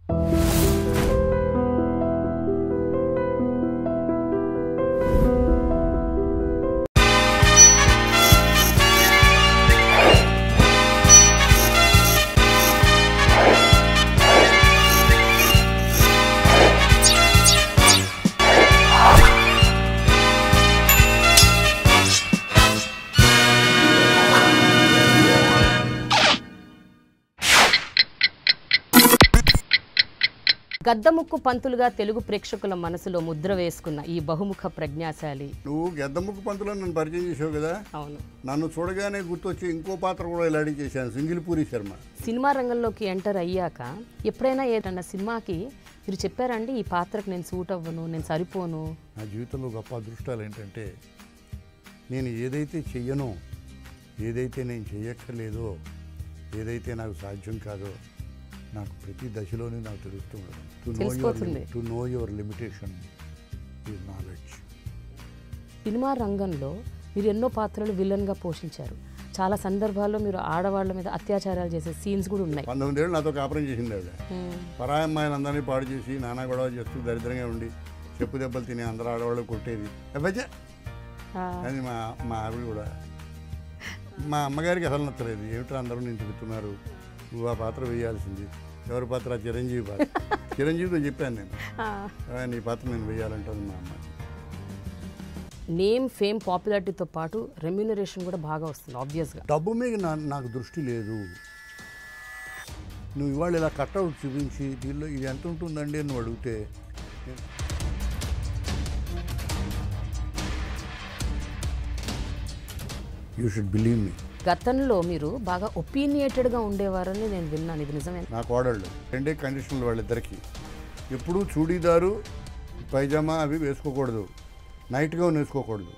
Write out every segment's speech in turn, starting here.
గద్దముక్కు పంతులుగా తెలుగు ప్రేక్షకుల మనసులో ముద్ర వేసుకున్న ఈ బహుముఖ ప్రజ్ఞాశాలి నువ్వు గెద్దముక్కు పంతులో నన్ను పరిచయం చేసావు కదా అవును నన్ను చూడగానే గుర్తొచ్చి ఇంకో పాత్ర కూడా ఇలాంటి చేశాను సింగిల్పూరి శర్మ సినిమా రంగంలోకి ఎంటర్ అయ్యాక ఎప్పుడైనా ఏదన్నా సినిమాకి మీరు చెప్పారండి ఈ పాత్రకు నేను సూట్ అవ్వను నేను సరిపోను నా జీవితంలో గొప్ప అదృష్టాలు ఏంటంటే నేను ఏదైతే చెయ్యనో ఏదైతే నేను చెయ్యక్కర్లేదో ఏదైతే నాకు సాధ్యం కాదో నాకు ప్రతి దశలోనూ నాకు తెలుస్తూ ఉండదు టు నో యువర్ తెలిసిపోతుంది. To know your limitation is knowledge cinema రంగంలో మీరు ఎన్నో పాత్రలు విలన్గా పోషించారు చాలా సందర్భాల్లో మీరు ఆడవాళ్ళ మీద అత్యాచారాలు చేసే సీన్స్ కూడా ఉన్నాయి పంతొమ్మిది ఏళ్ళు నాతో కాపురం చేసింది ఆవిడ మ్మ్. పరాయి అమ్మాయిని అందరినీ పాడు చేసి నానా గొడవ చేస్తూ దరిద్రంగా ఉండి చెప్పు దెబ్బలు తిని అందరూ ఆడవాళ్ళు కొట్టేది అబ్బచ్చే ఆ, అది మా మా ఆవిడ కూడా మా అమ్మగారికి అసలు నచ్చలేదు ఏమిట్రా అందరూ నేను తిరుగుతున్నారు నువ్వు ఆ పాత్ర వేయాల్సింది ఎవరి పాత్ర చిరంజీవి పాత్ర చిరంజీవితో చెప్పాను నేను ఆ. "ఆ, నీ పాత్ర నేను వేయాలంటుంది మా అమ్మ నేమ్ ఫేమ్ పాపులారిటీతో పాటు రెమ్యూనరేషన్ కూడా బాగా వస్తుంది ఆబ్వియస్గా డబ్బు మీద నా నాకు దృష్టి లేదు నువ్వు ఇవాళ ఇలా కట్అవుట్ చూపించి దీనిలో ఇది ఎంత ఉంటుందండి అని నువ్వు అడిగితే యూ షుడ్ బిలీవ్ మీ గతంలో మీరు బాగా ఒపీనియేటెడ్గా ఉండేవారని నేను విన్నాను ఇది నిజమే నా కోడళ్ళు రెండే కండిషన్లు వాళ్ళిద్దరికి ఎప్పుడూ చూడీదారు పైజామా అవి వేసుకోకూడదు నైట్ గౌన్ వేసుకోకూడదు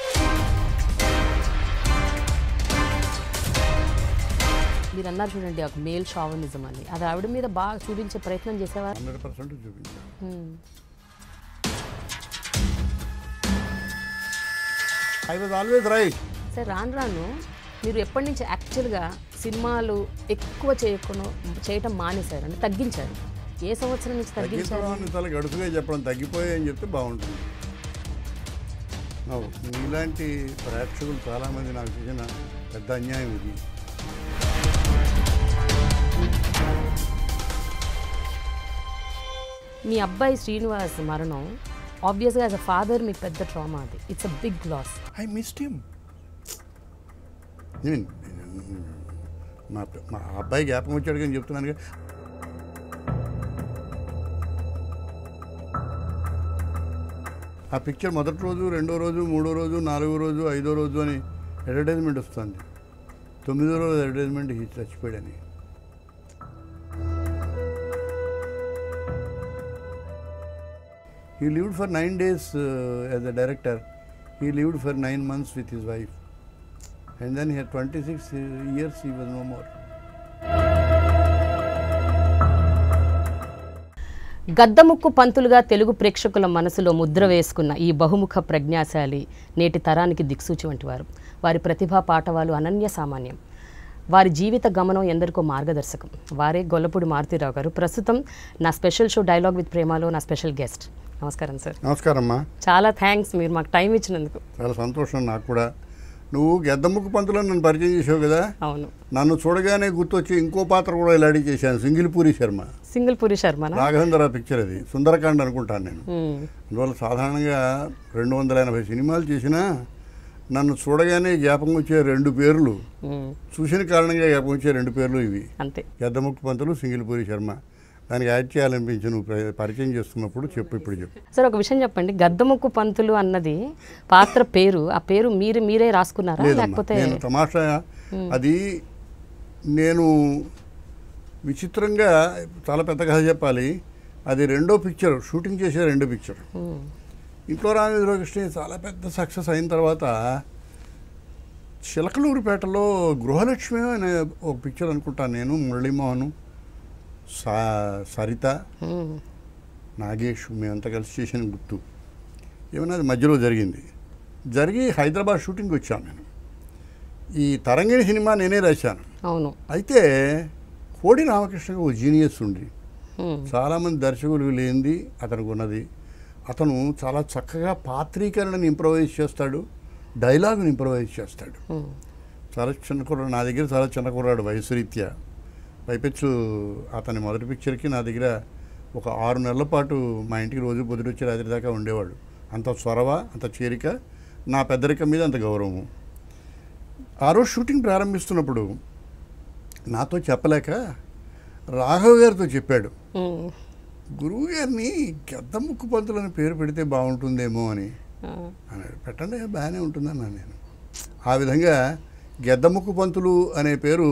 మీరు అన్నారు చూడండి ఒక మేల్ షావనిజం అని అది ఆవిడ మీద బాగా చూపించే ప్రయత్నం చేసేవారు హండ్రెడ్ పర్సెంట్ చూపించాను హ్మ్. ఐ వాజ్ ఆల్వేస్ రైట్ సరే రాను రాను మీరు ఎప్పటి నుంచి యాక్చువల్గా సినిమాలు ఎక్కువ చేయకుండా చేయటం మానేశారు అంటే తగ్గించారు ఏ సంవత్సరం నుంచి తగ్గించారు తగ్గించడం చాలా గడుసుగా చెప్పడం తగ్గిపోయాయి అని చెప్తే బాగుంటుంది నవ్వు మీలాంటి ప్రేక్షకులు చాలామంది నాకు చేసిన పెద్ద అన్యాయం ఇది మీ అబ్బాయి శ్రీనివాస్ మరణం ఆబ్వియస్గా యాజ్ అ ఫాదర్ మీకు పెద్ద ట్రామా అది it's a big loss I missed him నేను మా మా అబ్బాయి జ్ఞాపకం వచ్చాడు కానీ చెప్తున్నాను కదా. ఆ పిక్చర్ మొదటి రోజు రెండో రోజు మూడో రోజు నాలుగో రోజు ఐదో రోజు అని అడ్వర్టైజ్మెంట్ వస్తుంది తొమ్మిదో రోజు అడ్వర్టైజ్మెంట్ ఈ చచ్చిపోయాడని He lived for nine days uh, as a director. He lived for nine months with his wife. And then he had 26 years, he was no more. గద్దముక్కు పంతులుగా Telugu ప్రేక్షకుల మనసులో ముద్ర వేసుకున్న ఈ బహుముఖ ప్రజ్ఞాశాలి నేటి తరానికి దిక్సూచి వంటి వారు వారి ప్రతిభా పాఠవాలు అనన్య సామాన్యం వారి జీవిత గమనం ఎందరికో మార్గదర్శకం వారే గొల్లపూడి మారుతీరావు గారు ప్రస్తుతం నా స్పెషల్ షో డైలాగ్ విత్ ప్రేమలో నా స్పెషల్ గెస్ట్ నమస్కారం సార్ నమస్కారం అమ్మా చాలా థ్యాంక్స్ మీరు మాకు టైం ఇచ్చినందుకు చాలా సంతోషం నాకు కూడా నువ్వు గెద్దముక్కు పంతులో నన్ను పరిచయం చేసావు కదా అవును నన్ను చూడగానే గుర్తొచ్చి ఇంకో పాత్ర కూడా ఇలాంటి చేశాను సింగిల్పూరి శర్మ సింగిల్ పురి శర్మనా రాఘవేంద్ర పిక్చర్ అది సుందరకాండ్ అనుకుంటాను నేను మ్మ్. అందువల్ల సాధారణంగా రెండు వందల ఎనభై సినిమాలు చేసినా నన్ను చూడగానే జ్ఞాపకం వచ్చే రెండు పేర్లు మ్మ్. చూసిన కారణంగా జ్ఞాపకం వచ్చే రెండు పేర్లు ఇవి అంతే గద్దముక్కు పంతులు సింగిల్పూరి శర్మ దానికి యాడ్ చేయాలనిపించి నువ్వు ప్ర- పరిచయం చేస్తున్నప్పుడు చెప్పు ఇప్పుడు చెప్పు సార్ ఒక విషయం చెప్పండి గద్దముక్కు పంతులు అన్నది పాత్ర పేరు ఆ పేరు మీరు మీరే రాసుకున్నారా లేదమ్మా లేకపోతే నేను తమాషా అది నేను విచిత్రంగా చాలా పెద్ద కథ చెప్పాలి అది రెండో పిక్చర్ షూటింగ్ చేసే రెండో పిక్చర్ మ్మ్. ఇంట్లో రామేంద్ర కృష్ణ చాలా పెద్ద సక్సెస్ అయిన తర్వాత చిలకలూరిపేటలో గృహలక్ష్మి అనే ఒక పిక్చర్ అనుకుంటాను నేను మురళీమోహన్ సా సరిత మ్మ్. నాగేష్ మేమంతా కలిసి చేసిన గుర్తు ఏమన్నా అది మధ్యలో జరిగింది జరిగి హైదరాబాద్ షూటింగ్కి వచ్చాను నేను ఈ తరంగిణి సినిమా నేనే రాశాను అవును అయితే కోడి రామకృష్ణ ఓ జీనియస్ ఉండి హ్మ్. చాలామంది దర్శకులు లేనిది అతనికి ఉన్నది అతను చాలా చక్కగా పాత్రీకరణని ఇంప్రవైజ్ చేస్తాడు డైలాగ్ని ఇంప్రవైజ్ చేస్తాడు హ్మ్. చాలా చిన్న కుర్రాడు నా దగ్గర చాలా చిన్న కుర్రాడు వయసు రీత్యా పైపెచ్చు అతని మొదటి పిక్చర్కి నా దగ్గర ఒక ఆరు నెలల పాటు మా ఇంటికి రోజు పొద్దుకొచ్చి రాత్రి దాకా ఉండేవాడు అంత చొరవ అంత చేరిక నా పెద్దరికం మీద అంత గౌరవము ఆ రోజు షూటింగ్ ప్రారంభిస్తున్నప్పుడు నాతో చెప్పలేక రాఘవ్ గారితో చెప్పాడు హ్మ్. గురువు గారిని గద్ద ముక్కు పంతులు అని పేరు పెడితే బాగుంటుందేమో అని ఆ. అన్నాడు పెట్టండి బాగానే ఉంటుందన్నాను నేను ఆ విధంగా గెద్దముక్కు పంతులు అనే పేరు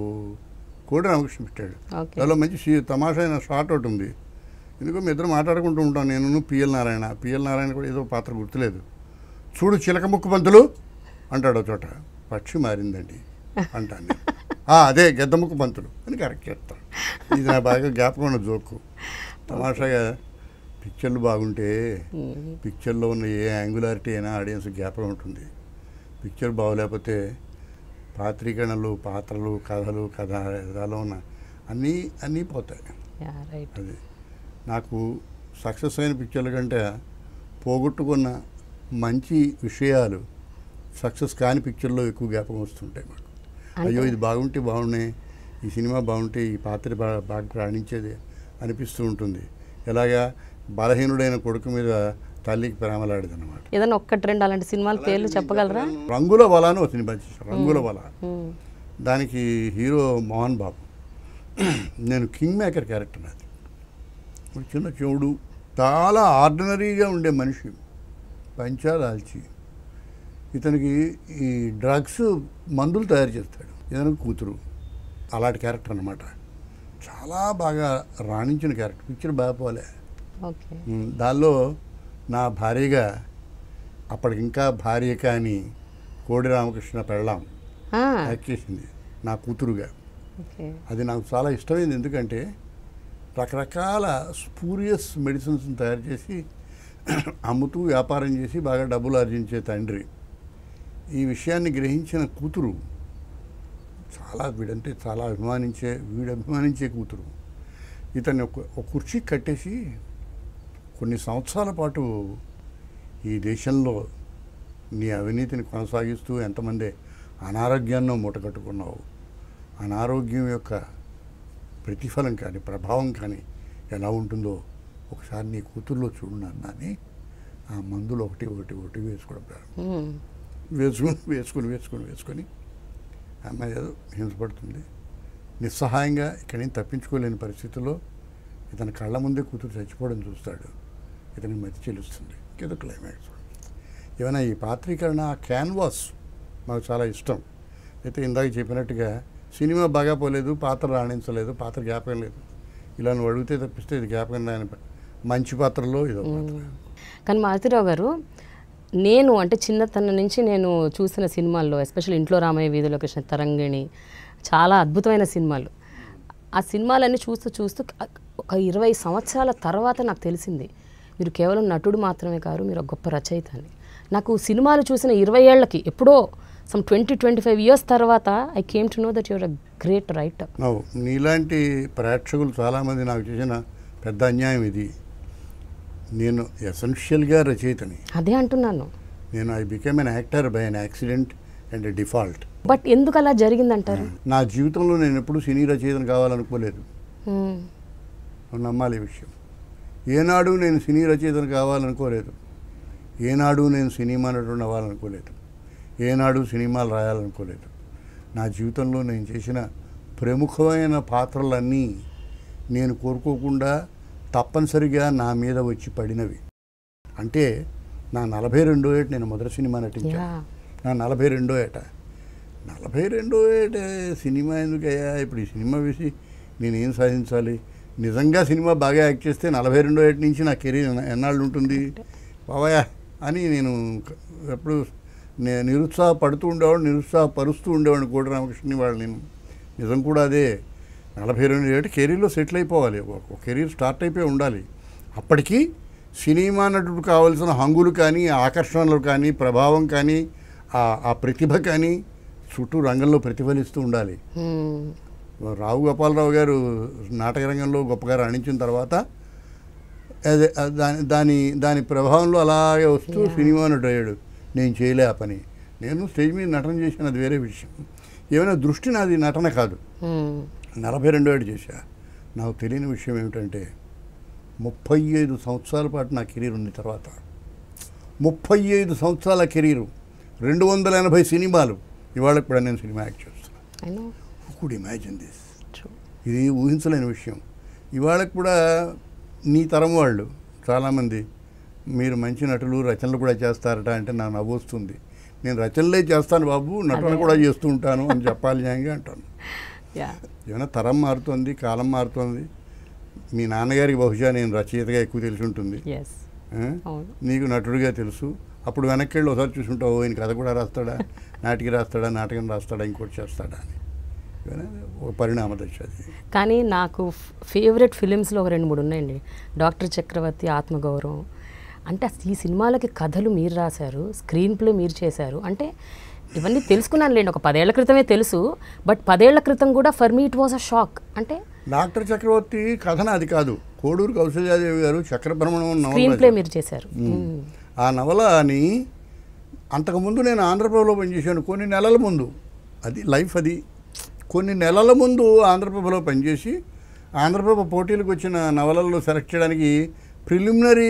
కోడి రామకృష్ణ పెట్టాడు ఓకే దానిలో మంచి షీ- తమాషా అయిన షార్ట్ ఒకటి ఉంది ఎందుకో మీ ఇద్దరు మాట్లాడుకుంటూ ఉంటాం నేను పిఎల్ నారాయణ పిఎల్ నారాయణ కూడా ఏదో పాత్ర గుర్తులేదు చూడు చిలక ముక్కు పంతులు అంటాడు ఒక చోట పక్షి మారిందండి అంటాను నేను. "ఆ, అదే గెద్దముక్కు పంతులు అని కరెక్ట్ చేస్తాను ఇది నా బాగా జ్ఞాపకం ఉన్న జోకు తమాషాగా పిక్చర్లు బాగుంటే హ్మ్. పిక్చర్లో ఉన్న ఏ యాంగులారిటీ అయినా ఆడియన్స్ జ్ఞాపకం ఉంటుంది పిక్చర్ బాగోలేకపోతే పాత్రీకరణలు పాత్రలు కథలు కథలో ఉన్న అన్నీ అన్నీ పోతాయి యా రైట్ అది నాకు సక్సెస్ అయిన పిక్చర్ల కంటే పోగొట్టుకున్న మంచి విషయాలు సక్సెస్ కాని పిక్చర్లో ఎక్కువ జ్ఞాపకం వస్తుంటాయి మాకు అయ్యో ఇది బాగుంటే బాగున్నాయి ఈ సినిమా బాగుంటే ఈ పాత్ర బా బాగా రాణించేది అనిపిస్తూ ఉంటుంది ఎలాగా బలహీనుడైన కొడుకు మీద తల్లికి ప్రేమలాడేది అనమాట ఏదైనా ఒక్కటి రెండు అలాంటి సినిమాల పేర్లు చెప్పగలరా రంగుల వల అని ఒక సినిమా చేశాను రంగుల వల హ్మ్. దానికి హీరో మోహన్ బాబు నేను కింగ్ మేకర్ క్యారెక్టర్ నాది ఒక చిన్న చెవుడు చాలా ఆర్డినరీగా ఉండే మనిషి పంచాదాల్చి ఇతనికి ఈ డ్రగ్స్ మందులు తయారు చేస్తాడు ఇతనికి కూతురు అలాంటి క్యారెక్టర్ అనమాట చాలా బాగా రాణించిన క్యారెక్టర్ పిక్చర్ బాగా పోలే ఓకే ఉమ్, దానిలో నా భార్యగా అప్పటికి ఇంకా భార్య కానీ కోడి రామకృష్ణ పెళ్ళాం ఆ, యాక్ట్ చేసింది నా కూతురుగా ఓకే అది నాకు చాలా ఇష్టమైంది ఎందుకంటే రకరకాల స్పూరియస్ మెడిసిన్స్ తయారు చేసి అమ్ముతూ వ్యాపారం చేసి బాగా డబ్బులు ఆర్జించే తండ్రి ఈ విషయాన్ని గ్రహించిన కూతురు చాలా వీడంటే చాలా అభిమానించే వీడు అభిమానించే కూతురు ఇతన్ని ఒక ఒక కుర్చీ కట్టేసి కొన్ని సంవత్సరాల పాటు ఈ దేశంలో నీ అవినీతిని కొనసాగిస్తూ ఎంతమంది అనారోగ్యాన్ని మూటగట్టుకున్నావు అనారోగ్యం యొక్క ప్రతిఫలం కానీ ప్రభావం కానీ ఎలా ఉంటుందో ఒకసారి నీ కూతుర్లో చూడు నాన్న అని ఆ మందులు ఒకటి ఒకటి ఒకటి వేసుకోవడం ప్రారంభం హ్మ్. వేసుకుని వేసుకుని వేసుకుని వేసుకొని అమ్మాయి ఏదో హింసపడుతుంది నిస్సహాయంగా ఇక్కడి నుంచి తప్పించుకోలేని పరిస్థితుల్లో ఇతని కళ్ళ ముందే కూతురు చచ్చిపోవడం చూస్తాడు ఇతనికి మతి చెల్లిస్తుంది ఏదో క్లైమాక్స్ ఏమైనా ఈ పాత్రీకరణ క్యాన్వాస్ మాకు చాలా ఇష్టం అయితే ఇందాక చెప్పినట్టుగా సినిమా బాగా పోలేదు పాత్ర రాణించలేదు పాత్ర జ్ఞాపకం లేదు ఇలా నువ్వు అడిగితే తప్పిస్తే ఇది జ్ఞాపకం రాని ప- మంచి పాత్రలో ఇదో పాత్ర కానీ మారుతిరావు గారు నేను అంటే చిన్నతనం నుంచి నేను చూసిన సినిమాల్లో ఎస్పెషల్ ఇంట్లో రామయ్య వీధిలో కృష్ణ తరంగిణి చాలా అద్భుతమైన సినిమాలు ఆ సినిమాలన్నీ చూస్తూ చూస్తూ ఒక ఇరవై సంవత్సరాల తర్వాత నాకు తెలిసింది మీరు కేవలం నటుడు మాత్రమే కాదు మీరు ఒక గొప్ప రచయిత అని నాకు సినిమాలు చూసిన ఇరవై ఏళ్ళకి ఎప్పుడో some twenty twenty five years తర్వాత I came to know that you're a great writer నవ్వు నీలాంటి ప్రేక్షకులు చాలామంది నాకు చేసిన పెద్ద అన్యాయం ఇది నేను ఎసెన్షియల్గా రచయితని అదే అంటున్నాను నేను I became an actor by an accident and default but ఎందుకు అలా జరిగిందంటారు నా జీవితంలో నేను ఎప్పుడు సినీ రచయితను కావాలనుకోలేదు Hmm. నువ్వు నమ్మాలి ఈ విషయం ఏనాడు నేను సినీ రచయితను కావాలనుకోలేదు ఏనాడు నేను సినిమా నటుడు అవ్వాలనుకోలేదు ఏనాడు సినిమాలు రాయాలనుకోలేదు నా జీవితంలో నేను చేసిన ప్రముఖమైన పాత్రలన్నీ నేను కోరుకోకుండా తప్పనిసరిగా నా మీద వచ్చి పడినవి అంటే నా నలభై రెండో ఏట నేను మొదటి సినిమా నటించాను యా నా నలభై రెండో ఏట నలభై రెండో ఏట సినిమా ఎందుకయ్యా ఇప్పుడు ఈ సినిమా వేసి నేనేం సాధించాలి నిజంగా సినిమా బాగా యాక్ట్ చేస్తే నలభై రెండో ఏట నుంచి నా కెరీర్ ఎన్న- ఎన్నాళ్ళు ఉంటుంది బాబాయా అని నేను క- ఎప్పుడు నేను నిరుత్సాహపడుతూ ఉండేవాడు నిరుత్సాహపరుస్తూ ఉండేవాడిని కోటి రామకృష్ణని వాళ్ళు నేను నిజం కూడా అదే నలభై రెండు ఏట కెరీర్లో సెటిల్ అయిపోవాలి ఒక కెరీర్ స్టార్ట్ అయిపోయి ఉండాలి అప్పటికి సినిమా నటుడు కావాల్సిన హంగులు కానీ ఆకర్షణలు కానీ ప్రభావం కానీ ఆ ఆ ప్రతిభ కానీ చుట్టూ రంగంలో ప్రతిఫలిస్తూ ఉండాలి Hmm. రావు గోపాలరావు గారు నాటక రంగంలో గొప్పగా రాణించిన తర్వాత అదే ఆ దాని దాని దాని ప్రభావంలో అలాగే వస్తూ సినిమా నటుడు అయ్యాడు నేను చేయలే ఆ పని నేను స్టేజ్ మీద నటన చేసిన అది వేరే విషయం ఏమైనా దృష్టి నాది నటన కాదు మ్మ్. నలభై రెండో ఏడు చేశా నాకు తెలియని విషయం ఏమిటంటే ముప్పై ఐదు సంవత్సరాల పాటు నా కెరీర్ ఉంది తర్వాత ముప్పై ఐదు సంవత్సరాల కెరీరు రెండు వందల ఎనభై సినిమాలు ఇవాళ కూడా నేను సినిమా యాక్ట్ చేస్తున్నాను I know. Could imagine this True. ఇది ఊహించలేని విషయం ఇవాళ కూడా నీ తరం వాళ్ళు చాలామంది మీరు మంచి నటులు రచనలు కూడా చేస్తారట అంటే నాకు నవ్వు వస్తుంది నేను రచనలే చేస్తాను బాబు నటన అదే. కూడా చేస్తూ ఉంటాను అని చెప్పాలి న్యాయంగా అంటాను Yeah. ఏమైనా తరం మారుతోంది కాలం మారుతోంది మీ నాన్నగారికి బహుశా నేను రచయితగా ఎక్కువ తెలిసి ఉంటుంది Yes. ఆ? అవును నీకు నటుడిగా తెలుసు అప్పుడు వెనక్కి వెళ్ళి ఒకసారి చూసుంటావు ఈయన కథ కూడా రాస్తాడా నాటికి రాస్తాడా నాటకం రాస్తాడా ఇంకోటి చేస్తాడా అని ఇవన్నీ ఒక పరిణామ దశ అది కానీ నాకు ఫేవరెట్ ఫిలిమ్స్లో ఒక రెండు మూడు ఉన్నాయండి డాక్టర్ చక్రవర్తి ఆత్మగౌరవం అంటే అసలు ఈ సినిమాలకి కథలు మీరు రాశారు స్క్రీన్ ప్లే మీరు చేశారు అంటే ఇవన్నీ తెలుసుకున్నాను లేండి ఒక పదేళ్ల క్రితమే తెలుసు బట్ పదేళ్ల క్రితం కూడా for me it was a shock అంటే డాక్టర్ చక్రవర్తి కథన అది కాదు కోడూరు కౌశల్యాదేవి గారు చక్రభ్రమణం నవల స్క్రీన్ ప్లే రాశారు. మీరు చేశారు మ్మ్. ఆ నవల అని అంతకుముందు నేను ఆంధ్రప్రభలో పనిచేశాను కొన్ని నెలల ముందు అది లైఫ్ అది కొన్ని నెలల ముందు ఆంధ్రప్రభలో పనిచేసి ఆంధ్రప్రభ పోటీలకు వచ్చిన నవలల్లో సెలెక్ట్ చేయడానికి ప్రిలిమినరీ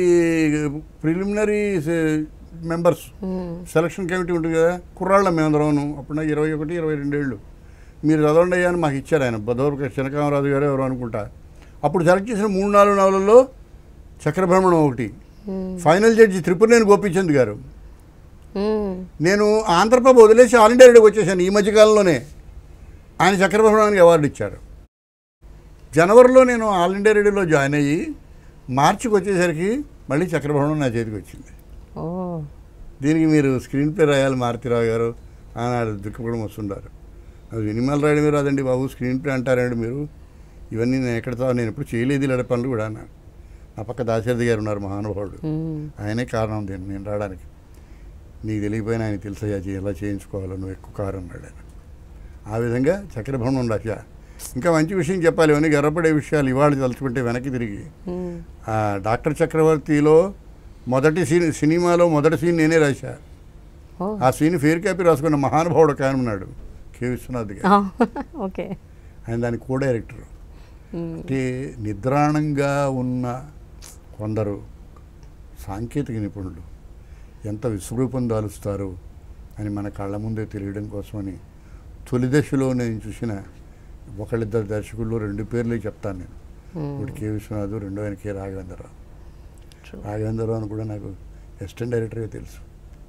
ప్రిలిమినరీ మెంబర్స్ మ్మ్. సెలక్షన్ కమిటీ ఉంటుంది కదా కుర్రాళ్ళ మేమందరం అప్పుడు నాకు ఇరవై ఒకటి ఇరవై రెండేళ్ళు మీరు చదవండి అయ్యా అని మాకు ఇచ్చారు ఆయన బదోరక చినకామరాజు గారు ఎవరు అనుకుంటా అప్పుడు సెలెక్ట్ చేసిన మూడు నాలుగు నవలల్లో చక్రభ్రమణం ఒకటి మ్మ్. ఫైనల్ జడ్జి త్రిపురనేని గోపిచంద్ గారు మ్మ్. నేను ఆంధ్రప్రభ వదిలేసి ఆల్ ఇండియా రేడియోకి వచ్చేసాను ఈ మధ్యకాలంలోనే ఆయన చక్రభ్రమణానికి అవార్డు ఇచ్చారు జనవరిలో నేను ఆల్ ఇండియా రేడియోలో జాయిన్ అయ్యి మార్చికి వచ్చేసరికి మళ్ళీ చక్రభ్రమణం నా చేతికి వచ్చింది ఓ దీనికి మీరు స్క్రీన్ ప్లే రాయాలి మారుతిరావు గారు ఆనాడు దుఃఖపడం వస్తుంటారు అది సినిమాలు రాయడమే రాదండి బాబు స్క్రీన్ ప్లే అంటారండి మీరు ఇవన్నీ నేను ఎక్కడ చా- నేను ఎప్పుడు చేయలేదు ఇలాంటి పనులు కూడా అన్నాను నా పక్క దాశరథి గారు ఉన్నారు మహానుభావుడు మ్మ్. ఆయనే కారణం దీన్ని నేను రావడానికి నీకు తెలియపోయినా ఆయన తెలుసయ్యా చే- ఎలా చేయించుకోవాలో నువ్వు ఎక్కువ కారు అన్నాడు ఆయన ఆ విధంగా చక్రభ్రమణం రాశా ఇంకా మంచి విషయం చెప్పాలి ఇవన్నీ గర్వపడే విషయాలు ఇవాళ తలుచుకుంటే వెనక్కి తిరిగి మ్మ్. ఆ డాక్టర్ చక్రవర్తిలో మొదటి సీన్ సినిమాలో మొదటి సీన్ నేనే రాశా ఓ ఆ సీన్ ఫేర్ కాపీ రాసుకున్న మహానుభావుడు ఒక ఆయన ఉన్నాడు కె విశ్వనాథ్ గారు ఆ, ఓకే ఆయన దాని కో డైరెక్టర్ మ్మ్. అంటే నిద్రాణంగా ఉన్న కొందరు సాంకేతిక నిపుణులు ఎంత విశ్వరూపం దాలుస్తారు అని మన కళ్ళ ముందే తెలియడం కోసమని తొలి దశలో నేను చూసిన ఒకళ్ళిద్దరు దర్శకుల్లో రెండు పేర్లే చెప్తాను నేను మ్మ్. ఒకటి కె విశ్వనాథ్ రెండో ఆయన కె రాఘవేంద్రరావు True. రాఘవేంద్రరావు అని కూడా నాకు అసిస్టెంట్ డైరెక్టర్గా తెలుసు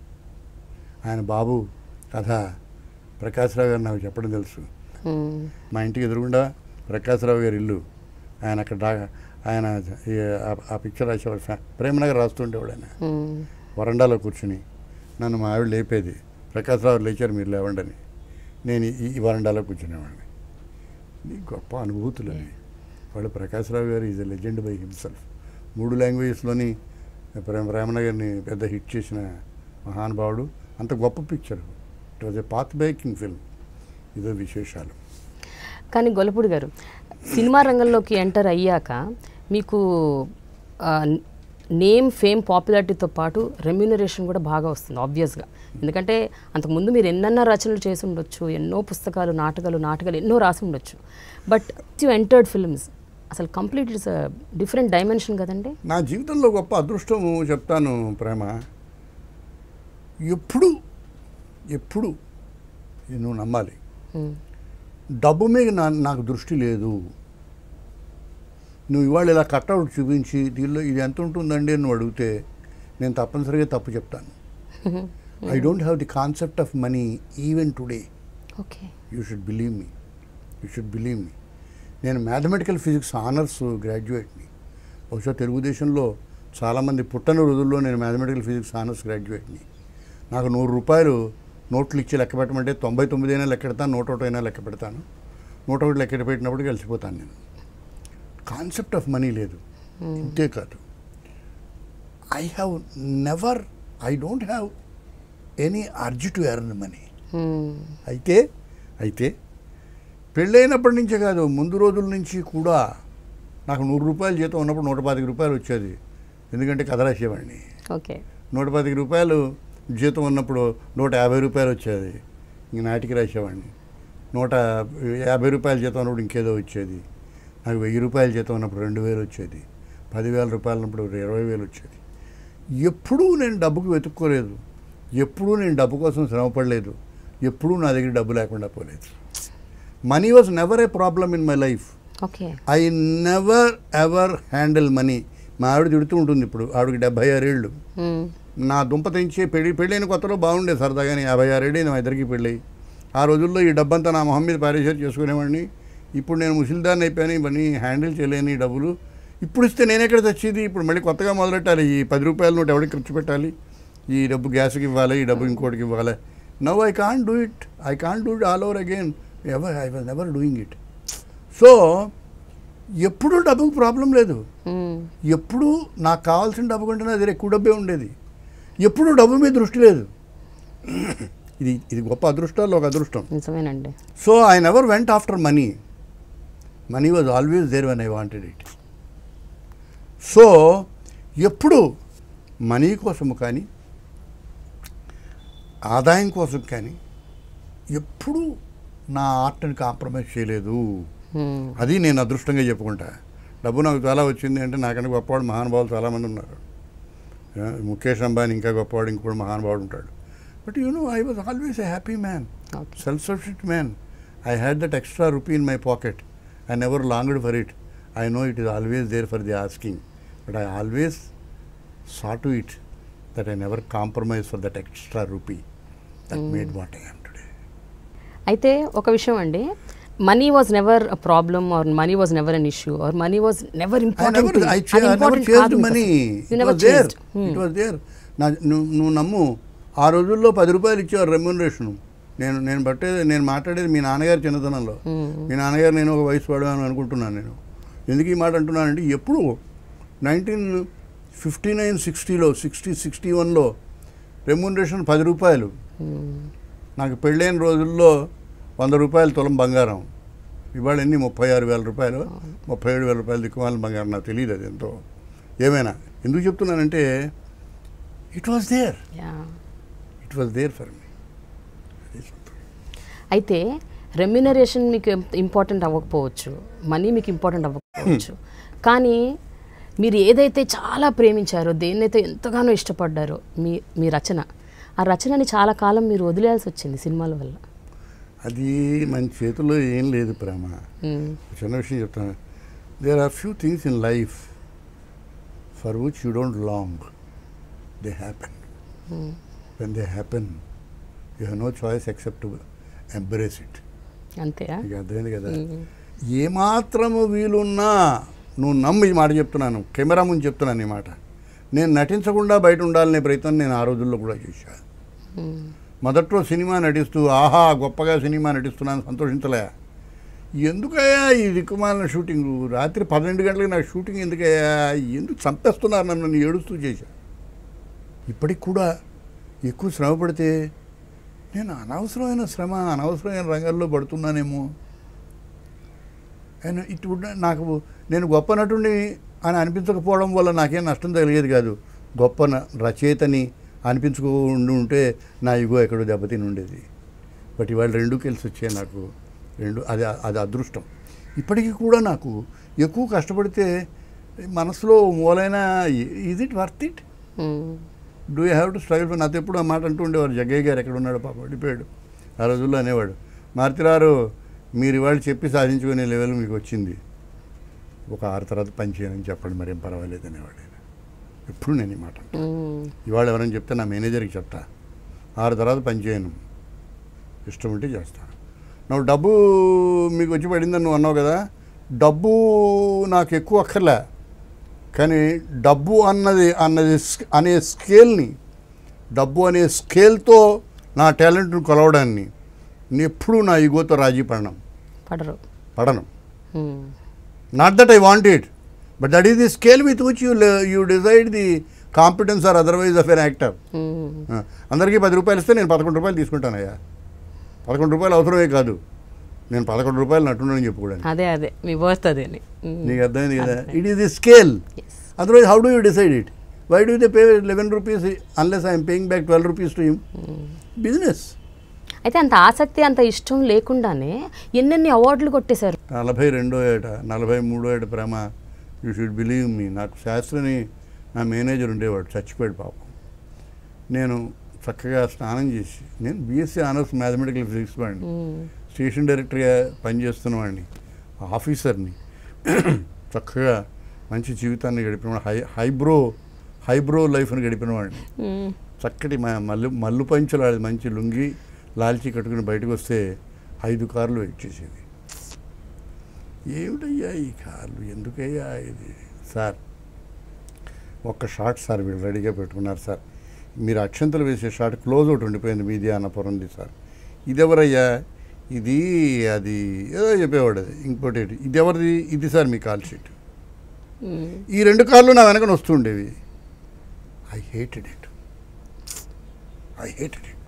ఆయన బాబు కథ ప్రకాశ్రావు గారు నాకు చెప్పడం తెలుసు మ్మ్. మా ఇంటికి ఎదురుగుండా ప్రకాశ్రావు గారి ఇల్లు ఆయన అక్కడ డా- ఆయన ఈ ఆ- ఆ పిక్చర్ రాసేవాడు ఫ్యా- ప్రేమనగర్ రాస్తుండేవాడు ఆయన మ్మ్. వరండాలో కూర్చుని నన్ను మా ఆవిడ లేపేది ప్రకాశ్రావు లేచారు మీరు లేవండి అని నేను ఈ ఈ వరండాలో కూర్చునేవాడిని ఇది గొప్ప అనుభూతులు అవి వాళ్ళు ప్రకాశ్రావు గారు is a legend by himself మూడు లాంగ్వేజెస్లోని ప్రేమ ప్రేమనగర్ని పెద్ద హిట్ చేసిన మహానుభావుడు అంత గొప్ప picture it was a path breaking film ఇదో విశేషాలు కానీ గొల్లపూడి గారు సినిమా రంగంలోకి ఎంటర్ అయ్యాక మీకు నేమ్ ఫేమ్ పాపులారిటీతో పాటు రెమ్యూనరేషన్ కూడా బాగా వస్తుంది ఆబ్వియస్గా ఎందుకంటే అంతకుముందు మీరు ఎన్నెన్న రచనలు చేసి ఉండొచ్చు ఎన్నో పుస్తకాలు నాటకాలు నాటకాలు ఎన్నో రాసి ఉండొచ్చు బట్ యు ఎంటర్డ్ ఫిల్మ్స్ అసలు కంప్లీట్ ఇట్స్ డిఫరెంట్ డైమెన్షన్ కదండి నా జీవితంలో గొప్ప అదృష్టము చెప్తాను ప్రేమ ఎప్పుడు ఎప్పుడు ఇది నువ్వు నమ్మాలి మ్మ్. డబ్బు మీద నా నాకు దృష్టి లేదు నువ్వు ఇవాళ ఇలా కట్అవుట్ చూపించి దీనిలో ఇది ఎంత ఉంటుందండి అని నువ్వు అడిగితే నేను తప్పనిసరిగా తప్పు చెప్తాను I don't have the concept of money even today okay you should believe me you should believe me నేను మ్యాథమెటికల్ ఫిజిక్స్ ఆనర్స్ గ్రాడ్యుయేట్ని బహుశా తెలుగుదేశంలో చాలామంది పుట్టని రోజుల్లో నేను మ్యాథమెటికల్ ఫిజిక్స్ ఆనర్స్ గ్రాడ్యుయేట్ని నాకు నూరు రూపాయలు నోట్లు ఇచ్చి లెక్క పెట్టమంటే తొంభై తొమ్మిది అయినా లెక్క పెడతాను నూట ఒకటి అయినా లెక్క పెడతాను నూట ఒకటి లెక్క పెట్టినప్పుడు కలిసిపోతాను నేను కాన్సెప్ట్ ఆఫ్ మనీ లేదు ఇంతే కాదు I have never I don't have any urge to earn money మ్మ్. అయితే అయితే పెళ్ళైనప్పటి నుంచే కాదు ముందు రోజుల నుంచి కూడా నాకు నూరు రూపాయలు జీతం ఉన్నప్పుడు నూట పాతిక రూపాయలు వచ్చేది ఎందుకంటే కథ రాసేవాడిని ఓకే నూట పాతిక రూపాయలు జీతం ఉన్నప్పుడు నూట యాభై రూపాయలు వచ్చేది ఇంక నాటికి రాసేవాడిని నూట యాభై రూపాయల జీతం ఉన్నప్పుడు ఇంకేదో వచ్చేది నాకు వెయ్యి రూపాయల జీతం ఉన్నప్పుడు రెండు వేలు వచ్చేది పదివేల రూపాయలు ఉన్నప్పుడు ఇరవై వేలు వచ్చేది ఎప్పుడూ నేను డబ్బుకు వెతుక్కోలేదు ఎప్పుడూ నేను డబ్బు కోసం శ్రమపడలేదు ఎప్పుడూ నా దగ్గర డబ్బు లేకుండా పోలేదు money was never a problem in my life okay I never ever handle money మా ఆవిడ తిడుతూ ఉంటుంది ఇప్పుడు ఆవిడకి డెబ్బై ఆరేళ్ళు మ్మ్. నా దుంప తెంచి పెళ్ళి పెళ్ళైన కొత్తలో బాగుండేది సరదాగానే యాభై ఆరేళ్ళు మా ఇద్దరికి పెళ్ళి ఆ రోజుల్లో ఈ డబ్బంతా నా మొహం మీద పారేసారు చేసుకునేవాడిని ఇప్పుడు నేను ముసిల్దాన్ని అయిపోయాను ఇవన్నీ హ్యాండిల్ చేయలేని ఈ డబ్బులు ఇప్పుడు ఇస్తే నేను ఎక్కడ తెచ్చేది ఇప్పుడు మళ్ళీ కొత్తగా మొదలెట్టాలి ఈ పది రూపాయల నోట్ ఎవరికి ఖర్చు పెట్టాలి ఈ డబ్బు గ్యాస్కి ఇవ్వాలి ఈ డబ్బు ఇంకోటికి ఇవ్వాలి now I can't do it I can't do it all over again ever I was never doing it so ఎప్పుడూ డబ్బుకు ప్రాబ్లం లేదు మ్మ్. ఎప్పుడూ నాకు కావాల్సిన డబ్బు కంటే నా దగ్గర ఎక్కువ డబ్బే ఉండేది ఎప్పుడూ డబ్బు మీద దృష్టి లేదు ఇది ఇది గొప్ప అదృష్టాల్లో ఒక అదృష్టం నిజమేనండి so I never went after money money was always there when I wanted it so ఎప్పుడు మనీ కోసము కానీ ఆదాయం కోసం కానీ ఎప్పుడూ నా ఆర్ట్ని కాంప్రమైజ్ చేయలేదు మ్మ్. అది నేను అదృష్టంగా చెప్పుకుంటా డబ్బు నాకు చాలా వచ్చింది అంటే నాకన్నా గొప్పవాడు మహానుభావులు చాలామంది ఉన్నారు ఆ, ముఖేష్ అంబానీ ఇంకా గొప్పవాడు ఇంకోటి మహానుభావుడు ఉంటాడు but you know I was always a happy man okay self sufficient man I had that extra rupee in my pocket I never longed for it I know it is always there for the asking but I always saw to it that I never compromise for that extra rupee that made what I am today అయితే ఒక విషయం అండి money was never a problem or money was never an issue or money was never I important never, I, ch- I never chased money. It was there. It was there. నా నువ్వు నువ్వు నమ్ము ఆ రోజుల్లో పది రూపాయలు ఇచ్చేవారు రెమ్యూనరేషన్ నేను నేను బట్టేది నేను మాట్లాడేది మీ నాన్నగారి చిన్నతనంలో మీ నాన్నగారు నేను ఒక వయసు పడవాను అనుకుంటున్నాను నేను ఎందుకు ఈ మాట అంటున్నానంటే ఎప్పుడు నైన్టీన్ ఫిఫ్టీ నైన్ సిక్స్టీలో సిక్స్టీ సిక్స్టీ వన్లో రెమ్యూనరేషన్ పది రూపాయలు నాకు పెళ్ళైన రోజుల్లో వంద రూపాయలు తులం బంగారం ఇవాళ ఎన్ని ముప్పై ఆరు వేల రూపాయలు ముప్పై ఏడు వేల రూపాయలు దిక్కుమాల బంగారం నాకు తెలియదు అది ఎంతో ఏమైనా ఎందుకు చెప్తున్నానంటే it was there it was there for me అయితే రెమ్యునరేషన్ మీకు ఇంపార్టెంట్ అవ్వకపోవచ్చు మనీ మీకు ఇంపార్టెంట్ అవ్వకపోవచ్చు కానీ మీరు ఏదైతే చాలా ప్రేమించారో దేన్నైతే ఎంతగానో ఇష్టపడ్డారో మీ మీ రచన ఆ రచనని చాలా కాలం మీరు వదిలేయాల్సి వచ్చింది సినిమాల వల్ల అది మన చేతిలో ఏం లేదు ప్రేమ మ్మ్. చిన్న విషయం చెప్తాను there are few things in life for which you don't long they happen when they happen you have no choice except embrace it అంతేనా నీకు అర్థమైంది కదా ఏమాత్రము వీలున్నా నువ్వు నమ్ము ఈ మాట చెప్తున్నాను కెమెరా ముందు చెప్తున్నాను ఈ మాట నేను నటించకుండా బయట ఉండాలనే ప్రయత్నం నేను ఆ రోజుల్లో కూడా చేశాను మ్మ్. మొదట్లో సినిమా నటిస్తూ ఆహా గొప్పగా సినిమా నటిస్తున్నాను సంతోషించలే ఎందుకయ్యా ఈ దిక్కుమాలిన షూటింగ్ రాత్రి పన్నెండు గంటలకు నాకు షూటింగ్ ఎందుకయ్యా ఎందుకు చంపేస్తున్నారు నన్ను నేను ఏడుస్తూ చేశా ఇప్పటికి కూడా ఎక్కువ శ్రమ పడితే నేను అనవసరమైన శ్రమ అనవసరమైన రంగాల్లో పడుతున్నానేమో అండ్ ఇట్ వుడ్ నాకు నేను గొప్ప నటుడిని అని అనిపించకపోవడం వల్ల నాకేం నష్టం కలిగేది కాదు గొప్ప న- రచయితని అనిపించుకుంటూ ఉంటే నా ఇగో ఎక్కడో దెబ్బతిని ఉండేది బట్ ఇవాళ రెండు కలిసి వచ్చాయి నాకు రెండు అది అది అదృష్టం ఇప్పటికీ కూడా నాకు ఎక్కువ కష్టపడితే మనసులో మూలైన is it worth it hmm. Do you have to struggle for నాతో ఎప్పుడు ఆ మాట అంటూ ఉండేవారు జగ్గయ్య గారు ఎక్కడ ఉన్నాడు పాప వెళ్ళిపోయాడు ఆ రోజుల్లో అనేవాడు మారుతిరారు మీరు ఇవాళ చెప్పి సాధించుకునే లెవెల్ మీకు వచ్చింది ఒక ఆరు తర్వాత పని చేయనని చెప్పండి మరేం పర్వాలేదు అనేవాడు ఆయన ఎప్పుడు నేను ఈ మాట అంటాను. మ్మ్. ఇవాళ ఎవరైనా చెప్తే నా మేనేజర్కి చెప్తా ఆరు తర్వాత పని చేయను ఇష్టం ఉంటే చేస్తాను నువ్వు డబ్బు మీకు వచ్చి పడిందని నువ్వు అన్నావు కదా డబ్బు నాకు ఎక్కువ అక్కర్లే కానీ డబ్బు అన్నది అన్నది స్- అనే స్కేల్ని డబ్బు అనే స్కేల్తో నా టాలెంట్ను కొలవడాన్ని నేను ఎప్పుడూ నా ఈగోతో రాజీ పడను పడరు పడను hmm. Not that I want it but that is the scale with which you you decide the competence or otherwise of an actor hmm. అందరికీ పది రూపాయలు ఇస్తే నేను పదకొండు రూపాయలు తీసుకుంటానయ్యా పదకొండు రూపాయలు అవసరమే కాదు నేను పదకొండు రూపాయలు నట్టున్నాను చెప్పుకోవడానికి అదే అదే మీ వర్త్ అదే అని. మ్మ్. నీకు అర్థమైంది కదా it is the scale Yes. Otherwise how do you decide it why do they pay eleven rupees unless I'm paying back twelve rupees to him business అయితే అంత ఆసక్తి అంత ఇష్టం లేకుండానే ఎన్నెన్ని అవార్డులు కొట్టేశారు నలభై రెండో ఏట నలభై మూడో ఏట ప్రేమ యూ షుడ్ బిలీవ్ మీ నాకు శాస్త్రిని నా మేనేజర్ ఉండేవాడు చచ్చిపోయాడు పాపం నేను చక్కగా స్నానం చేసి నేను బీఎస్సీ ఆనర్స్ మ్యాథమెటికల్ ఫిజిక్స్ వాడిని మ్మ్. స్టేషన్ డైరెక్టర్గా పనిచేస్తున్నవాడిని ఆఫీసర్ని చక్కగా మంచి జీవితాన్ని గడిపిన హై హైబ్రో హైబ్రో లైఫ్ని గడిపిన వాడిని మ్మ్. చక్కటి మా మల్లు మల్లు పంచులు ఆడేది మంచి లుంగి లాల్చి కట్టుకుని బయటకు వస్తే ఐదు కార్లు వెయిట్ చేసేది ఏమిటయ్యా ఈ కార్లు ఎందుకయ్యా ఇది సార్ ఒక్క షాట్ సార్ వీళ్ళు రెడీగా పెట్టుకున్నారు సార్ మీరు అక్షంతలు వేసే షాట్ క్లోజ్ అవుట్ ఉండిపోయింది మీది అన్నపురంది సార్ ఇది ఎవరయ్యా ఇది అది ఏదో చెప్పేవాడు అది ఇంకోటి ఏంటి, ఇది ఎవరిది ఇది సార్ మీ కాల్ షీట్ మ్మ్. ఈ రెండు కార్లు నా వెనకన వస్తుండేవి I hated it I hated it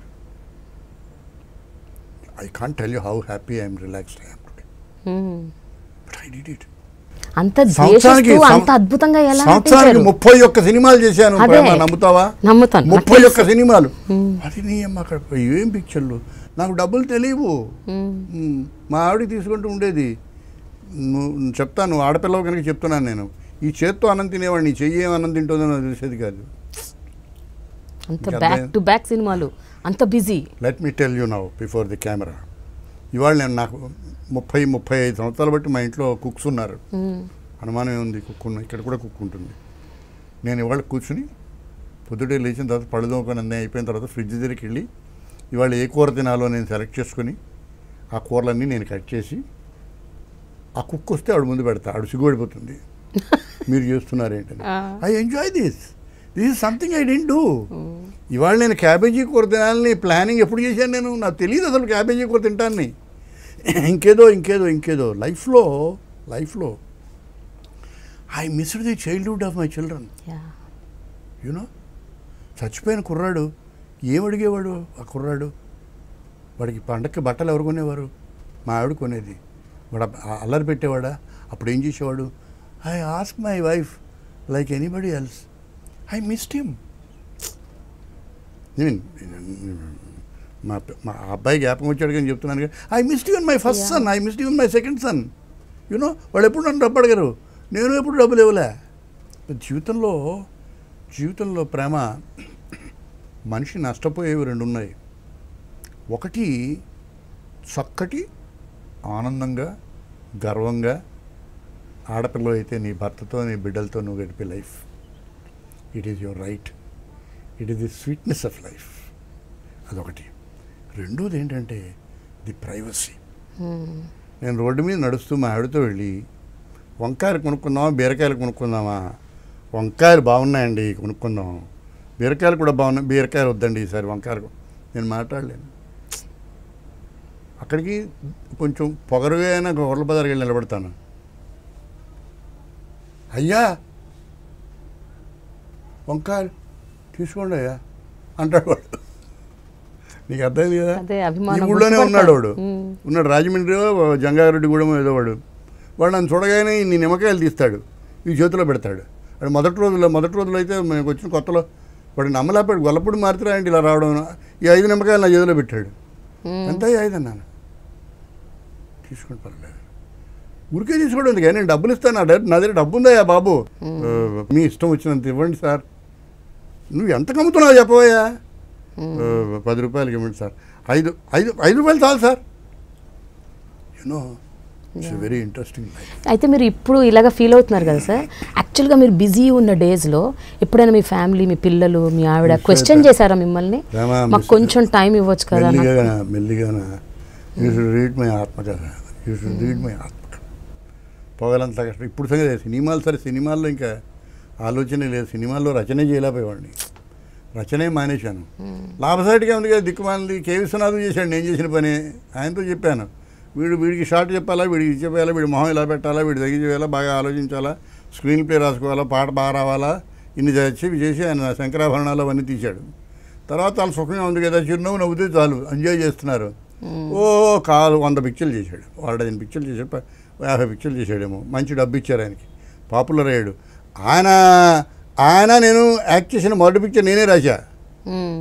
I can't tell you how happy I'm relaxed I'm today hmm. But I did it అంత సంవత్సరానికి ద్వేషిస్తూ సం- అంత అద్భుతంగా ఎలా సంవత్సరానికి నటించారు ముప్పై ఒక్క సినిమాలు చేశాను అదే. ప్రేమ, నమ్ముతావా నమ్ముతాను నాకు ముప్పై తెలుసు. ఒక్క సినిమాలు మ్మ్. అది నీ అమ్మ అక్కడ ఏం పిక్చర్లు నాకు డబ్బులు తెలియవు మ్మ్. మ్మ్. మా ఆవిడ తీసుకుంటూ ఉండేది నువ్వు నువ్వు చెప్తాను నువ్వు ఆడపిల్లవు కనుక చెప్తున్నాను నేను ఈ చేత్తో అన్నం తినేవాడిని నీ చెయ్యి ఏం అన్నం తింటుందో నాకు తెలిసేది కాదు అంత ఇంకా బ్యాక్ అదే. టు బ్యాక్ సినిమాలు అంత busy let me tell you now before the camera ఇవాళ నేను నాకు ముప్పై ముప్పై ఐదు సంవత్సరాలు బట్టి మా ఇంట్లో కుక్స్ ఉన్నారు అనుమానం ఏముంది కుక్ ఉన్న ఇక్కడ కూడా కుక్ ఉంటుంది నేను ఇవాళ కూర్చుని పొద్దుటే లేచిన తర్వాత పళ్ళు తోముకొని అన్నీ అయిపోయిన తర్వాత ఫ్రిడ్జ్ దగ్గరికి వెళ్ళి ఇవాళ ఏ కూర తినాలో నేను సెలెక్ట్ చేసుకొని ఆ కూరలన్నీ నేను కట్ చేసి ఆ కుక్ వస్తే ఆవిడ ముందు పెడతా ఆవిడ సిగ్గుపడిపోతుంది మీరు చేస్తున్నారు ఏంటని I enjoy this this is something I don't do ఇవాళ నేను క్యాబేజీ కూర తినాలని ప్లానింగ్ ఎప్పుడు చేశాను నేను నాకు తెలియదు అసలు క్యాబేజీ కూర తింటాన్ని ఇంకేదో ఇంకేదో ఇంకేదో లైఫ్లో లైఫ్లో I missed the childhood of my children you చచ్చిపోయిన కుర్రాడు ఏం అడిగేవాడు ఆ కుర్రాడు వాడికి పండక్కి బట్టలు ఎవరు కొనేవారు మా ఆవిడ కొనేది వాడు అబ్బ- ఆ అల్లరి పెట్టేవాడా అప్పుడు ఏం చేసేవాడు I ask my wife like anybody else I missed him మా మా అబ్బాయి జ్ఞాపకం వచ్చాడు కానీ చెప్తున్నాను I missed even my first son I missed even my second son you know ఎప్పుడు నన్ను డబ్బు అడిగారు నేను ఎప్పుడు డబ్బులు ఇవ్వలే జీవితంలో జీవితంలో ప్రేమ మనిషి నష్టపోయేవి రెండు ఉన్నాయి ఒకటి చక్కటి ఆనందంగా గర్వంగా ఆడపిల్ల అయితే నీ భర్తతో నీ బిడ్డలతో నువ్వు గడిపే life it is your right it is the sweetness of life అదొకటి రెండోది ఏంటంటే ది ప్రైవసీ నేను రోడ్డు మీద నడుస్తూ మా ఆవిడతో వెళ్ళి వంకాయలు కొనుక్కుందామా బీరకాయలు కొనుక్కుందామా వంకాయలు బాగున్నాయండి కొనుక్కుందాం బీరకాయలు కూడా బాగున్నాయి బీరకాయలు వద్దండి ఈసారి వంకాయలు కొ-" నేను మాట్లాడలేను అక్కడికి కొంచెం పొగరుగా అయినా గొర్రెల బజార్కి వెళ్ళి నిలబడతాను అయ్యా వంకాయలు తీసుకోండి అయ్యా అంటాడు వాడు నీకు అర్థమైంది కదా అదే ఈ అభిమానం ఊళ్ళోనే గుర్తుపడతారు. ఉన్నాడు వాడు మ్మ్. ఉన్నాడు రాజమండ్రి జంగారెడ్డి గూడెం ఏదో వాడు వాడు నన్ను చూడగానే ఇన్ని నిమ్మకాయలు తీస్తాడు ఈ చేతిలో పెడతాడు వాడు మొదటి రోజుల్లో మొదటి రోజుల్లో అయితే మనకు వచ్చిన కొత్తలో వాడు నమ్మలేపాడు గొల్లపూడి మారుతురా ఏంటి ఇలా రావడం ఈ ఐదు నిమ్మకాయలు నా చేతిలో పెట్టాడు మ్మ్. ఎంత ఈ ఐదు అన్నాను తీసుకుని పర్లేదు ఊరికే తీసుకోవడం ఎందుకు నేను డబ్బులు ఇస్తాను నా దగ్గర నా దగ్గర డబ్బు ఉందయ్యా బాబు ఆ, మీ ఇష్టం వచ్చినంత ఇవ్వండి సార్ నువ్వు ఎంత కమ్ముతున్నావు చెప్పవయ్యా ఆ, పది రూపాయలకి ఇవ్వండి సార్ ఐదు ఐదు ఐదు రూపాయలు చాలు sir you know it's very interesting life అయితే మీరు ఇప్పుడు ఇలాగ ఫీల్ అవుతున్నారు కదా సార్ యాక్చువల్గా మీరు బిజీ ఉన్న డేస్లో ఎప్పుడైనా మీ ఫ్యామిలీ మీ పిల్లలు మీ ఆవిడ క్వశ్చన్ చేశారా మిమ్మల్ని రామా, మాకు మిస్ కొంచెం టైం ఇవ్వచ్చు కదా నాకు. మెల్లిగా మెల్లిగాన యూ షుడ్ రీడ్ మై ఆత్మకథ యూ షుడ్ రీడ్ మై ఆత్మకథ పొగలంతా కష్టం ఇప్పుడు సంగతి సినిమాలు సరే సినిమాల్లో ఇంకా ఆలోచనే లేదు సినిమాల్లో రచనే చేయలేకపోయేవాడిని రచనే మానేశాను లాభసాటిగా ఉంది కదా దిక్కుమాలింది కే విశ్వనాథం చేశాడు నేను చేసిన పని ఆయనతో చెప్పాను వీడు వీడికి షార్ట్ చెప్పాలా వీడికి ఇది చెప్పాలా వీడి మొహం ఇలా పెట్టాలా వీడి దగ్గర చేయాలా బాగా ఆలోచించాలా స్క్రీన్ ప్లే రాసుకోవాలా పాట బాగా రావాలా ఇన్ని చెప్పి చేసి ఆయన శంకరాభరణాలు అవన్నీ తీశాడు తర్వాత వాళ్ళ సుఖంగా ఉంది కదా చిరునవ్వు నవ్వుతే చాలు ఎంజాయ్ చేస్తున్నారు ఓ కాలు వంద పిక్చర్లు చేశాడు వాడు డజన్ పిక్చర్లు చేశాడు ప- యాభై పిక్చర్లు చేశాడేమో మంచి డబ్బు ఇచ్చారు ఆయనకి పాపులర్ అయ్యాడు ఆయన ఆయన నేను యాక్ట్ చేసిన మొదటి పిక్చర్ నేనే రాశా మ్మ్.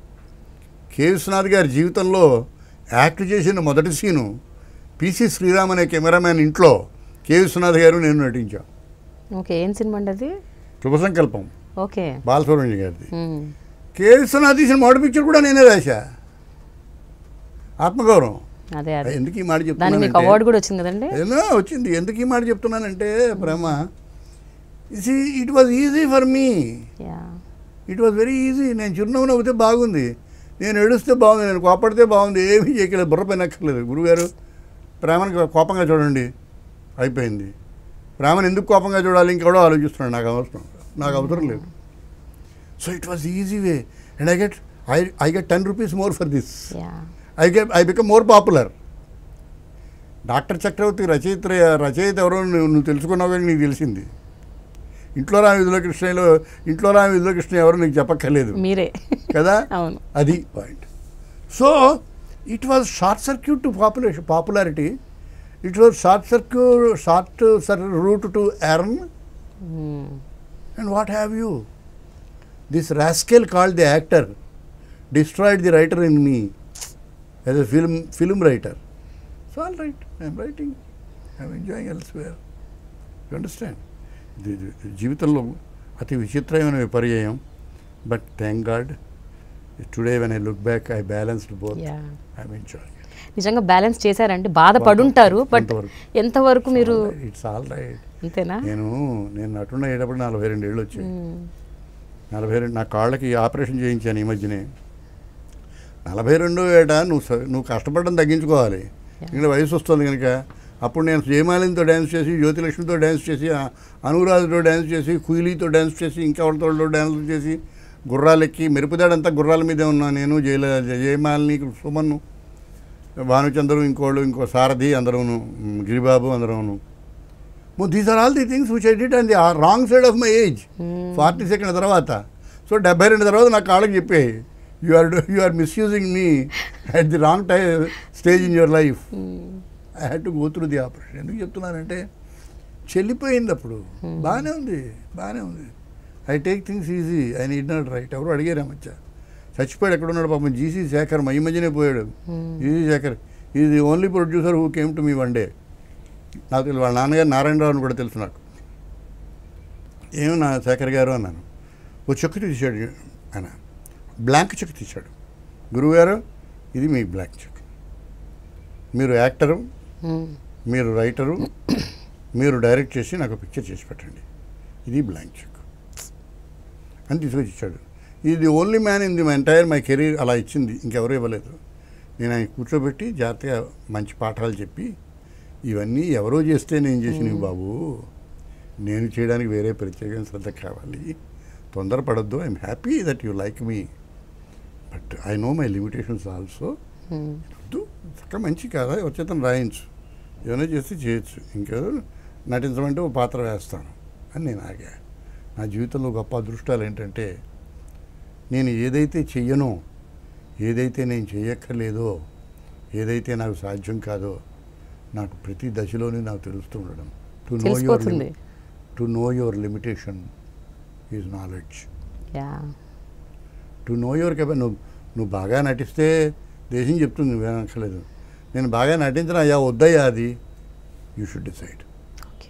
కె విశ్వనాథ్ గారి జీవితంలో యాక్ట్ చేసిన మొదటి సీను పిసి శ్రీరామ్ అనే కెమెరామ్యాన్ ఇంట్లో కె విశ్వనాథ్ గారు నేను నటించాం ఓకే ఏం సినిమా అండి అది శుభ సంకల్పం ఓకే బాలసుబ్రహ్మణ్యం గారిది మ్మ్. కె విశ్వనాథ్ తీసిన మొదటి పిక్చర్ కూడా నేనే రాశా ఆత్మగౌరవం అదే అదే ఎందుకు ఈ మాట దానికి మీకు చెప్తున్నానంటే అవార్డు కూడా వచ్చింది కదండి ఏదో వచ్చింది ఎందుకు ఈ మాట చెప్తున్నానంటే ప్రేమ it was easy for me yeah it was very easy నేను చిరునవ్వు నవ్వుతే బాగుంది నేను ఏడుస్తే బాగుంది నేను కోపడితే బాగుంది ఏమీ చేయలేదు బుర్ర పైన అక్కర్లేదు గురుగారు ప్రేమని కోపంగా చూడండి అయిపోయింది ప్రేమను ఎందుకు కోపంగా చూడాలి ఇంకెవడో ఆలోచిస్తున్నాడు నాకు అవసరం నాకు అవసరం లేదు so it was easy way and I get I I get ten rupees more for this yeah I get I become more popular doctor Chakravarthy రచయిత రచయిత ఎవరో నువ్వు నువ్వు తెలుసుకున్నావు కానీ నీకు తెలిసింది ఇంట్లో రామ విధుల కృష్ణలో ఇంట్లో రామ విధుల కృష్ణ ఎవరో నీకు చెప్పక్కర్లేదు మీరే కదా అవును అది point so it was short circuit to population popularity it was short circuit short sir route to earn hmm. And what have you this rascal called the actor destroyed the writer in me as a film film writer so all right I'm writing I'm enjoying elsewhere you understand జీవితంలో అతి విచిత్రమైన విపర్యయం but thank God today when I look back I balanced both yeah I'm enjoying నిజంగా balance చేశారండి బాధపడుంటారు but కొంతవరకు. ఎంతవరకు మీరు ఇట్స్ ఆల్ రైట్ అంతేనా నేను నేను నటున్న అయ్యేటప్పుడు నలభై రెండు ఏళ్ళు వచ్చాయి మ్మ్. నలభై రెండు నా కాళ్ళకి ఆపరేషన్ చేయించాను ఈ మధ్యనే నలభై రెండో ఏట నువ్వు స- నువ్వు కష్టపడడం తగ్గించుకోవాలి ఇంకా వయసు వస్తుంది కనుక అప్పుడు నేను జయమాలినితో డ్యాన్స్ చేసి జ్యోతిలక్ష్మితో డ్యాన్స్ చేసి ఆ అనురాధతో డ్యాన్స్ చేసి కుయిలీతో డ్యాన్స్ చేసి ఇంకా ఎవరితో డ్యాన్స్ చేసి గుర్రాలెక్కి మెరుపుదాడంతా గుర్రాల మీదే ఉన్నా నేను జయల జయమాలిని సుమన్ను భానుచంద్రు ఇంకోళ్ళు ఇంకో సారథి అందరూను మ్, గిరిబాబు అందరూను these are all the things which I did and the wrong side of my age forty second తర్వాత సో డెబ్బై రెండు తర్వాత నా కాళ్ళకి చెప్పాయి you are you are misusing me at the wrong tie stage in your life I had to go through the operation ఎందుకు చెప్తున్నానంటే చెల్లిపోయింది అప్పుడు బాగానే ఉంది బాగానే ఉంది I take things easy I need not right ఎవరు అడిగారు ఆ మధ్య చచ్చిపోయాడు ఎక్కడ ఉన్నాడు పాపం జీసీ శేఖర్ మా ఈ మధ్యనే పోయాడు G C Sekhar is the only producer who came to me one day నాకు తెలుసు వాళ్ళ నాన్నగారు నారాయణరావు అని కూడా తెలుసు నాకు ఏమో నా శేఖర్ గారు అన్నాను ఓ చెక్ తీశాడు ఆయన బ్లాంక్ చెక్ తీశాడు గురువుగారు ఇది మీ బ్లాంక్ చెక్ మీరు యాక్టరు మ్మ్. మీరు రైటరు మీరు డైరెక్ట్ చేసి నాకు పిక్చర్ చేసి పెట్టండి ఇది బ్లాంక్ చెక్ అని తీసుకొచ్చి ఇచ్చాడు ఇది only man in the my entire my career అలా ఇచ్చింది ఇంకెవరు ఇవ్వలేదు నేను ఆయన కూర్చోబెట్టి జాగ్రత్తగా మంచి పాఠాలు చెప్పి ఇవన్నీ ఎవరో చేస్తే నేను చేసినవి బాబు నేను చేయడానికి వేరే ప్రత్యేకమైన శ్రద్ధ కావాలి తొందరపడద్దు I'm happy that you like me but I know my limitations also మ్మ్. వద్దు చక్కగా మంచి కదా వచ్చేతను రాయించు ఏమైనా చేస్తే చేయొచ్చు ఇంకేదో నటించమంటే ఓ పాత్ర వేస్తాను అని నేను ఆగా నా జీవితంలో గొప్ప అదృష్టాలు ఏంటంటే నేను ఏదైతే చెయ్యనో ఏదైతే నేను చేయక్కర్లేదో ఏదైతే నాకు సాధ్యం కాదో నాకు ప్రతి దశలోనే నాకు తెలుస్తూ ఉండడం టు నో యువర్ తెలిసిపోతుంది to know your limitation is knowledge yeah to know your capacity నువ్వు నువ్వు బాగా నటిస్తే దేశం చెప్తుంది నువ్వేనక్కర్లేదు నేను బాగా నటించిన అయ్యా వద్దయ్యా అది you should decide okay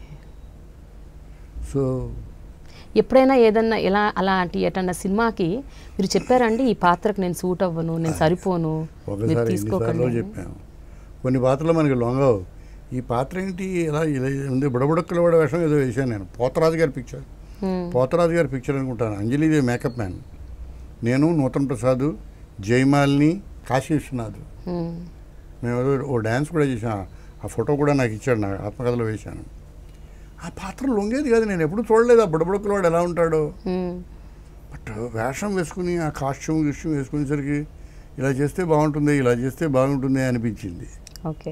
so ఎప్పుడైనా ఏదన్నా ఇలా అలాంటి ఎటన్నా సినిమాకి మీరు చెప్పారండి ఈ పాత్రకు నేను సూట్ అవ్వను నేను సరిపోను మీరు ఒకసారి ఎన్నిసార్లు తీసుకోకండి అని. చెప్పాను కొన్ని పాత్రలు మనకి లొంగవు ఈ పాత్ర ఏంటి ఇలా ఇలా ఉంది బుడబుడక్కల కూడా వేషం ఏదో వేశాను నేను పోతరాజు గారి పిక్చర్ మ్మ్. పోతరాజు గారి పిక్చర్ అనుకుంటాను అంజలిదేవి మేకప్ మ్యాన్ నేను నూతన్ ప్రసాద్ జయమాలిని కాశీ విశ్వనాథ్ మ్మ్. మేము ఏదో ఓ డ్యాన్స్ కూడా చేసాం ఆ ఫోటో కూడా నాకు ఇచ్చాడు నాకు ఆత్మకథలో వేశాను ఆ పాత్ర లొంగేది కాదు నేను ఎప్పుడు చూడలేదు ఆ బుడబుడకలు వాడు ఎలా ఉంటాడో మ్మ్. బట్ వేషం వేసుకుని ఆ కాస్ట్యూమ్ గిస్ట్యూమ్ వేసుకునేసరికి ఇలా చేస్తే బాగుంటుంది ఇలా చేస్తే బాగుంటుంది అనిపించింది ఓకే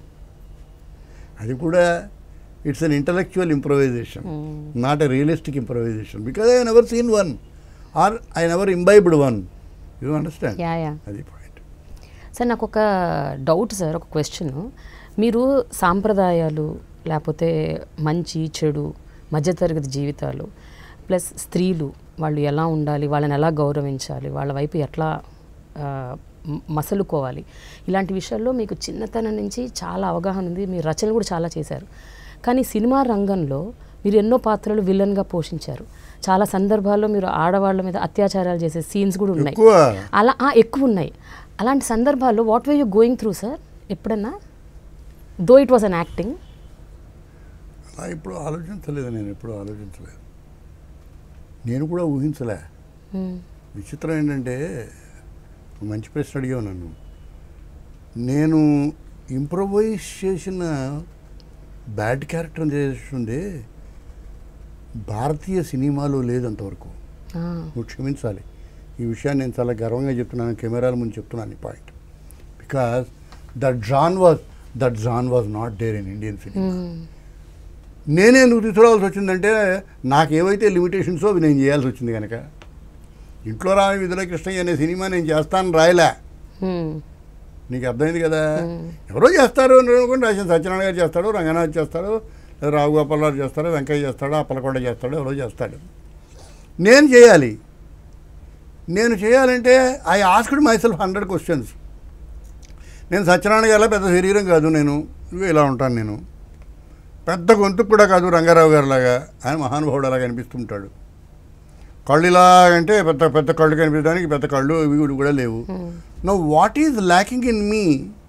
అది కూడా it's an intellectual improvisation hmm. Not a realistic improvisation because I never seen one or I never imbibed one you understand yeah yeah అది పాయింట్ సార్ నాకు ఒక డౌట్ సార్ ఒక క్వశ్చన్ మీరు సాంప్రదాయాలు లేకపోతే మంచి చెడు మధ్యతరగతి జీవితాలు ప్లస్ స్త్రీలు వాళ్ళు ఎలా ఉండాలి వాళ్ళని ఎలా గౌరవించాలి వాళ్ళ వైపు ఎట్లా ఆ, మ- మసలుకోవాలి ఇలాంటి విషయాల్లో మీకు చిన్నతనం నుంచి చాలా అవగాహన ఉంది మీరు రచనలు కూడా చాలా చేశారు కానీ సినిమా రంగంలో మీరు ఎన్నో పాత్రలు విలన్గా పోషించారు చాలా సందర్భాల్లో మీరు ఆడవాళ్ళ మీద అత్యాచారాలు చేసే సీన్స్ కూడా ఉన్నాయి ఎక్కువ అలా ఆ, ఎక్కువ ఉన్నాయి అలాంటి సందర్భాల్లో what way you going through sir ఎప్పుడన్నా though it was an acting అలా ఇప్పుడు ఆలోచించలేదు నేను ఎప్పుడు ఆలోచించలేదు నేను కూడా ఊహించలే విచిత్రం ఏంటంటే ఒక మంచి ప్రశ్న అడిగావు నన్ను నేను ఇంప్రొవైజ్ చేసిన బ్యాడ్ క్యారెక్టర్ చేస్తుంది భారతీయ సినిమాలో లేదు అంతవరకు నువ్వు క్షమించాలి ఈ విషయాన్ని నేను చాలా గర్వంగా చెప్తున్నాను కెమెరాల ముందు చెప్తున్నాను ఈ point because that genre was that genre was not there in Indian cinema నేనే ఎందుకు తీసుకురావాల్సి వచ్చిందంటే నాకు ఏవైతే లిమిటేషన్సో అవి నేను చేయాల్సి వచ్చింది కనుక ఇంట్లో రాని విధుల కృష్ణయ్య అనే సినిమా నేను చేస్తాను రాయలే నీకు అర్థమైంది కదా ఎవరో చేస్తారు అని అనుకోండి రాసిన సత్యనారాయణ గారు చేస్తాడు రంగనాథ్ చేస్తాడు లేదా రావు గోపాలరావు చేస్తాడు వెంకయ్య చేస్తాడు అప్పలకొండ చేస్తాడు ఎవరో చేస్తాడు నేను చేయాలి నేను చేయాలంటే I asked myself hundred questions నేను సత్యనారాయణ గారిలా పెద్ద శరీరం కాదు నేను ఇదిగో ఇలా ఉంటాను నేను పెద్ద గొంతుకు కూడా కాదు రంగారావు గారిలాగా ఆయన మహానుభావుడు అలా కనిపిస్తుంటాడు కళ్ళు ఇలాగంటే పెద్ద పెద్ద కళ్ళు కనిపించడానికి పెద్ద కళ్ళు ఇవి కూడా- కూడా లేవు no what is lacking in me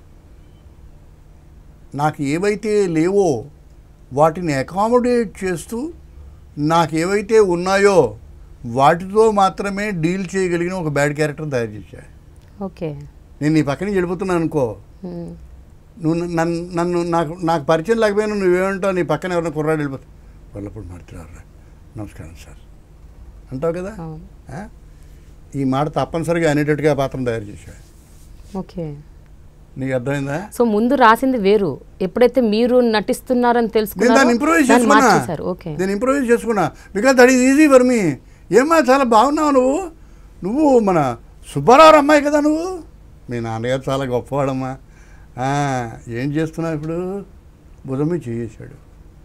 నాకు ఏవైతే లేవో వాటిని అకామిడేట్ చేస్తూ నాకు ఏవైతే ఉన్నాయో వాటితో మాత్రమే డీల్ చేయగలిగిన ఒక బ్యాడ్ క్యారెక్టర్ తయారు చేశా ఓకే నేను నీ పక్కన వెళ్ళిపోతున్నాను అనుకో నువ్వు నన్ను నన్ను నాకు నాకు పరిచయం లేకపోయినా నువ్వేమంటావు నీ పక్కన ఎవరైనా కుర్రాడు వెళ్ళిపోతా వాళ్ళప్పుడు మాట్లాడరా నమస్కారం సార్ అంటావు కదా అవును ఆ? ఈ మాట తప్పనిసరిగా అనేటట్టుగా పాత్ర తయారు చేశా ఓకే నీకు అర్థమైందా సో ముందు రాసింది వేరు ఎప్పుడైతే మీరు నటిస్తున్నారని నేను దాన్ని తెలుసుకున్నారో ఇంప్రూవైజ్ దాన్ని చేసుకున్నా మార్చేశారు ఓకే నేను ఇంప్రూవైజ్ చేసుకున్నా because that is easy for me ఏమ్మా చాలా బాగున్నావు నువ్వు నువ్వు మన సుబ్బారావు అమ్మాయి కదా నువ్వు మీ నాన్నగారు చాలా గొప్పవాడమ్మా ఆ, ఏం చేస్తున్నావు ఇప్పుడు భుజం మీద చేసాడు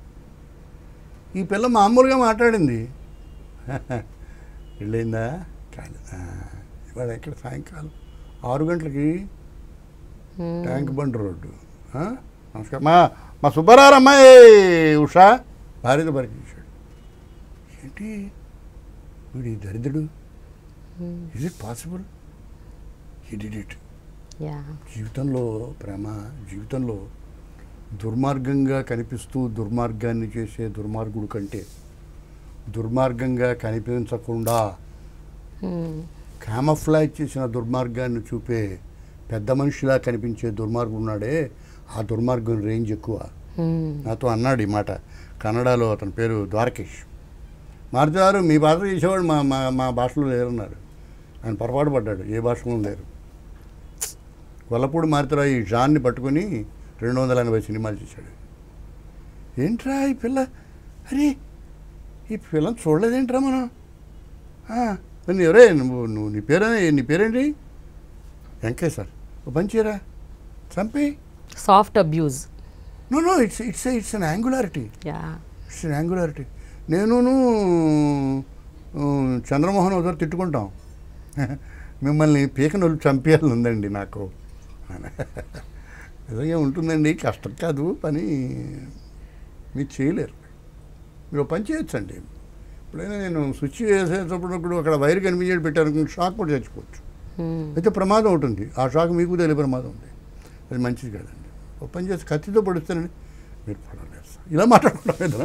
ఈ పిల్ల మామూలుగా మాట్లాడింది వెళ్ళిందా కాదు ఆ, ఇవాళ ఎక్కడ సాయంకాలం ఆరు గంటలకి ట్యాంక్ బండ్ రోడ్డు ఆ? నమస్కారం మా మా సుబ్బారావు అమ్మాయి ఉషా భార్యతో పరిచయించాడు ఏంటి వీడు ఈ దరిద్రుడు is it possible he did it yeah జీవితంలో ప్రేమ జీవితంలో దుర్మార్గంగా కనిపిస్తూ దుర్మార్గాన్ని చేసే దుర్మార్గుడు కంటే దుర్మార్గంగా కనిపించకుండా క్యామఫ్లాజ్ చేసిన దుర్మార్గాన్ని చూపే పెద్ద మనిషిలా కనిపించే దుర్మార్గుడు ఉన్నాడే ఆ దుర్మార్గం రేంజ్ ఎక్కువ నాతో అన్నాడు ఈ మాట కన్నడలో అతని పేరు ద్వారకేష్ మారుతారు మీ భాష చేసేవాడు మా మా మా భాషలో లేరన్నారు ఆయన పొరపాటు పడ్డాడు ఏ భాషలో లేరు గొల్లపూడి మారుతారా ఈ జాన్ని పట్టుకొని రెండు వందల ఎనభై సినిమాలు చేశాడు ఏంట్రా ఈ పిల్ల అరే ఈ పిల్లని చూడలేదేంట్రా మనం ఆ, మరి ఎవరే నువ్వు నువ్వు నీ పేరే నీ పేరేంటి వెంకయ్య సార్ ఓ పని చేయరా చంపి soft abuse no no it's it's it's an angularity yeah it's an angularity నేనును ఆ, చంద్రమోహన్ ఒకసారి తిట్టుకుంటాం మిమ్మల్ని పీకనొల్లు చంపేయాలని ఉందండి నాకు నిజంగా ఉంటుందండి కష్టం కాదు పని మీరు చేయలేరు మీరు ఒక పని చేయొచ్చండి ఎప్పుడైనా నేను స్విచ్ వేసేటప్పుడు అక్కడ వైర్ కనిపించేది పెట్టారు షాక్ కూడా చచ్చిపోవచ్చు అయితే ప్రమాదం ఉంటుంది ఆ షాక్ మీకు తెలియ ప్రమాదం ఉంది అది మంచిది కాదండి ఒక పని చేసి కత్తితో పడుస్తానండి మీరు పడలేదు సార్ ఇలా మాట్లాడుకుంటాం కదా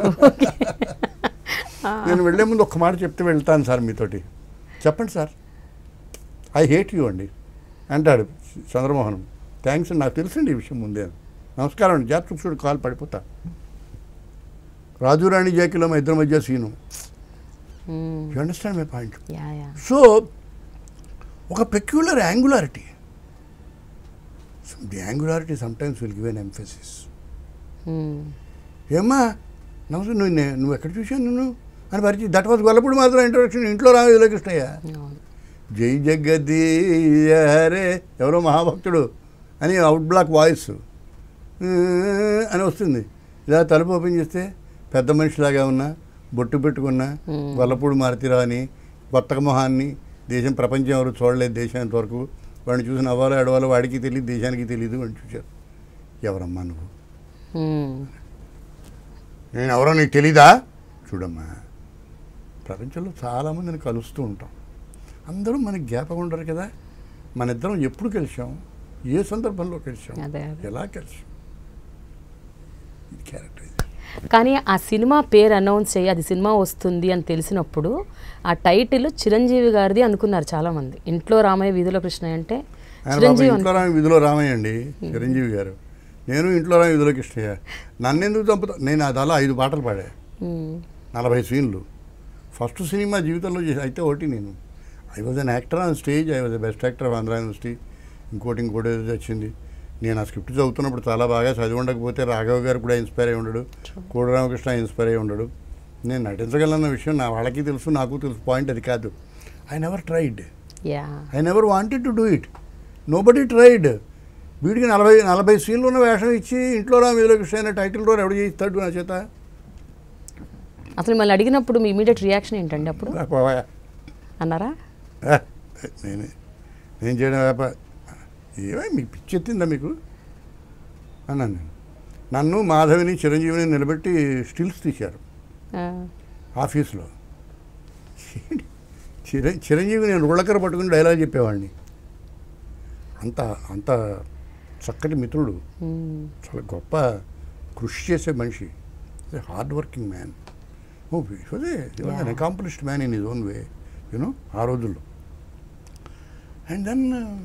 నేను వెళ్ళే ముందు ఒక్క మాట చెప్తే వెళ్తాను సార్ మీతోటి చెప్పండి సార్ ఐ హేట్ యూ అండి అంటాడు చంద్రమోహన్ థ్యాంక్స్ అండి నాకు తెలుసండి ఈ విషయం ముందే నమస్కారం అండి జాతకు చూడు కాలు పడిపోతా రాజు రాణి జాకీలో మా ఇద్దరి మధ్య scene you understand my point yeah yeah so ఒక peculiar angularity the angularity sometimes will give an emphasis ఏమ్మా నమస్తే నువ్వు నే- నువ్వు ఎక్కడ చూశాను నువ్వు అని పరిచయం దట్ వాజ్ గొల్లపూడి మాత్రం ఇంట్రొడక్షన్ ఇంట్లో రామకృష్ణయ్య అవును జై జగదీయ హరే ఎవరో మహాభక్తుడు అని అవుట్ బ్లాక్ వాయిస్ అని వస్తుంది ఇలా తలుపు ఓపెన్ చేస్తే పెద్ద మనిషిలాగా ఉన్నా బొట్టు పెట్టుకున్నా గొల్లపూడి మారుతిరావు అని కొత్త మొహాన్ని దేశం ప్రపంచం ఎవరు చూడలేదు దేశం ఇంతవరకు వాడిని చూసి నవ్వాలో ఎడవాలో వాడికి తెలియదు దేశానికి తెలియదు అని చూశారు ఎవరమ్మా నువ్వు మ్మ్. నేను ఎవరో నీకు తెలీదా చూడమ్మా ప్రపంచంలో చాలామందిని కలుస్తూ ఉంటాం అందరూ మనకి జ్ఞాపకం ఉండరు కదా మన ఇద్దరం ఎప్పుడు కలిసాం ఏ సందర్భంలో కలిసాం అదే అదే ఎలా కలిసాం ఇది క్యారెక్టర్ ఇది కానీ ఆ సినిమా పేరు అనౌన్స్ చేయి అది సినిమా వస్తుంది అని తెలిసినప్పుడు ఆ టైటిల్ చిరంజీవి గారిది అనుకున్నారు చాలా మంది ఇంట్లో రామయ్య వీధిలో కృష్ణ అంటే ఆయన పాపం చిరంజీవి ఇంట్లో రామ విధిలో రామయ్య అండి చిరంజీవి గారు నేను ఇంట్లో రామ విధిలో కృష్ణయ్య నన్ను ఎందుకు చంపుతా నేను అది అలా ఐదు పాటలు పాడా మ్మ్. నలభై సీన్లు ఫస్ట్ సినిమా జీవితంలో చేసి అయితే ఒకటి నేను I was an actor on stage I was best actor of Andhra University ఇంకోటి ఇంకోటి ఏదో వచ్చింది నేను ఆ స్క్రిప్ట్ చదువుతున్నప్పుడు చాలా బాగా చదివి ఉండకపోతే రాఘవ్ గారు కూడా ఇన్స్పైర్ అయి ఉండడు కోడి రామకృష్ణ ఇన్స్పైర్ అయి ఉండడు నేను నటించగలన్న విషయం నా వాళ్ళకి తెలుసు నాకు తెలుసు పాయింట్ అది కాదు I never tried yeah I never wanted to do it nobody tried వీడికి నలభై నలభై సీన్లు ఉన్న వేషం ఇచ్చి ఇంట్లో రా మీలో కృష్ణ అయిన టైటిల్ రోల్ ఎవడు చేయిస్తాడు నా చేత అసలు మళ్ళీ అడిగినప్పుడు మీ ఇమీడియట్ రియాక్షన్ ఏంటండి అప్పుడు రా పోవా. అన్నారా ఆ, నేనే నేను చేయడం వ్యాపార ఏమై మీకు పిచ్చి ఎత్తిందా మీకు అన్నాను నేను నన్ను మాధవిని చిరంజీవిని నిలబెట్టి స్టిల్స్ తీశారు ఆ, ఆఫీస్లో చిర చిరంజీవి నేను రుళ్ళకర పట్టుకుని డైలాగ్ చెప్పేవాడిని అంత అంత చక్కటి మిత్రుడు మ్మ్. చాలా గొప్ప కృషి చేసే మనిషి హార్డ్ వర్కింగ్ మ్యాన్ ఓ అదే Yeah. Accomplished man in his own way you know రోజుల్లో and then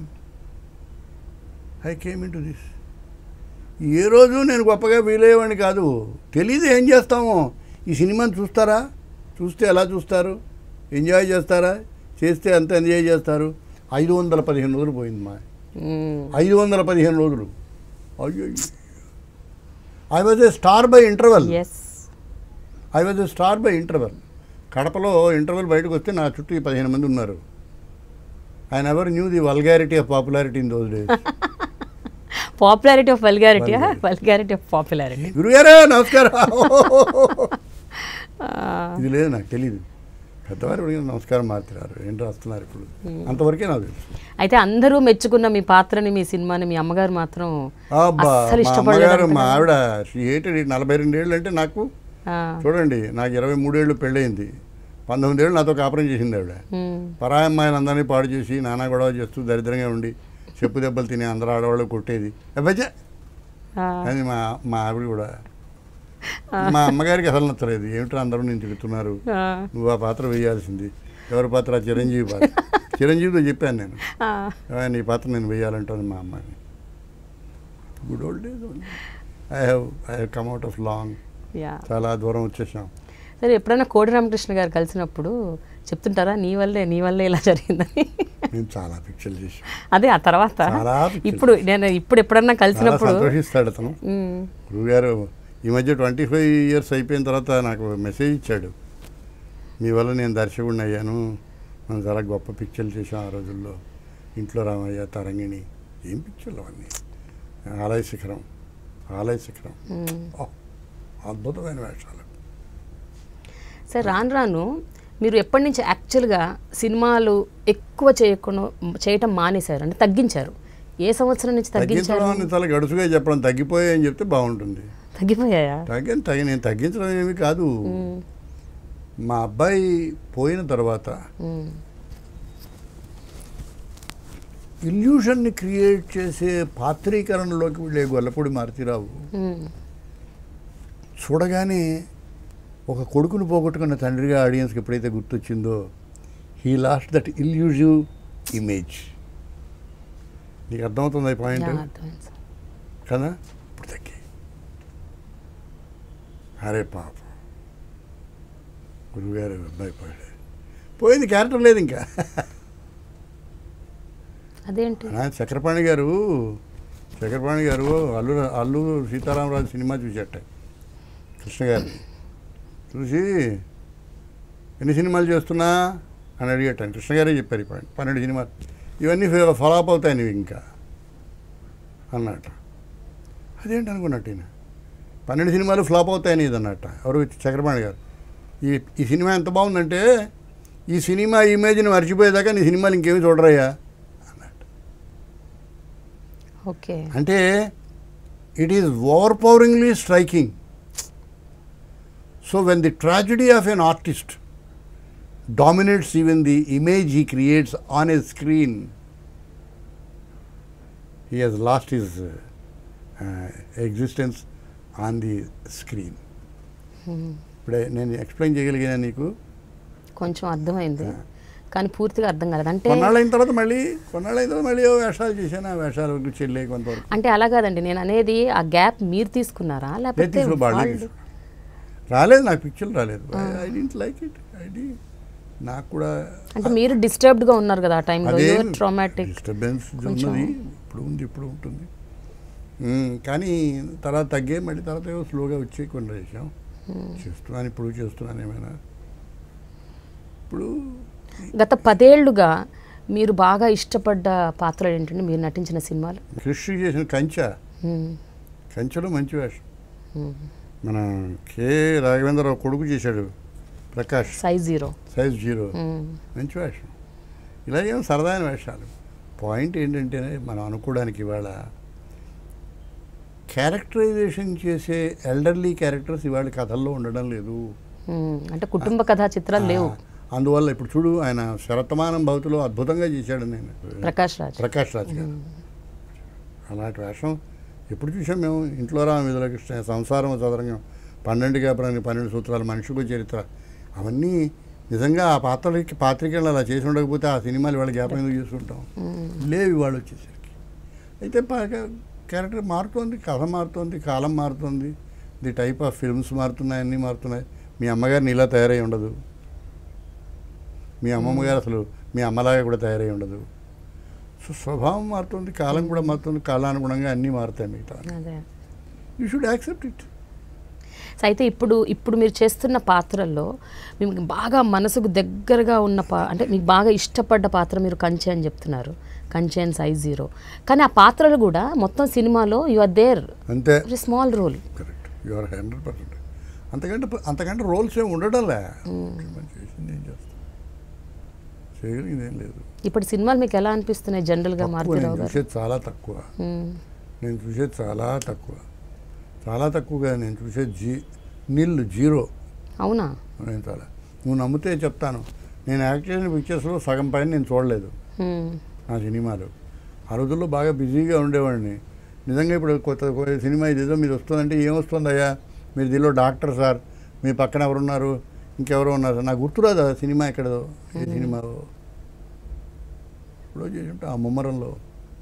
I came into this ఏ రోజు నేను గొప్పగా ఫీల్ అయ్యేవాడిని కాదు తెలీదు ఏం చేస్తామో ఈ సినిమాని చూస్తారా చూస్తే ఎలా చూస్తారు ఎంజాయ్ చేస్తారా చేస్తే ఎంత ఎంజాయ్ చేస్తారు ఐదు వందల పదిహేను రోజులు పోయింది మా మ్మ్. ఐదు వందల పదిహేను రోజులు అయ్యో I was a star by interval yes I was a star by interval కడపలో ఇంటర్వెల్ బయటకు వస్తే నా చుట్టూ ఈ పదిహేను మంది ఉన్నారు I never knew the vulgarity of popularity in those days popularity of vulgarity Vulgarity. Vulgarity of popularity గురుగారు నమస్కారం ఇది లేదు నాకు తెలియదు పెద్దవారు అడిగిన నమస్కారం మార్చారు ఏంటి రాస్తున్నారు ఇప్పుడు అంతవరకే నాకు తెలుసు అయితే అందరూ మెచ్చుకున్న మీ పాత్రని మీ సినిమాని మీ అమ్మగారు మాత్రం అబ్బా అస్సలు మా అమ్మగారు మా ఇష్టపడలేదు ఆవిడ ఏంటి నలభై రెండేళ్ళు అంటే నాకు చూడండి నాకు ఇరవై మూడేళ్ళు పెళ్ళయింది పంతొమ్మిదేళ్ళు నాతో కాపురం చేసింది ఆవిడ పరాయి అమ్మాయిని అందరినీ పాడు చేసి నానా గొడవ చేస్తూ దరిద్రంగా ఉండి చెప్పు దెబ్బలు తిని అందరూ ఆడవాళ్ళు కొట్టేది అబ్బచ్చా అని మా మా ఆవిడ కూడా మా అమ్మగారికి అసలు నచ్చలేదు ఏమిట్రా అందరూ నేను తిడుతున్నారు నువ్వు ఆ పాత్ర వేయాల్సింది ఎవరి పాత్ర చిరంజీవి పాత్ర చిరంజీవితో చెప్పాను నేను "ఏమయ్య, నీ పాత్ర నేను వేయాలంటాను మా అమ్మాయిని good old days I have I have come out of long yeah చాలా దూరం వచ్చేసాం సరే ఎప్పుడైనా కోడి రామకృష్ణ గారు కలిసినప్పుడు చెప్తుంటారా నీ వల్లే నీ వల్లే ఇలా జరిగిందని నేను చాలా పిక్చర్లు చేశాను అదే ఆ తర్వాత చాలా pictures. ఇప్పుడు నేను ఇప్పుడు ఎప్పుడన్నా చాలా కలిసినప్పుడు సంతోషిస్తాడు అతను మ్మ్. గురుగారు ఈ మధ్య ట్వంటీ ఫైవ్ ఇయర్స్ అయిపోయిన తర్వాత నాకు మెసేజ్ ఇచ్చాడు మీ వల్ల నేను దర్శకుడిని అయ్యాను మనం చాలా గొప్ప పిక్చర్లు చేసాం ఆ రోజుల్లో ఇంట్లో రామయ్య తరంగిణి ఏం పిక్చర్లు అవన్నీ ఆలయ శిఖరం ఆలయ శిఖరం మ్మ్. ఓ, అద్భుతమైన వేషాలు సరే రాను రాను మీరు ఎప్పటి నుంచి యాక్చువల్గా సినిమాలు ఎక్కువ చేయకుండా చేయటం మానేశారు అంటే తగ్గించారు ఏ సంవత్సరం నుంచి తగ్గించారు తగ్గించడం అని చాలా గడుసుగా చెప్పడం తగ్గిపోయాయని చెప్తే బాగుంటుంది తగ్గిపోయాయా తగ్గి తగ్గి నేను తగ్గించడం ఏమి కాదు మ్మ్. మా అబ్బాయి పోయిన తర్వాత మ్మ్. ఇల్యూషన్ని క్రియేట్ చేసే పాత్రీకరణలోకి వెళ్ళే గొల్లపూడి మారుతీరావు మ్మ్. చూడగానే ఒక కొడుకును పోగొట్టుకున్న తండ్రిగా ఆడియన్స్కి ఎప్పుడైతే గుర్తొచ్చిందో he lost that elusive image నీకు అర్థమవుతుంది ఈ పాయింట్ యా, అర్థమైంది సార్. కదా ఇప్పుడు తగ్గి అరే పాప గురువుగారు అబ్బాయి పోయాడు పోయింది క్యారెక్టర్ లేదు ఇంకా అదేంటి నా చక్రపాణి గారు చక్రపాణి గారు అల్లు అల్లు సీతారామరాజు సినిమా చూసేట కృష్ణ గారిని చూసి ఎన్ని సినిమాలు చేస్తున్నా అని అడిగేటాను కృష్ణ గారే చెప్పారు ఇప్పుడు పన్నెండు సినిమాలు ఇవన్నీ ఫాలోఅప్ అవుతాయి నువ్వు ఇంకా అన్నట్టు అదేంటి అనుకున్నట్టు ఈయన పన్నెండు సినిమాలు ఫ్లాప్ అవుతాయని ఇది అన్నట్ట ఎవరు చక్రపాణి గారు ఈ ఈ సినిమా ఎంత బాగుందంటే ఈ సినిమా ఇమేజ్ని మర్చిపోయేదాకా నీ సినిమాలు ఇంకేమి చూడరయ్యా అన్నట్టు ఓకే అంటే it is overpoweringly striking so when the tragedy of an artist dominates even the image he creates on a screen he has lost his existence on the screen ఇప్పుడే నేను explain చేయగలిగినా నీకు కొంచెం అర్థమైంది కానీ పూర్తిగా అర్థం కాలేదు అంటే కొన్నాళ్ళు అయిన తర్వాత మళ్ళీ కొన్నాళ్ళు అయిన తర్వాత మళ్ళీ ఏవో వేషాలు చేశాను ఆ వేషాలు చెల్లే కొంతవరకు అంటే అలా కాదండి నేను అనేది ఆ గ్యాప్ మీరు తీసుకున్నారా లేదు లేకపోతే తీసుకో బాగా వాళ్ళు రాలేదు నాకు పిక్చర్లు రాలేదు I didn't like it I డి నాకు కూడా అంటే మీరు డిస్టర్బ్డ్ గా ఉన్నారు కదా ఆ టైంలో అదే ట్రామాటిక్ డిస్టర్బెన్స్ కొంచెం. ఉన్నది ఇప్పుడు ఉంది ఇప్పుడు ఉంటుంది మ్మ్, కానీ తర్వాత తగ్గే మళ్ళీ తర్వాత ఏవో స్లోగా వచ్చి కొన్ని చేసాం చేస్తున్నాను ఇప్పుడు చేస్తున్నాను ఏమైనా ఇప్పుడు గత పదేళ్లుగా మీరు బాగా ఇష్టపడ్డ పాత్రలు ఏంటంటే మీరు నటించిన సినిమాలు కృషి చేసిన కంచె మ్మ్. కంచెలో మంచి వేషం మ్మ్. మన కె రాఘవేంద్రరావు కొడుకు చేశాడు Prakash size zero size zero మ్మ్. మంచి వేషం ఇలాగేం సరదాయిన వేషాలు పాయింట్ ఏంటంటే మనం అనుకోవడానికి ఇవాళ క్యారెక్టరైజేషన్ చేసే ఎల్డర్లీ క్యారెక్టర్స్ ఇవాళ కథల్లో ఉండడం లేదు మ్మ్. అంటే కుటుంబ కథా చిత్రాలు లేవు ఆ, అందువల్ల ఇప్పుడు చూడు ఆయన శరతమానం భవతిలో అద్భుతంగా చేశాడు నేను ప్రకాష్ రాజ్ ప్రకాష్ రాజ్ గారు అలాంటి వేషం ఎప్పుడు చూసాం మేము ఇంట్లో రామ విధుల కృష్ణ సంసారం చదరంగం పన్నెండు గాపరానికి పన్నెండు సూత్రాలు మనిషికు చరిత్ర అవన్నీ నిజంగా ఆ పాత్రలకి పాత్రికలు అలా చేసి ఉండకపోతే ఆ సినిమాలు వాళ్ళ జ్ఞాపకం ఎందుకు చేసుకుంటాం లేవు వాళ్ళు వచ్చేసరికి అయితే బాగా క్యారెక్టర్ మారుతోంది కథ మారుతోంది కాలం మారుతోంది ది టైప్ ఆఫ్ ఫిల్మ్స్ మారుతున్నాయి అన్నీ మారుతున్నాయి మీ అమ్మగారు నీలా తయారై ఉండదు మీ అమ్మమ్మ గారు అసలు మీ అమ్మలాగా కూడా తయారై ఉండదు సో స్వభావం మారుతుంది కాలం కూడా మారుతుంది కాలానుగుణంగా అన్నీ మారుతాయి మిగతా అదే you should accept it so అయితే ఇప్పుడు ఇప్పుడు మీరు చేస్తున్న పాత్రల్లో మీకు బాగా మనసుకు దగ్గరగా ఉన్న పా అంటే మీకు బాగా ఇష్టపడ్డ పాత్ర మీరు కంచె అని చెప్తున్నారు కంచె అండ్ సైజ్ జీరో కానీ ఆ పాత్రలు కూడా మొత్తం సినిమాలో యు ఆర్ దేర్ అంతే very small role correct you are hundred percent అంతకంటే అంతకంటే రోల్స్ ఏమి ఉండడంలే మనం చేసింది ఏం చేస్తాం చేయగలిగింది ఏం లేదు ఇప్పుడు సినిమాలు మీకు ఎలా అనిపిస్తున్నాయి జనరల్గా తక్కువ మారుతిరావు నేను గారు చూసేది చాలా తక్కువ మ్మ్. నేను చూసేది చాలా తక్కువ చాలా తక్కువగా నేను చూసేది జీ నిల్ జీరో అవునా నేను చాలా నువ్వు నమ్మితే చెప్తాను నేను యాక్ట్ చేసిన పిక్చర్స్లో సగం పైన నేను చూడలేదు మ్మ్. నా సినిమాలు ఆ రోజుల్లో బాగా బిజీగా ఉండేవాడిని నిజంగా ఇప్పుడు కొత్త కొత్త సినిమా ఇదేదో మీరు వస్తుందంటే ఏం వస్తుందయ్యా మీరు దీనిలో డాక్టర్ సార్ మీ పక్కన ఎవరున్నారు ఇంకెవరో ఉన్నారు సార్ నాకు గుర్తురాదు ఆ సినిమా ఎక్కడదో ఏ సినిమాలో ఇప్పుడు చేసి ఉంటే ఆ ముమ్మరంలో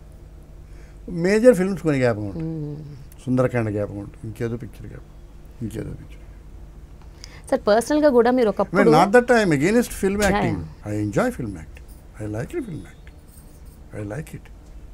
మేజర్ ఫిల్మ్స్ కొన్ని జ్ఞాపకం ఉంటుంది మ్మ్. సుందరకాండ జ్ఞాపకం ఉంటుంది ఇంకేదో పిక్చర్ జ్ఞాపకం ఇంకేదో పిక్చర్ సార్ పర్సనల్గా కూడా మీరు ఒకప్పుడు not that I'm against film Yeah, acting I enjoy film acting I like it film acting I like it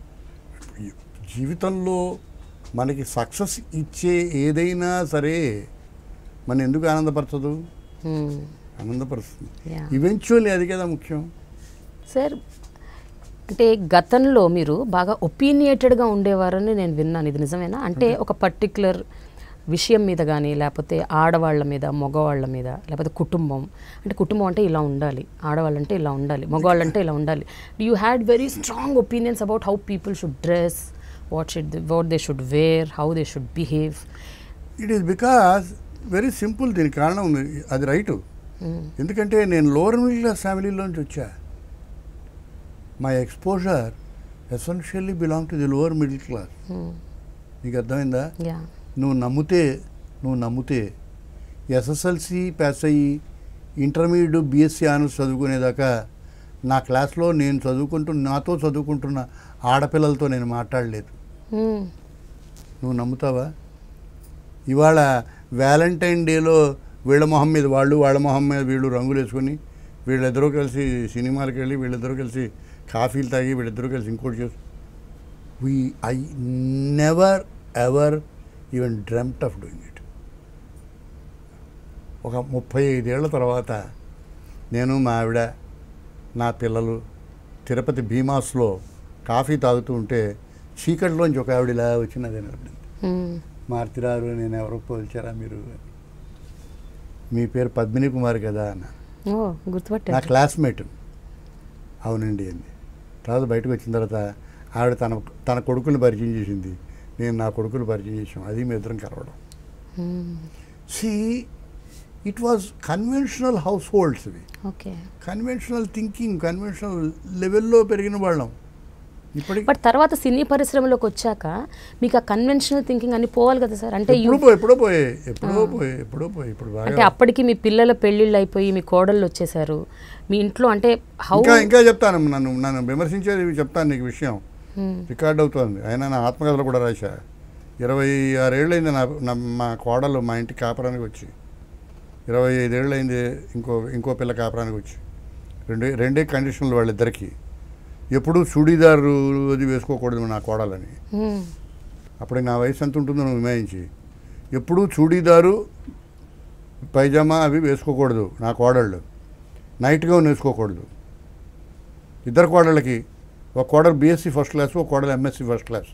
జీవితంలో మనకి సక్సెస్ ఇచ్చే ఏదైనా సరే మన ఎందుకు ఆనందపరచదు మ్మ్. ఆనందపరుస్తుంది Yeah. ఈవెన్చువల్లీ అది కదా ముఖ్యం సార్ అంటే గతంలో మీరు బాగా ఒపీనియేటెడ్గా ఉండేవారని నేను విన్నాను ఇది నిజమేనా అంటే ఒక పర్టిక్యులర్ విషయం మీద కానీ లేకపోతే ఆడవాళ్ళ మీద మగవాళ్ళ మీద లేకపోతే కుటుంబం అంటే కుటుంబం అంటే ఇలా ఉండాలి ఆడవాళ్ళంటే ఇలా ఉండాలి మగవాళ్ళంటే ఇలా ఉండాలి you had very strong opinions about how people should dress what should what they should wear how they should behave it is because very simple దీనికి కారణం ఉంది అది రైటు ఎందుకంటే నేను లోవర్ మిడిల్ క్లాస్ ఫ్యామిలీలోంచి వచ్చా my exposure essentially belong to the lower middle class నీకు అర్థమైందా యా నువ్వు నమ్మితే నువ్వు నమ్మితే ఎస్ఎస్ఎల్సి పాస్ అయ్యి ఇంటర్మీడియట్ బీఎస్సీ ఆనర్స్ చదువుకునేదాకా నా క్లాస్లో నేను చదువుకుంటూ నాతో చదువుకుంటున్న ఆడపిల్లలతో నేను మాట్లాడలేదు నువ్వు నమ్ముతావా ఇవాళ వ్యాలంటైన్ డేలో వీళ్ళ మొహం మీద వాళ్ళు వాళ్ళ మొహం మీద వీళ్ళు రంగులు వేసుకొని వీళ్ళిద్దరూ కలిసి సినిమాలకు వెళ్ళి వీళ్ళిద్దరూ కలిసి కాఫీలు తాగి వీళ్ళిద్దరూ కలిసి ఇంకోటి చేసి we I never ever even dreamt of doing it ఒక ముప్పై ఐదేళ్ల తర్వాత నేను మా ఆవిడ నా పిల్లలు తిరుపతి భీమాస్లో కాఫీ తాగుతూ ఉంటే చీకటిలోంచి ఒక ఆవిడ ఇలా వచ్చినది నిలబడింది మ్మ్. మార్తిరారు నేను ఎవరో పోల్చారా మీరు మీ పేరు పద్మిని కుమార్ కదా అన్న ఓ నా గుర్తుపట్టారు క్లాస్మేట్ అవునండి అంది తర్వాత బయటకు వచ్చిన తర్వాత ఆవిడ తన తన కొడుకుని పరిచయం చేసింది నేను నా కొడుకుని పరిచయం చేసాం అది మీ ఇద్దరం కలవడం hmm. See it was conventional households ఇవి ఓకే కన్వెన్షనల్ థింకింగ్ కన్వెన్షనల్ లెవెల్లో పెరిగిన వాళ్ళం ఇప్పటికి బట్ తర్వాత సినీ పరిశ్రమలోకి వచ్చాక మీకు ఆ కన్వెన్షనల్ థింకింగ్ అన్ని పోవాలి కదా సార్ అంటే ఎప్పుడో you- పోయి ఎప్పుడో పోయి ఎప్పుడో పోయి ఎప్పుడో పోయి ఇప్పుడు అంటే బాగా అప్పటికి మీ పిల్లల పెళ్ళిళ్ళు అయిపోయి మీ కోడళ్ళు వచ్చేసారు మీ ఇంట్లో అంటే హౌ ఇంకా ఇంకా చెప్తాను నన్ను నన్ను విమర్శించేది చెప్తాను నీకు విషయం రికార్డ్ అవుతోంది అయినా నా ఆత్మకథలు కూడా రాశా ఇరవై ఆరేళ్ళైంది నా నా మా కోడలు మా ఇంటి కాపురానికి వచ్చి ఇరవై ఐదేళ్ళైంది ఇంకో ఇంకో పిల్ల కాపురానికి వచ్చి రెండే రెండే కండిషన్లు వాళ్ళిద్దరికి ఎప్పుడూ చూడీదారు అది వేసుకోకూడదు నా కోడలని అప్పటికి నా వయసు ఎంత ఉంటుందో నువ్వు విమాయించి ఎప్పుడూ చూడీదారు పైజామా అవి వేసుకోకూడదు నా కోడళ్ళు నైట్ గౌన్ వేసుకోకూడదు ఇద్దరు కోడళ్ళకి ఒక కోడలు బీఎస్సీ ఫస్ట్ క్లాస్ ఒక కోడలు ఎంఎస్సీ ఫస్ట్ క్లాస్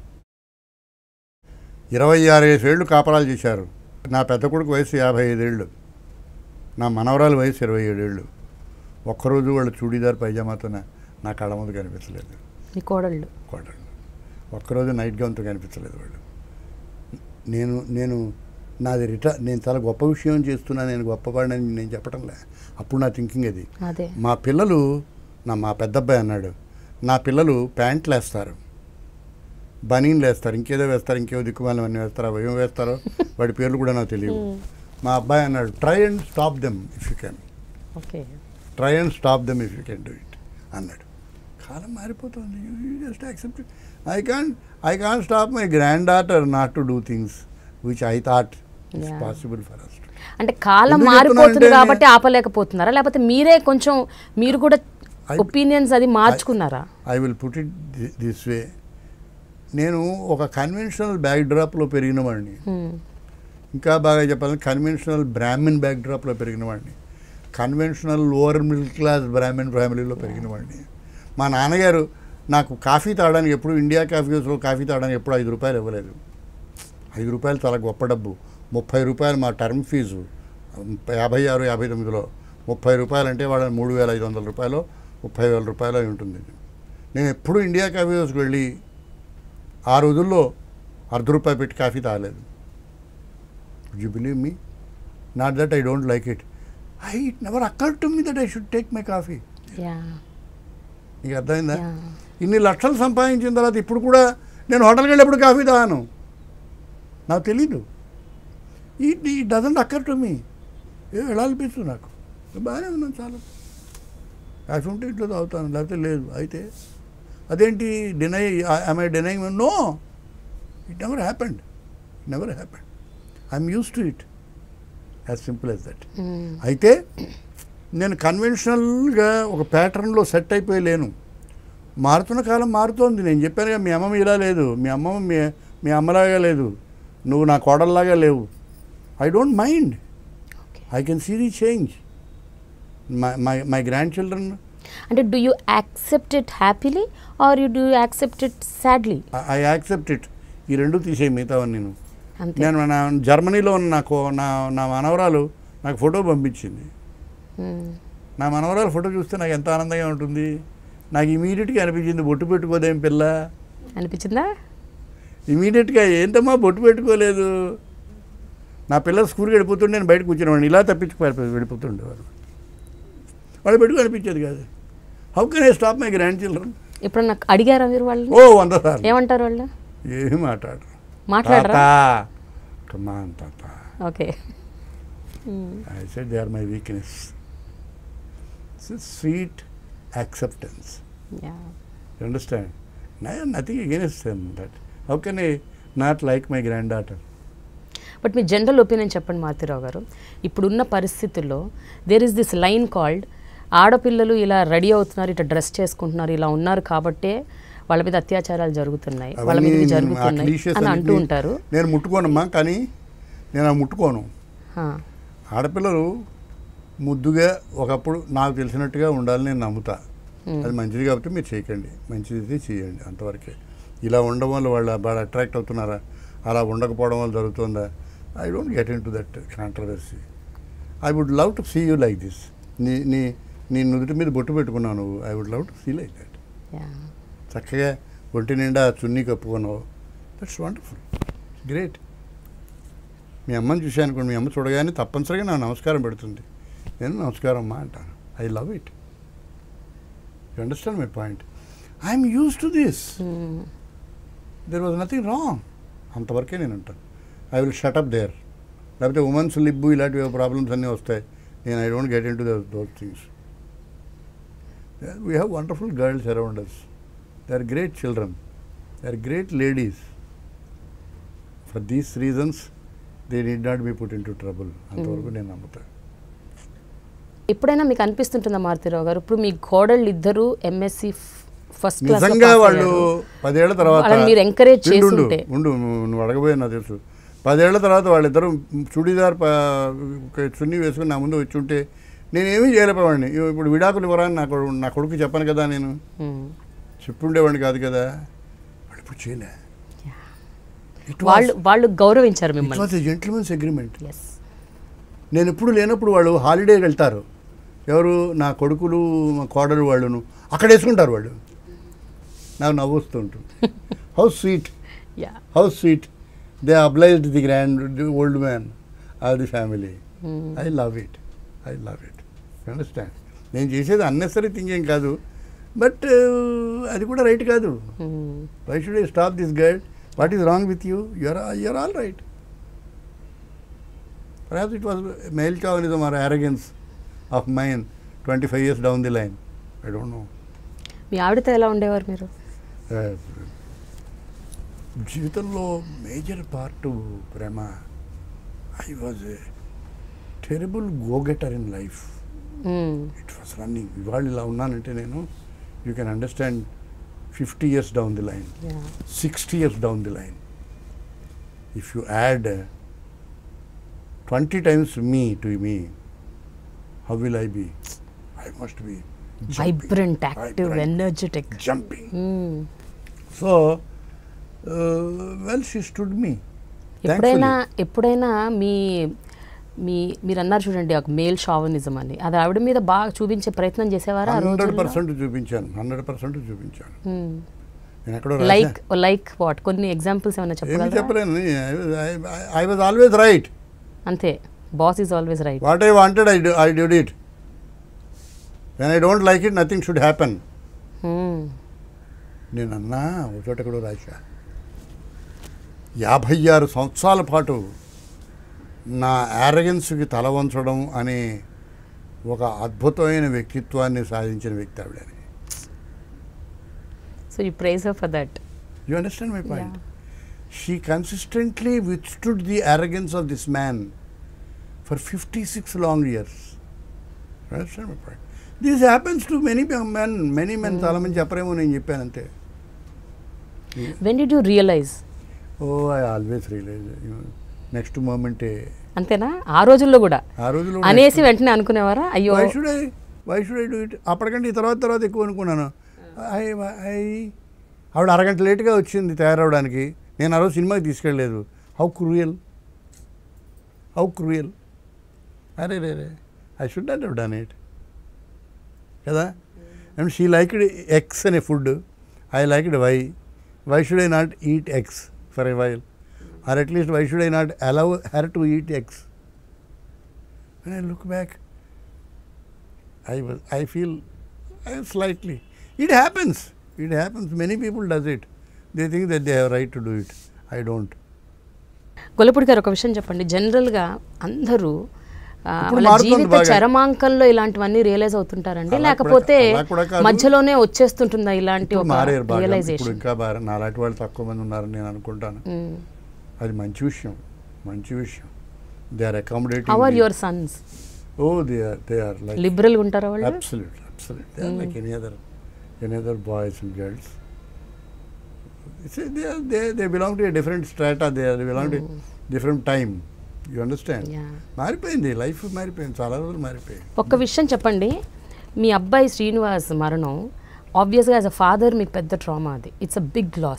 ఇరవై ఆరు ఏళ్ళు కాపరాలు చేశారు నా పెద్ద కొడుకు వయసు యాభై ఐదేళ్ళు నా మనవరాలు వయసు ఇరవై ఏడేళ్ళు ఒక్కరోజు వాళ్ళు చూడీదార్ పైజామాతో నా- నా కళ్ళ ముందు కనిపించలేదు మీ కోడళ్ళు కోడళ్ళు ఒక్కరోజు నైట్ గౌన్తో కనిపించలేదు వాళ్ళు నేను నేను నాది రిటా నేను చాలా గొప్ప విషయం చేస్తున్నా నేను గొప్పవాడిని నేను చెప్పటంలే అప్పుడు నా థింకింగ్ అది అదే మా పిల్లలు నా మా పెద్దబ్బాయి అన్నాడు నా పిల్లలు ప్యాంట్లు వేస్తారు బనీన్లు వేస్తారు ఇంకేదో వేస్తారు ఇంకేదో దిక్కుమాలం అన్నీ వేస్తారు అవి ఏం వేస్తారో వాడి పేర్లు కూడా నాకు తెలియదు మా అబ్బాయి అన్నాడు try and stop them if you can okay try and stop them if you can do it అన్నాడు కాలం మారిపోతుంది you just accept I can I can stop my granddaughter not to do things which I thought it's Yeah. Possible for us అంటే కాలం ఎందుకు మారిపోతుంది చెప్తున్నానంటే కాబట్టి ఆపలేకపోతున్నారా లేకపోతే మీరే కొంచెం మీరు కూడా I- ఒపీనియన్స్ అది మార్చుకున్నారా I will put it this way నేను ఒక కన్వెన్షనల్ బ్యాక్ డ్రాప్లో పెరిగిన వాడిని Hmm. ఇంకా బాగా చెప్పాలంటే కన్వెన్షనల్ బ్రాహ్మిన్ బ్యాక్ డ్రాప్లో పెరిగిన వాడిని conventional lower middle class Brahmin ఫ్యామిలీలో పెరిగిన వాడిని మా నాన్నగారు నాకు కాఫీ తాగడానికి ఎప్పుడు ఇండియా కాఫీ హౌస్లో కాఫీ తాగడానికి ఎప్పుడు ఐదు రూపాయలు ఇవ్వలేదు ఐదు రూపాయలు చాలా గొప్ప డబ్బు ముప్పై రూపాయలు మా టర్మ్ ఫీజు యాభై ఆరు యాభై తొమ్మిదిలో ముప్పై రూపాయలు అంటే వాళ్ళ మూడు వేల ఐదు వందల రూపాయలు ముప్పై వేల రూపాయలు అయి ఉంటుంది నేను ఎప్పుడు ఇండియా కాఫీ హౌస్కి వెళ్ళి ఆ రోజుల్లో అర్ధ రూపాయి పెట్టి కాఫీ తాగలేదు you believe me not that I don't like it I it never occur to me that I should take my coffee yeah నీకు అర్థమైందా యా ఇన్ని లక్షలు సంపాదించిన తర్వాత ఇప్పుడు కూడా నేను హోటల్కి వెళ్ళినప్పుడు కాఫీ తాగాను నాకు తెలీదు ఈ ఈ డజంట్ అక్కర్ టు మీ ఏ వెళ్ళాలనిపిస్తుంది నాకు బాగానే ఉన్నాను చాలా కాఫీ ఉంటే ఇంట్లో తాగుతాను లేకపోతే లేదు అయితే అదేంటి deny I denying no it never happened never happened I'm used to it as simple as that Hmm. అయితే నేను కన్వెన్షనల్గా ఒక ప్యాటర్న్లో సెట్ అయిపోయి లేను మారుతున్న కాలం మారుతోంది నేను చెప్పాను కదా మీ అమ్మమ్మ ఇలా లేదు మీ అమ్మమ్మ మీ మీ అమ్మలాగా లేదు నువ్వు నా కోడల్లాగా లేవు I don't mind Okay. I can see the change my my my grandchildren అంటే do you accept it happily or you do accept it sadly I accept it ఈ రెండు తీసేయి మిగతావన్నీ నేను అంతే నేను నా జర్మనీలో ఉన్న నాకు నా నా మనవరాలు నాకు ఫోటో పంపించింది Hmm. నా మనవరాలు ఫోటో చూస్తే నాకు ఎంత ఆనందంగా ఉంటుంది నాకు ఇమీడియట్గా అనిపించింది బొట్టు పెట్టుకోదేం పిల్ల అనిపించిందా ఇమీడియట్గా ఏంటమ్మా బొట్టు పెట్టుకోలేదు నా పిల్లలు స్కూల్కి వెళ్ళిపోతుండే నేను బయటకు కూర్చునేవాడిని ఇలా తప్పించి పారిపోయి వెళ్ళిపోతుండేవారు వాళ్ళు పెట్టుకు అనిపించేది కాదు how can I stop my grandchildren ఇప్పుడు నాకు అడిగారా మీరు వాళ్ళని ఓ వంద సార్లు ఏమంటారు వాళ్ళు ఏమి మాట్లాడరు మాట్లాడరా కమాన్ తాత okay I said they are my weakness sweet acceptance yeah You understand? I have nothing against them. That how can I not like my granddaughter? But మీ జనరల్ ఒపీనియన్ చెప్పండి మారుతిరావు గారు ఇప్పుడున్న పరిస్థితుల్లో there is this line called ఆడపిల్లలు ఇలా ready అవుతున్నారు ఇట్లా dress చేసుకుంటున్నారు ఇలా ఉన్నారు కాబట్టే వాళ్ళ మీద అత్యాచారాలు జరుగుతున్నాయి వాళ్ళ మీద అవన్నీ ఇవి ఆ జరుగుతున్నాయి cliches అని అంటూ అన్నిటినీ ఉంటారు నేను ముట్టుకోనమ్మా కానీ నేను అవి ముట్టుకోను ఆ, ఆడపిల్లలు ముద్దుగా ఒకప్పుడు నాకు తెలిసినట్టుగా ఉండాలని నేను నమ్ముతా అది మంచిది కాబట్టి మీరు చేయకండి మంచిది అయితే చేయండి అంతవరకే ఇలా ఉండడం వల్ల వాళ్ళు బాగా అట్రాక్ట్ అవుతున్నారా అలా ఉండకపోవడం వల్ల జరుగుతుందా I don't get into that controversy I would love to see you like this నీ నీ నీ నుదుటి మీద బొట్టు పెట్టుకున్నావు నువ్వు I would love to see like that yeah చక్కగా ఒంటి నిండా చున్నీ కప్పుకున్నావు దట్స్ వండర్ఫుల్ గ్రేట్ మీ అమ్మని చూశాను అనుకోండి మీ అమ్మ చూడగానే తప్పనిసరిగా నా నమస్కారం పెడుతుంది నేను నమస్కారం అమ్మా అంటాను I love it you understand my point I'm used to this there was nothing wrong అంతవరకే నేను ఉంటాను ఐ విల్ షటప్ దేర్ లేకపోతే ఉమెన్స్ లిబ్బు ఇలాంటివి ప్రాబ్లమ్స్ అన్నీ వస్తాయి నేను I don't get into those things we have wonderful girls around us they are great children they are great ladies for these reasons they need not be put into trouble అంతవరకు నేను నమ్ముతాను ఎప్పుడైనా మీకు అనిపిస్తుంటుందా మారుతిరావు గారు ఇప్పుడు మీ కోడళ్ళు ఇద్దరు MSc first class నిజంగా వాళ్ళు పదేళ్ల తర్వాత వాళ్ళని మీరు encourage ఉండు, ఉండు, చేసుంటే. ఉండు నువ్వు నువ్వు అడగబోయే నాకు తెలుసు పదేళ్ల తర్వాత వాళ్ళిద్దరూ చుడీదార్ ప- ఒక చున్నీ వేసుకుని నా ముందు వచ్చి ఉంటే నేనేమీ చేయలేకపోవాడిని ఇప్పుడు విడాకులు ఇవ్వరా అని నా కొడుకు నా కొడుకు చెప్పాను కదా నేను చెప్పుండేవాడిని కాదు కదా వాళ్ళు ఇప్పుడు చేయలే ఇట్ వాళ్ళు వాళ్ళు గౌరవించారు మిమ్మల్ని was a gentlemen's agreement yes నేను ఎప్పుడు లేనప్పుడు వాళ్ళు హాలిడేకి వెళ్తారు ఎవరు నా కొడుకులు మా కోడలు వాళ్ళును అక్కడ వేసుకుంటారు వాళ్ళు నాకు నవ్వు వస్తూ ఉంటుంది how sweet yeah how sweet they obliged the grand old man of the family I love it I love it understand నేను చేసేది అన్నెసరీ థింకింగ్ కాదు బట్ అది కూడా రైట్ కాదు why should I stop this guide what is wrong with you you're you're all right Perhaps it was male chauvinism or arrogance of mine 25 years down the line. I don't know. మీ ఆవిడతో ఎలా ఉండేవారు మీరు Uh, జీవితంలో major part ప్రేమ I was a terrible go-getter in life hmm. It was running ఇవాళ ఇలా ఉన్నానంటే నేను you can understand fifty years down the line Yeah. 60 years down the line, if you add uh, 20 times me to me, how will I be? I must be jumping, vibrant active vibrant, energetic jumping. So, uh, well, she stood me. ఎప్పుడైనా Thankfully. ఎప్పుడైనా మీ మీ మీరు అన్నారు చూడండి ఒక male chauvinism అని అది ఆవిడ మీద బాగా చూపించే ప్రయత్నం చేసేవారా ఆ హండ్రెడ్ రోజుల్లో పర్సెంట్ చూపించాను హండ్రెడ్ పర్సెంట్ చూపించాను నేను ఎక్కడో లైక్ లైక్ వాట్ కొన్ని ఎగ్జాంపుల్స్ ఏమైనా ఏమి చెప్పగలరా చెప్పలేను ఐ వాజ్ ఆల్వేస్ రైట్ అంతే boss is always right what I wanted I I did it when I don't like it nothing should happen నేను అన్నా ఒక చోట ఎక్కడో రాశా యాభై ఆరు సంవత్సరాల పాటు నా యారగెన్స్కి తల వంచడం అనే ఒక అద్భుతమైన వ్యక్తిత్వాన్ని సాధించిన వ్యక్తి ఆవిడని so you prize for that you understand my point she consistently withstood the arrogance of this man for 56 long years. Understand my point? This happens to many men, many men చాలా మంది చెప్పరేమో నేను చెప్పాను అంతే when did you realize oh I always realize next మూమెంటే అంతేనా ఆ రోజుల్లో కూడా ఆ రోజులో అనేసి వెంటనే అనుకునేవారా అయ్యో why should I why should I do it అప్పటికంటే ఈ తర్వాత తర్వాత ఎక్కువ అనుకున్నాను ఐ ఐ ఆవిడ అరగంట లేట్గా వచ్చింది తయారవడానికి నేను ఆ రోజు సినిమాకి తీసుకెళ్ళలేదు హౌ క్రూయల్ హౌ క్రూయల్ అరే రే రే I should not have done it కదా అండ్ షీ లైక్డ్ ఎగ్స్ అనే food I liked why why should I not eat eggs for a while or at least why should I not allow her to eat eggs when I look back, I was I feel I am slightly. It happens. It happens. Many people does it. They think that they have right to do it. I don't. Gollapudi గారు ఒక విషయం చెప్పండి జనరల్గా అందరూ ఆ, ఇప్పుడు వాళ్ళ మారుతోంది జీవిత బాగా. చరమాంకంలో ఇలాంటివన్నీ రియలైజ్ అవుతుంటారండి అలా లేకపోతే కూడా- అలా కూడా కాదు. మధ్యలోనే వచ్చేస్తుంటుందా ఇలాంటి ఇప్పుడు ఒక మారారు బాగా ఇప్పుడు రియలైజేషన్ ఇంకా బాగా నాలాంటి వాళ్ళు తక్కువ మంది ఉన్నారని నేను అనుకుంటాను అది మంచి విషయం మంచి విషయం they are how are accommodating your sons oh they are they are like liberal ఉంటారా వాళ్ళు Absolutely, absolutely. They are like any other, any other boys and girls. It's a, they, are, they, they belong to a different strata. They, are, they belong to different time. You understand? Yeah. మారిపోయింది life మారిపోయింది చాలా రోజులు మారిపోయింది ఒక్క విషయం చెప్పండి మీ అబ్బాయి శ్రీనివాస్ మరణం ఆబ్వియస్గా యాజ్ అ ఫాదర్ మీకు పెద్ద ట్రామా అది ఇట్స్ అ బిగ్ లాస్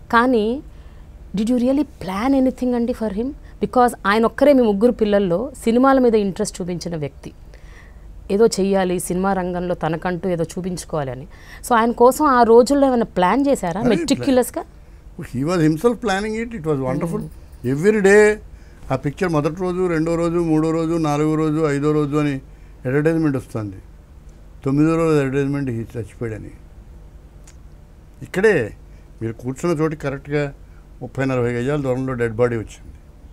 కానీ did you really plan anything అండి ఫర్ హిమ్ బికాజ్ ఆయన ఒక్కరే మీ ముగ్గురు పిల్లల్లో సినిమాల మీద ఇంట్రెస్ట్ చూపించిన వ్యక్తి ఏదో చెయ్యాలి సినిమా రంగంలో తనకంటూ ఏదో చూపించుకోవాలి అని సో ఆయన కోసం ఆ రోజుల్లో ఏమైనా ప్లాన్ చేశారా అదే మెట్రిక్యులస్గా he was himself planning it it was wonderful every day ఆ పిక్చర్ మొదటి రోజు రెండో రోజు మూడో రోజు నాలుగో రోజు ఐదో రోజు అని అడ్వర్టైజ్మెంట్ వస్తుంది తొమ్మిదో రోజు అడ్వర్టైజ్మెంట్ ఈ చచ్చిపోయాడని ఇక్కడే మీరు కూర్చున్న చోటి కరెక్ట్గా ముప్పై నలభై గజాల దూరంలో డెడ్ బాడీ వచ్చింది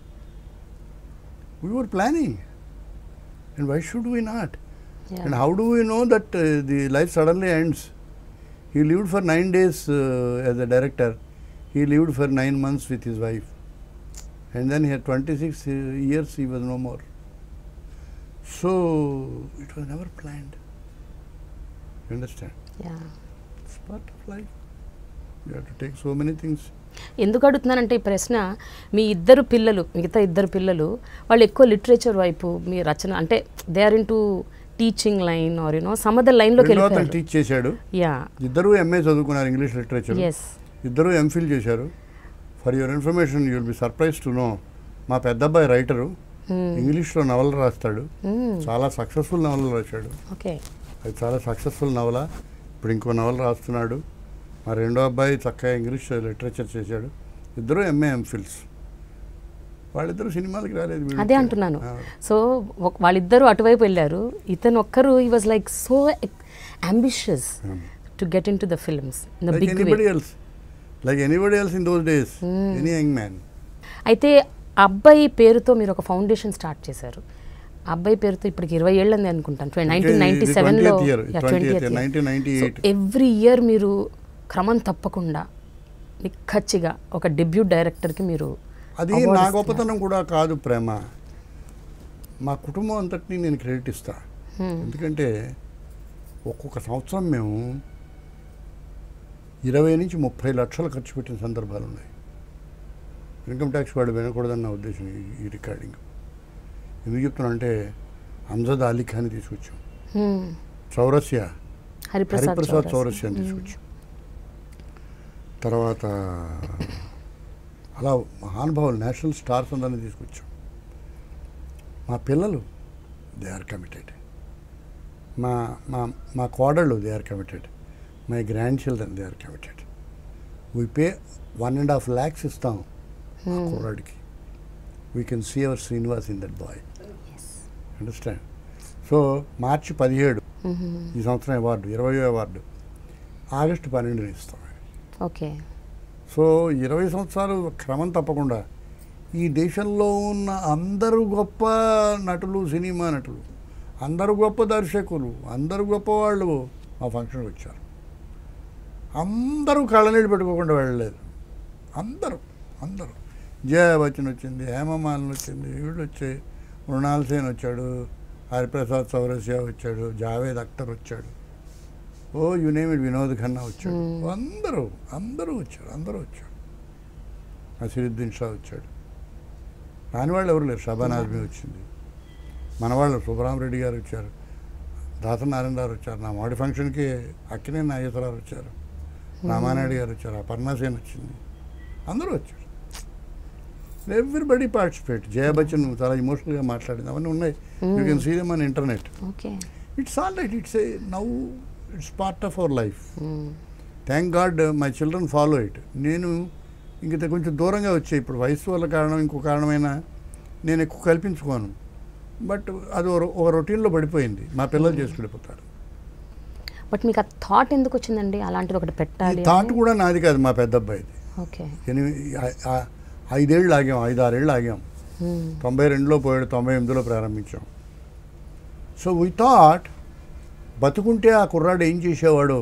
we were planning and why should we not And how do we know that uh, the life suddenly ends? He lived for nine days uh, as a director. He lived for nine months with his wife. And then he had 26 uh, years, he was no more. So, it was never planned. You understand? It's part of life. You have to take so many things. ఎందుకు అడుగుతున్నానంటే ఈ ప్రశ్న మీ ఇద్దరు పిల్లలు మిగతా ఇద్దరు పిల్లలు వాళ్ళు ఎక్కువ లిటరేచర్ వైపు మీ రచన అంటే they are into teaching line or you know some other లైన్లోకి రెండో అతను వెళ్ళిపోయారు టీచ్ చేశాడు యా ఇద్దరు ఎంఏ చదువుకున్నారు ఇంగ్లీష్ లిటరేచర్ ఎస్ ఇద్దరు ఎంఫిల్ చేశారు for your information you will be surprise to know మా పెద్ద అబ్బాయి రైటరు ఇంగ్లీష్లో నవల రాస్తాడు చాలా సక్సెస్ఫుల్ నవలలు రాశాడు ఓకే అది చాలా సక్సెస్ఫుల్ నవల ఇప్పుడు ఇంకో నవల రాస్తున్నాడు మా రెండో అబ్బాయి చక్కగా ఇంగ్లీష్ లిటరేచర్ చేశాడు ఇద్దరు ఎంఏ ఎంఫిల్స్ వాళ్ళిద్దరు సినిమాలకి రాలేదు వీళ్ళు. అదే అంటున్నాను ఆ, సో ఒక- వాళ్ళిద్దరూ అటువైపు వెళ్ళారు ఇతను ఒక్కరు ఈ was like so ambitious to get into the films in the like big way anybody else like anybody else in those days any young man అయితే అబ్బాయి పేరుతో మీరు ఒక ఫౌండేషన్ స్టార్ట్ చేశారు అబ్బాయి పేరుతో ఇప్పటికి ఇరవై ఏళ్ళని అనుకుంటాను నైన్టీన్ నైన్టీ ఇది సెవెన్లో 20th year, 20th year, 1998. Every year మీరు క్రమం తప్పకుండా నిక్కచ్చిగా ఒక డెబ్యూట్ డైరెక్టర్కి మీరు అది award నా ఇస్తున్నారు. గొప్పతనం కూడా కాదు ప్రేమ మా కుటుంబం అంతటిని నేను క్రెడిట్ ఇస్తా Hmm. ఎందుకంటే ఒక్కొక్క సంవత్సరం మేము ఇరవై నుంచి ముప్పై లక్షలు ఖర్చు పెట్టిన సందర్భాలు ఉన్నాయి ఇన్కమ్ ట్యాక్స్ వాడు వినకూడదన్న ఉద్దేశం ఈ- ఈ రికార్డింగ్ ఎందుకు చెప్తున్నా అంటే అంజద్ అలీ ఖాన్ తీసుకొచ్చాం Hmm. చౌరస్య హరిప్రసాద్ హరిప్రసాద్ చౌరస్. చౌరస్యాన్ని తీసుకొచ్చాం తర్వాత అలా మహానుభావులు నేషనల్ స్టార్స్ అందరినీ తీసుకొచ్చాం మా పిల్లలు దే ఆర్ కమిటెడ్ మా మా మా కోడళ్ళు they are committed my grandchildren they are committed we pay one and half lakhs ఇస్తాం మా Hmm. కుర్రాడికి we can see our Srinivas in that boy Yes. Understand so మార్చి పదిహేడు Mhm. ఈ సంవత్సరం అవార్డు ఇరవై అవార్డు ఆగస్టు పన్నెండున ఇస్తాం ఓకే సో ఇరవై సంవత్సరాలు క్రమం తప్పకుండా ఈ దేశంలో ఉన్న అందరూ గొప్ప నటులు సినిమా నటులు అందరూ గొప్ప దర్శకులు అందరూ గొప్ప వాళ్ళు మా ఫంక్షన్కి వచ్చారు అందరూ కళ్ళనీళ్ళు పెట్టుకోకుండా వెళ్ళలేదు అందరూ అందరూ జయ బచ్చన్ వచ్చింది హేమమాలిని వచ్చింది వీళ్ళు వచ్చాయి మృణాల్ సేన్ వచ్చాడు హరిప్రసాద్ చౌరసియా వచ్చాడు జావేద్ అఖ్తర్ వచ్చాడు oh you name it Vinod Khanna వచ్చాడు Hmm. అందరూ అందరూ వచ్చారు అందరూ వచ్చారు నసీరుద్దీన్ షా వచ్చాడు రాని వాళ్ళు ఎవరు లేరు షబాన్ ఆజ్మీ వచ్చింది మన వాళ్ళు సుబ్బరామరెడ్డి గారు వచ్చారు దాస నారాయణ గారు వచ్చారు నా మాడి ఫంక్షన్కి అక్కినే నాగేశ్వరరావు వచ్చారు రామానాయుడు గారు వచ్చారు అపర్ణాసేన్ వచ్చింది అందరూ వచ్చారు ఎవ్రీబడి పార్టిసిపేట్ జయ బచ్చన్ చాలా ఇమోషనల్గా మాట్లాడింది అవన్నీ ఉన్నాయి you can see them on internet okay it's all right it's a now it's part of our life thank God my children follow it నేను ఇంక కొంచెం దూరంగా వచ్చాయి ఇప్పుడు వయసు వల్ల కారణం ఇంకో కారణమైన నేను ఎక్కువ కల్పించుకోను బట్ అది ఒక రొ- ఒక రొటీన్లో పడిపోయింది మా పిల్లలు చేసుకెళ్ళిపోతారు బట్ మీకు ఆ థాట్ ఎందుకు వచ్చిందండి అలాంటిది ఒకటి ఈ పెట్టాలి థాట్ కూడా నాది కాదు మా పెద్ద అబ్బాయిది ఓకే ఎనిమిది ఆ- ఆ- ఐదేళ్ళు ఆగాం ఐదు ఆరేళ్ళు ఆగాం తొంభై రెండులో పోయాడు తొంభై ఎనిమిదిలో ప్రారంభించాం సో వీ థాట్ బతుకుంటే ఆ కుర్రాడు ఏం చేసేవాడు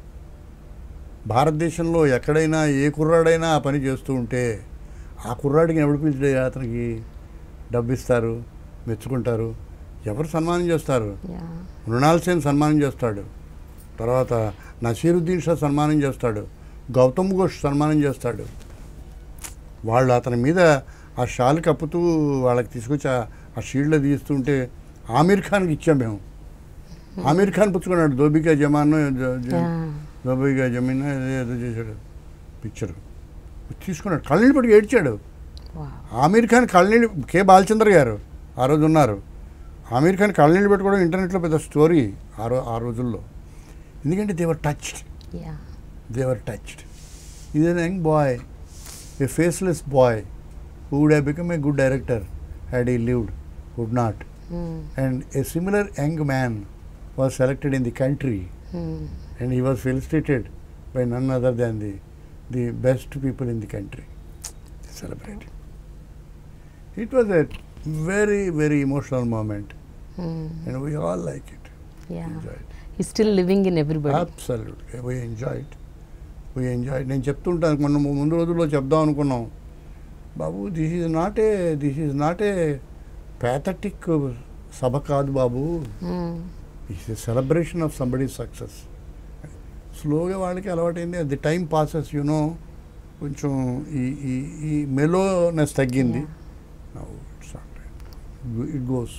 భారతదేశంలో ఎక్కడైనా ఏ కుర్రాడైనా ఆ పని చేస్తూ ఉంటే ఆ కుర్రాడికి ఎవడు పిలిచే అతనికి డబ్బు ఇస్తారు మెచ్చుకుంటారు ఎవరు సన్మానం చేస్తారు యా మృణాల్ సేన్ సన్మానం చేస్తాడు తర్వాత నసీరుద్దీన్ షా సన్మానం చేస్తాడు గౌతమ్ ఘోష్ సన్మానం చేస్తాడు వాళ్ళు అతని మీద ఆ షాల్ కప్పుతూ వాళ్ళకి తీసుకొచ్చి ఆ- ఆ షీల్డ్ తీస్తుంటే ఆమీర్ ఖాన్కి ఇచ్చాం మేము ఆమీర్ ఖాన్ పుచ్చుకున్నాడు దోబికా జమాన్ యా దోబికా జమీన్ ఏదో ఏదో చేశాడు పిక్చర్ తీసుకున్నాడు కళ్ళనీళ్ళు పట్టుకు ఏడ్చాడు Wow. ఆమీర్ ఖాన్ కళ్ళనీళ్ళు కే బాలచంద్ర గారు ఆ రోజు ఉన్నారు ఆమీర్ ఖాన్ కళ్ళనీళ్ళు పెట్టుకోవడం ఇంటర్నెట్లో పెద్ద స్టోరీ ఆ రో ఆ రోజుల్లో ఎందుకంటే they were touched Yeah. They were touched is an young boy a faceless boy who would have become a good director had he lived would not Hmm. And a similar young man was selected in the country Hmm. and he was felicitated by none other than the the best people in the country celebrated it was a very very emotional moment Hmm. and we all like it Yeah. enjoyed He's still living in everybody. absolutely we enjoyed we enjoyed నేను చెప్తుంటాను మొన్న ముందు రోజుల్లో చెప్దాం అనుకున్నాం బాబు this is not a this is not a pathetic సభ కాదు బాబు Hmm. It's a celebration of somebody success స్లోగా వాళ్ళకి అలవాటైంది ది టైం పాసెస్ యునో కొంచెం ఈ ఈ ఈ మెలోనెస్ తగ్గింది ఇట్ గోస్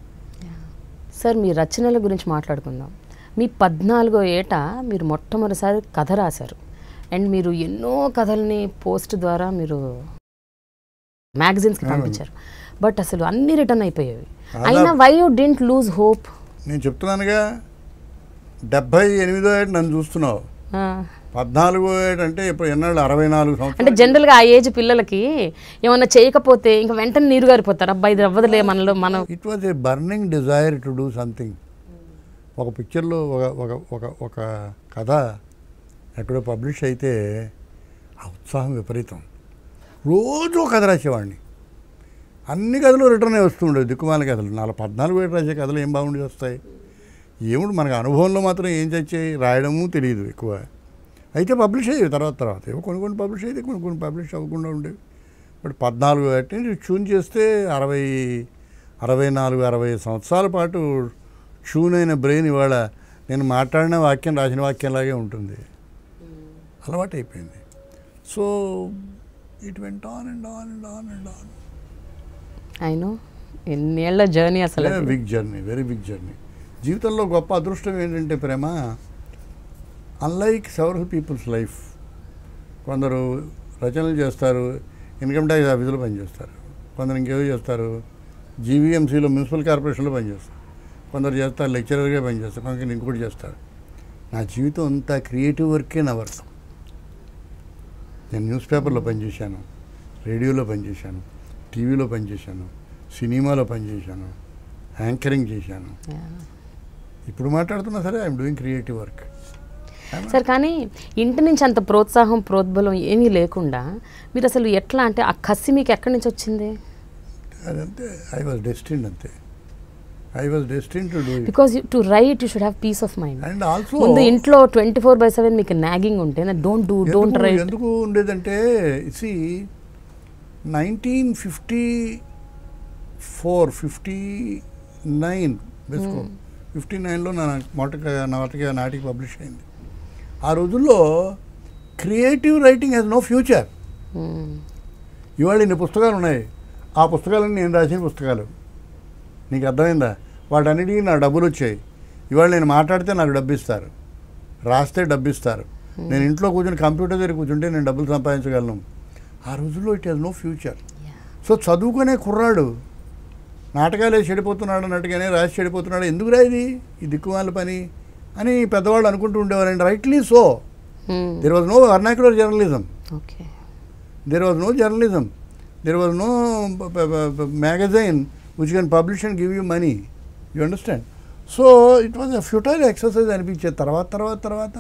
సార్ మీ రచనల గురించి మాట్లాడుకుందాం మీ పద్నాలుగో ఏట మీరు మొట్టమొదటిసారి కథ రాశారు అండ్ మీరు ఎన్నో కథల్ని పోస్ట్ ద్వారా మీరు మ్యాగజైన్స్కి అవును. పంపించారు బట్ అసలు అన్ని రిటర్న్ అయిపోయేవి అలా- అయినా why you didn't lose hope నేను చెప్తున్నానుగా డెబ్భై ఎనిమిదో ఏట నన్ను చూస్తున్నావు పద్నాలుగో ఏట అంటే ఇప్పుడు ఎన్నాళ్ళు అరవై నాలుగు అంటే సంవత్సరాలు జనరల్గా ఆ ఏజ్ పిల్లలకి ఏమన్నా చేయకపోతే ఇంకా వెంటనే నీరు గారిపోతారు అబ్బాయి ఇది అవ్వదులే మనలో మనం it was a burning desire to do something ఒక పిక్చర్లో ఒక ఒక ఒక ఒక కథ ఎక్కడో పబ్లిష్ అయితే ఆ ఉత్సాహం విపరీతం రోజు ఒక కథ రాసేవాడిని అన్ని కథలు రిటర్న్ వస్తుండేవి దిక్కుమాల కథలు నాలుగు పద్నాలుగు వేలు రాసే కథలు ఏం బాగుండి వస్తాయి ఏముడు మనకు అనుభవంలో మాత్రం ఏం చచ్చాయి రాయడము తెలియదు ఎక్కువ అయితే పబ్లిష్ అయ్యేవి తర్వాత తర్వాత ఏవో కొన్ని కొన్ని పబ్లిష్ అయితే కొన్ని కొన్ని పబ్లిష్ అవ్వకుండా ఉండేవి బట్ పద్నాలుగు అంటే ట్యూన్ చేస్తే అరవై అరవై నాలుగు అరవై సంవత్సరాల పాటు ట్యూన్ అయిన బ్రెయిన్ ఇవాళ నేను మాట్లాడిన వాక్యం రాసిన వాక్యంలాగే ఉంటుంది అలవాటు అయిపోయింది so it went on and on and on and on అయినో ఎన్నేళ్ల జర్నీ అసలు అది. Big journey very big journey జీవితంలో గొప్ప అదృష్టం ఏంటంటే ప్రేమ అన్లైక్ సెవరల్ పీపుల్స్ లైఫ్ కొందరు రచనలు చేస్తారు ఇన్కమ్ ట్యాక్స్ ఆఫీసులో పనిచేస్తారు కొందరు ఇంకేవో చేస్తారు జీవీఎంసీలో మున్సిపల్ కార్పొరేషన్లో పనిచేస్తారు కొందరు చేస్తారు లెక్చరర్గా పనిచేస్తారు కొందరు ఇంకోటి చేస్తారు నా జీవితం అంతా క్రియేటివ్ వర్కే నా వర్క్ నేను న్యూస్ పేపర్లో పనిచేశాను రేడియోలో పనిచేశాను టీవీలో పనిచేశాను సినిమాలో పనిచేశాను యాంకరింగ్ చేశాను Yeah. ఇప్పుడు మాట్లాడుతున్నా సరే I'm doing creative work sir కానీ ఇంటి నుంచి అంత ప్రోత్సాహం ప్రోద్బలం ఏమీ లేకుండా మీరు అసలు ఎట్లా అంటే ఆ కసి మీకు ఎక్కడి నుంచి వచ్చింది అదంతే ఐ వాజ్ డెస్టిన్ అంతే I was destined to do it because to write you should have peace of mind and also ముందు ఇంట్లో ట్వంటీ ఫోర్ బై సెవెన్ మీకు నాగింగ్ ఉంటే డోంట్ డూ డోంట్ రైట్ ఎందుకు ఉండేదంటే see nineteen fifty four fifty nine బెస్కో fifty నైన్లో నా మొదట నాటిక నాటిక పబ్లిష్ అయింది ఆ రోజుల్లో creative writing has no future ఇవాళ ఇన్ని పుస్తకాలు ఉన్నాయి ఆ పుస్తకాలన్నీ నేను రాసిన పుస్తకాలు నీకు అర్థమైందా వాటన్నిటికీ నా డబ్బులు వచ్చాయి ఇవాళ నేను మాట్లాడితే నాకు డబ్బు ఇస్తారు రాస్తే డబ్బు ఇస్తారు నేను ఇంట్లో కూర్చొని కంప్యూటర్ దగ్గర కూర్చుంటే నేను డబ్బులు సంపాదించగలను ఆ రోజుల్లో it has no future so చదువుకునే కుర్రాడు నాటకాలే చెడిపోతున్నాడు అన్నట్టుగానే రాసి చెడిపోతున్నాడు ఎందుకు రా ఇది ఈ దిక్కుమాల పని అని పెద్దవాళ్ళు అనుకుంటూ ఉండేవారు and rightly so there was no vernacular journalism okay there was no journalism there was no p- p- p- magazine which can publish and give you money you understand so it was a futile exercise అనిపించేది తర్వాత తర్వాత తర్వాత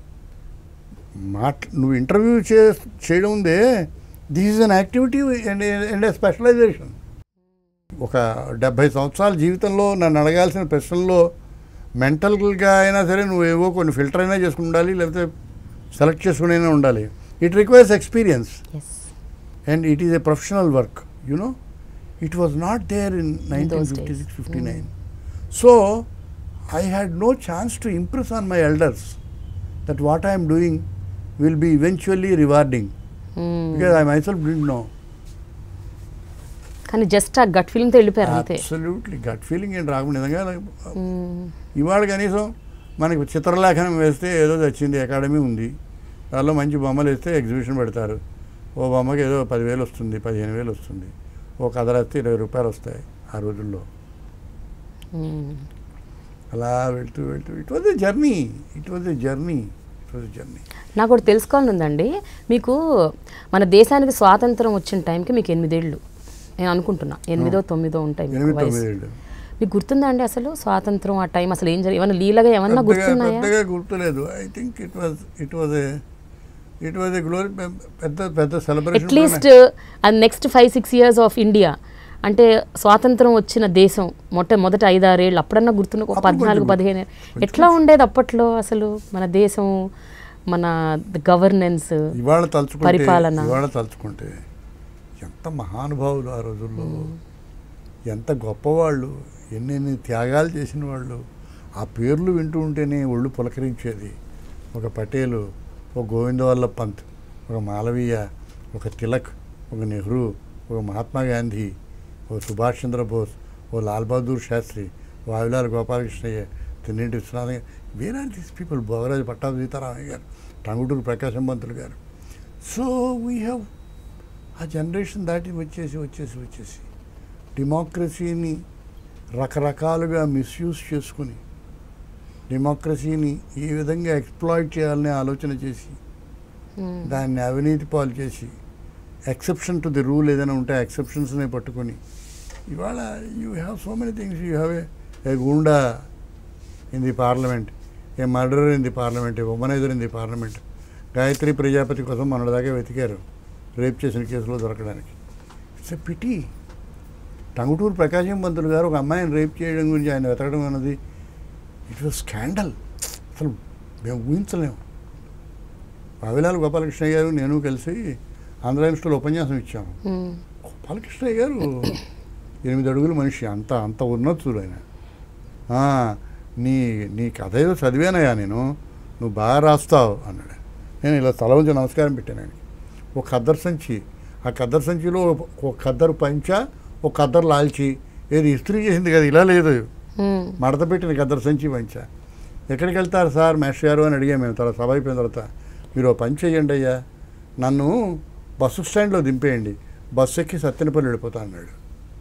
మాట్ నువ్వు interview చే చేయడం ఉందే this is an activity and and a specialization ఒక డెబ్భై సంవత్సరాల జీవితంలో నన్ను అడగాల్సిన ప్రశ్నల్లో మెంటల్గా అయినా సరే నువ్వు ఏవో కొన్ని ఫిల్టర్ అయినా చేసుకుని ఉండాలి లేకపోతే సెలెక్ట్ చేసుకుని ఉండాలి it requires experience yes and it is a professional work you know it was not there in those 1956 59 so i had no chance to impress on my elders that what i am doing will be eventually rewarding because i myself didn't know కానీ just ఆ gut ఫీలింగ్తో వెళ్ళిపోయారు అంతే absolutely gut feeling ఏంటి రాకుండా నిజంగా నాకు మ్మ్. ఇవాళ కనీసం మనకి చిత్రలేఖనం వేస్తే ఏదో వచ్చింది అకాడమీ ఉంది దానిలో మంచి బొమ్మలు వేస్తే ఎగ్జిబిషన్ పెడతారు ఓ బొమ్మకి ఏదో పదివేలు వస్తుంది పదిహేను వేలు వస్తుంది ఓ కథ రాస్తే ఇరవై రూపాయలు వస్తాయి ఆ రోజుల్లో మ్మ్. అలా వెళ్తూ వెళ్తూ it was a journey it was a journey it was a journey నాకు ఒకటి తెలుసుకోవాలని ఉందండి మీకు మన దేశానికి స్వాతంత్రం వచ్చిన టైంకి మీకు ఎనిమిదేళ్ళు నేను అనుకుంటున్నా ఎనిమిదో తొమ్మిదో ఉంటాయి మీకు ఎనిమిది వయసు తొమ్మిది ఏళ్ళు మీకు గుర్తుందా అండి అసలు స్వాతంత్రం ఆ టైం అసలు ఏం జరిగి ఏమన్నా లీలగా ఏమన్నా పెద్దగా గుర్తున్నాయా పెద్దగా గుర్తులేదు I think it was it was a it was a glory పెద్ద పెద్ద సెలబ్రేషన్ అట్లీస్ట్ అది next five six years of India అంటే స్వాతంత్రం వచ్చిన దేశం మొట్ట మొదట ఐదారేళ్ళు అప్పుడన్నా గుర్తున్న ఒక అప్పుడు పద్నాలుగు కొంచెం పదిహేను ఎట్లా ఉండేది అప్పట్లో అసలు మన దేశం మన గవర్నెన్స్ ఇవాళ తలుచుకుంటే పరిపాలన. ఇవాళ తలుచుకుంటే ఎంత మహానుభావులు ఆ రోజుల్లో ఎంత గొప్పవాళ్ళు ఎన్నెన్ని త్యాగాలు చేసిన వాళ్ళు ఆ పేర్లు వింటూ ఉంటేనే ఒళ్ళు పులకరించేది ఒక పటేలు ఒక గోవిందవల్ల పంత్ ఒక మాలవీయ ఒక తిలక్ ఒక నెహ్రూ ఒక మహాత్మా గాంధీ ఓ సుభాష్ చంద్రబోస్ ఓ లాల్ బహదూర్ శాస్త్రి ఓ ఆవిలాల్ గోపాలకృష్ణయ్య తిన్నింటి Vishwanath where are these people Bhogaraju Pattabhi Sitaramayya garu Tanguturi Prakasam Pantulu garu so we have a generation దాటి వచ్చేసి వచ్చేసి వచ్చేసి డెమోక్రసీని రకరకాలుగా మిస్యూజ్ చేసుకుని డెమోక్రసీని ఏ విధంగా ఎక్స్ప్లాయిట్ చేయాలనే ఆలోచన చేసి దాన్ని అవినీతి పాలు చేసి ఎక్సెప్షన్ టు ది రూల్ ఏదైనా ఉంటే ఎక్సెప్షన్స్నే పట్టుకొని ఇవాళ you have so many things you have a goonda in the parliament a murder in the parliament a womaniser in the parliament Gayatri Prajapati కోసం మొన్నటిదాకా వెతికారు రేప్ చేసిన కేసులో దొరకడానికి it's a pity Tanguturi Prakasam Pantulu garu ఒక అమ్మాయిని రేప్ చేయడం గురించి ఆయన వెతకడం అన్నది ఇట్ వాజ్ స్కాండల్ అసలు మేము ఊహించలేము పావిలాల్ గోపాలకృష్ణయ్య గారు నేను కలిసి ఆంధ్ర యూనివర్సిటీలో ఉపన్యాసం ఇచ్చాము మ్మ్. గోపాలకృష్ణయ్య గారు ఎనిమిది అడుగుల మనిషి అంత అంత ఉన్నతుడు ఆయన "ఆ, నీ నీ కథ ఏదో చదివానయ్యా నేను నువ్వు బాగా రాస్తావు అన్నాడు నేను ఇలా తల ఉంచి నమస్కారం పెట్టాను ఆయనకి ఒక ఖద్దరు సంచి ఆ ఖద్దరు సంచిలో ఒక ఖద్దరు పంచ ఒక ఖద్దరు లాల్చి ఏది ఇస్త్రీ చేసింది కదా ఇలా లేదు మ్మ్. మడత పెట్టిన ఖద్దరు సంచి పంచ ఎక్కడికి వెళ్తారు సార్ మేస్టర్ గారు అని అడిగాము మేము తర్వాత సభ అయిపోయిన తర్వాత మీరు ఓ పని చేయండి అయ్యా నన్ను బస్సు స్టాండ్లో దింపేయండి బస్సు ఎక్కి సత్తెనపల్లి వెళ్ళిపోతా అన్నాడు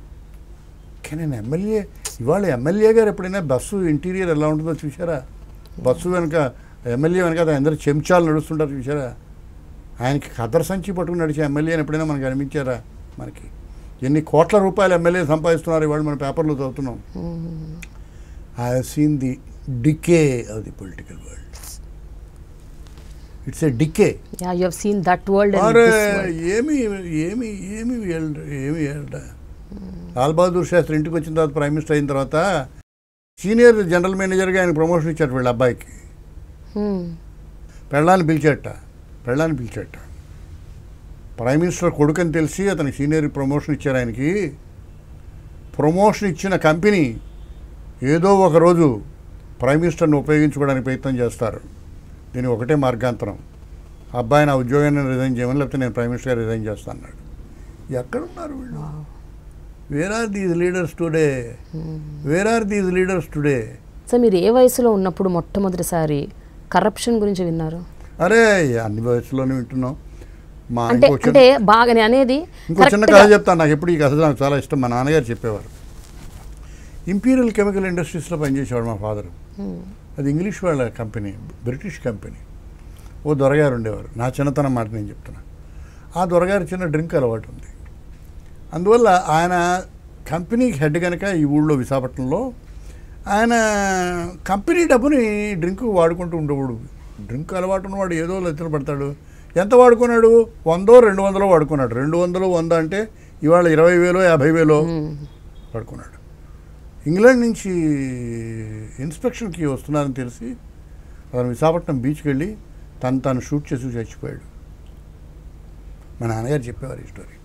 కానీ నేను ఎమ్మెల్యే ఇవాళ ఎమ్మెల్యే గారు ఎప్పుడైనా బస్సు ఇంటీరియర్ ఎలా ఉంటుందో చూసారా బస్సు వెనక ఎమ్మెల్యే వెనక అందరు చెంచాలు నడుస్తుంటారు చూసారా ఆయనకి ఖద్దరు సంచి పట్టుకుని నడిచే ఎమ్మెల్యే అని ఎప్పుడైనా మనకు అనిపించారా మనకి ఎన్ని కోట్ల రూపాయలు ఎమ్మెల్యే సంపాదిస్తున్నారు ఇవాళ మన పేపర్లో చదువుతున్నాం hmm. I have seen the decay of the political world. It's a decay. Yeah you have seen that world అరే ఏమి ఏమి ఏమి వీళ్ళ- ఏమి వీళ్ళ. లాల్ బహదూర్ శాస్త్రి ఇంటికి వచ్చిన తర్వాత ప్రైమ్ మినిస్టర్ అయిన తర్వాత సీనియర్ జనరల్ మేనేజర్గా ఆయన ప్రమోషన్ ఇచ్చారు వీళ్ళ అబ్బాయికి పెళ్ళాన్ని పిలిచాట పెళ్ళాన్ని పిలిచాట ప్రైమ్ మినిస్టర్ కొడుకని తెలిసి అతనికి సీనియర్ ప్రమోషన్ ఇచ్చారు ఆయనకి ప్రమోషన్ ఇచ్చిన కంపెనీ ఏదో ఒక రోజు ప్రైమ్ మినిస్టర్ని ఉపయోగించుకోవడానికి ప్రయత్నం చేస్తారు దీని ఒకటే మార్గాంతరం అబ్బాయి నా ఉద్యోగాన్ని రిజైన్ చేయమని లేకపోతే నేను ప్రైమ్ మినిస్టర్ రిజైన్ చేస్తాను అన్నాడు ఎక్కడున్నారు వీళ్ళు where are these leaders today where are these leaders today so మీరు ఏ వయసులో ఉన్నప్పుడు మొట్టమొదటిసారి కరప్షన్ గురించి విన్నారు అరే అన్ని వయసులోనే వింటున్నాం మా అంటే ఇంకో చిన్న అంటే బాగా నేను అనేది ఇంకో చిన్న correct గా- కథ చెప్తాను నాకు ఎప్పుడు ఈ కథ నాకు చాలా ఇష్టం మా నాన్నగారు చెప్పేవారు ఇంపీరియల్ కెమికల్ ఇండస్ట్రీస్లో పనిచేసేవాడు మా ఫాదర్ మ్మ్. అది ఇంగ్లీష్ వాళ్ళ కంపెనీ బ్రిటిష్ కంపెనీ ఓ దొరగారు ఉండేవారు నా చిన్నతనం మాట నేను చెప్తున్నా ఆ దొరగారు చిన్న డ్రింక్ అలవాటు ఉంది అందువల్ల ఆయన కంపెనీకి హెడ్ కనుక ఈ ఊళ్ళో విశాఖపట్నంలో ఆయన కంపెనీ డబ్బుని డ్రింక్ వాడుకుంటూ ఉండేవాడు డ్రింక్ అలవాటు ఉన్నవాడు ఏదో లెక్కన పడతాడు ఎంత వాడుకున్నాడు వందో రెండు వందలో వాడుకున్నాడు రెండు వందలు వంద అంటే ఇవాళ ఇరవై వేలో యాభై వేలో మ్మ్. పడుకున్నాడు ఇంగ్లాండ్ నుంచి ఇన్స్పెక్షన్కి వస్తున్నారని తెలిసి అతను విశాఖపట్నం బీచ్కి వెళ్ళి తను తాను షూట్ చేసి చచ్చిపోయాడు మా నాన్నగారు చెప్పేవారు ఈ story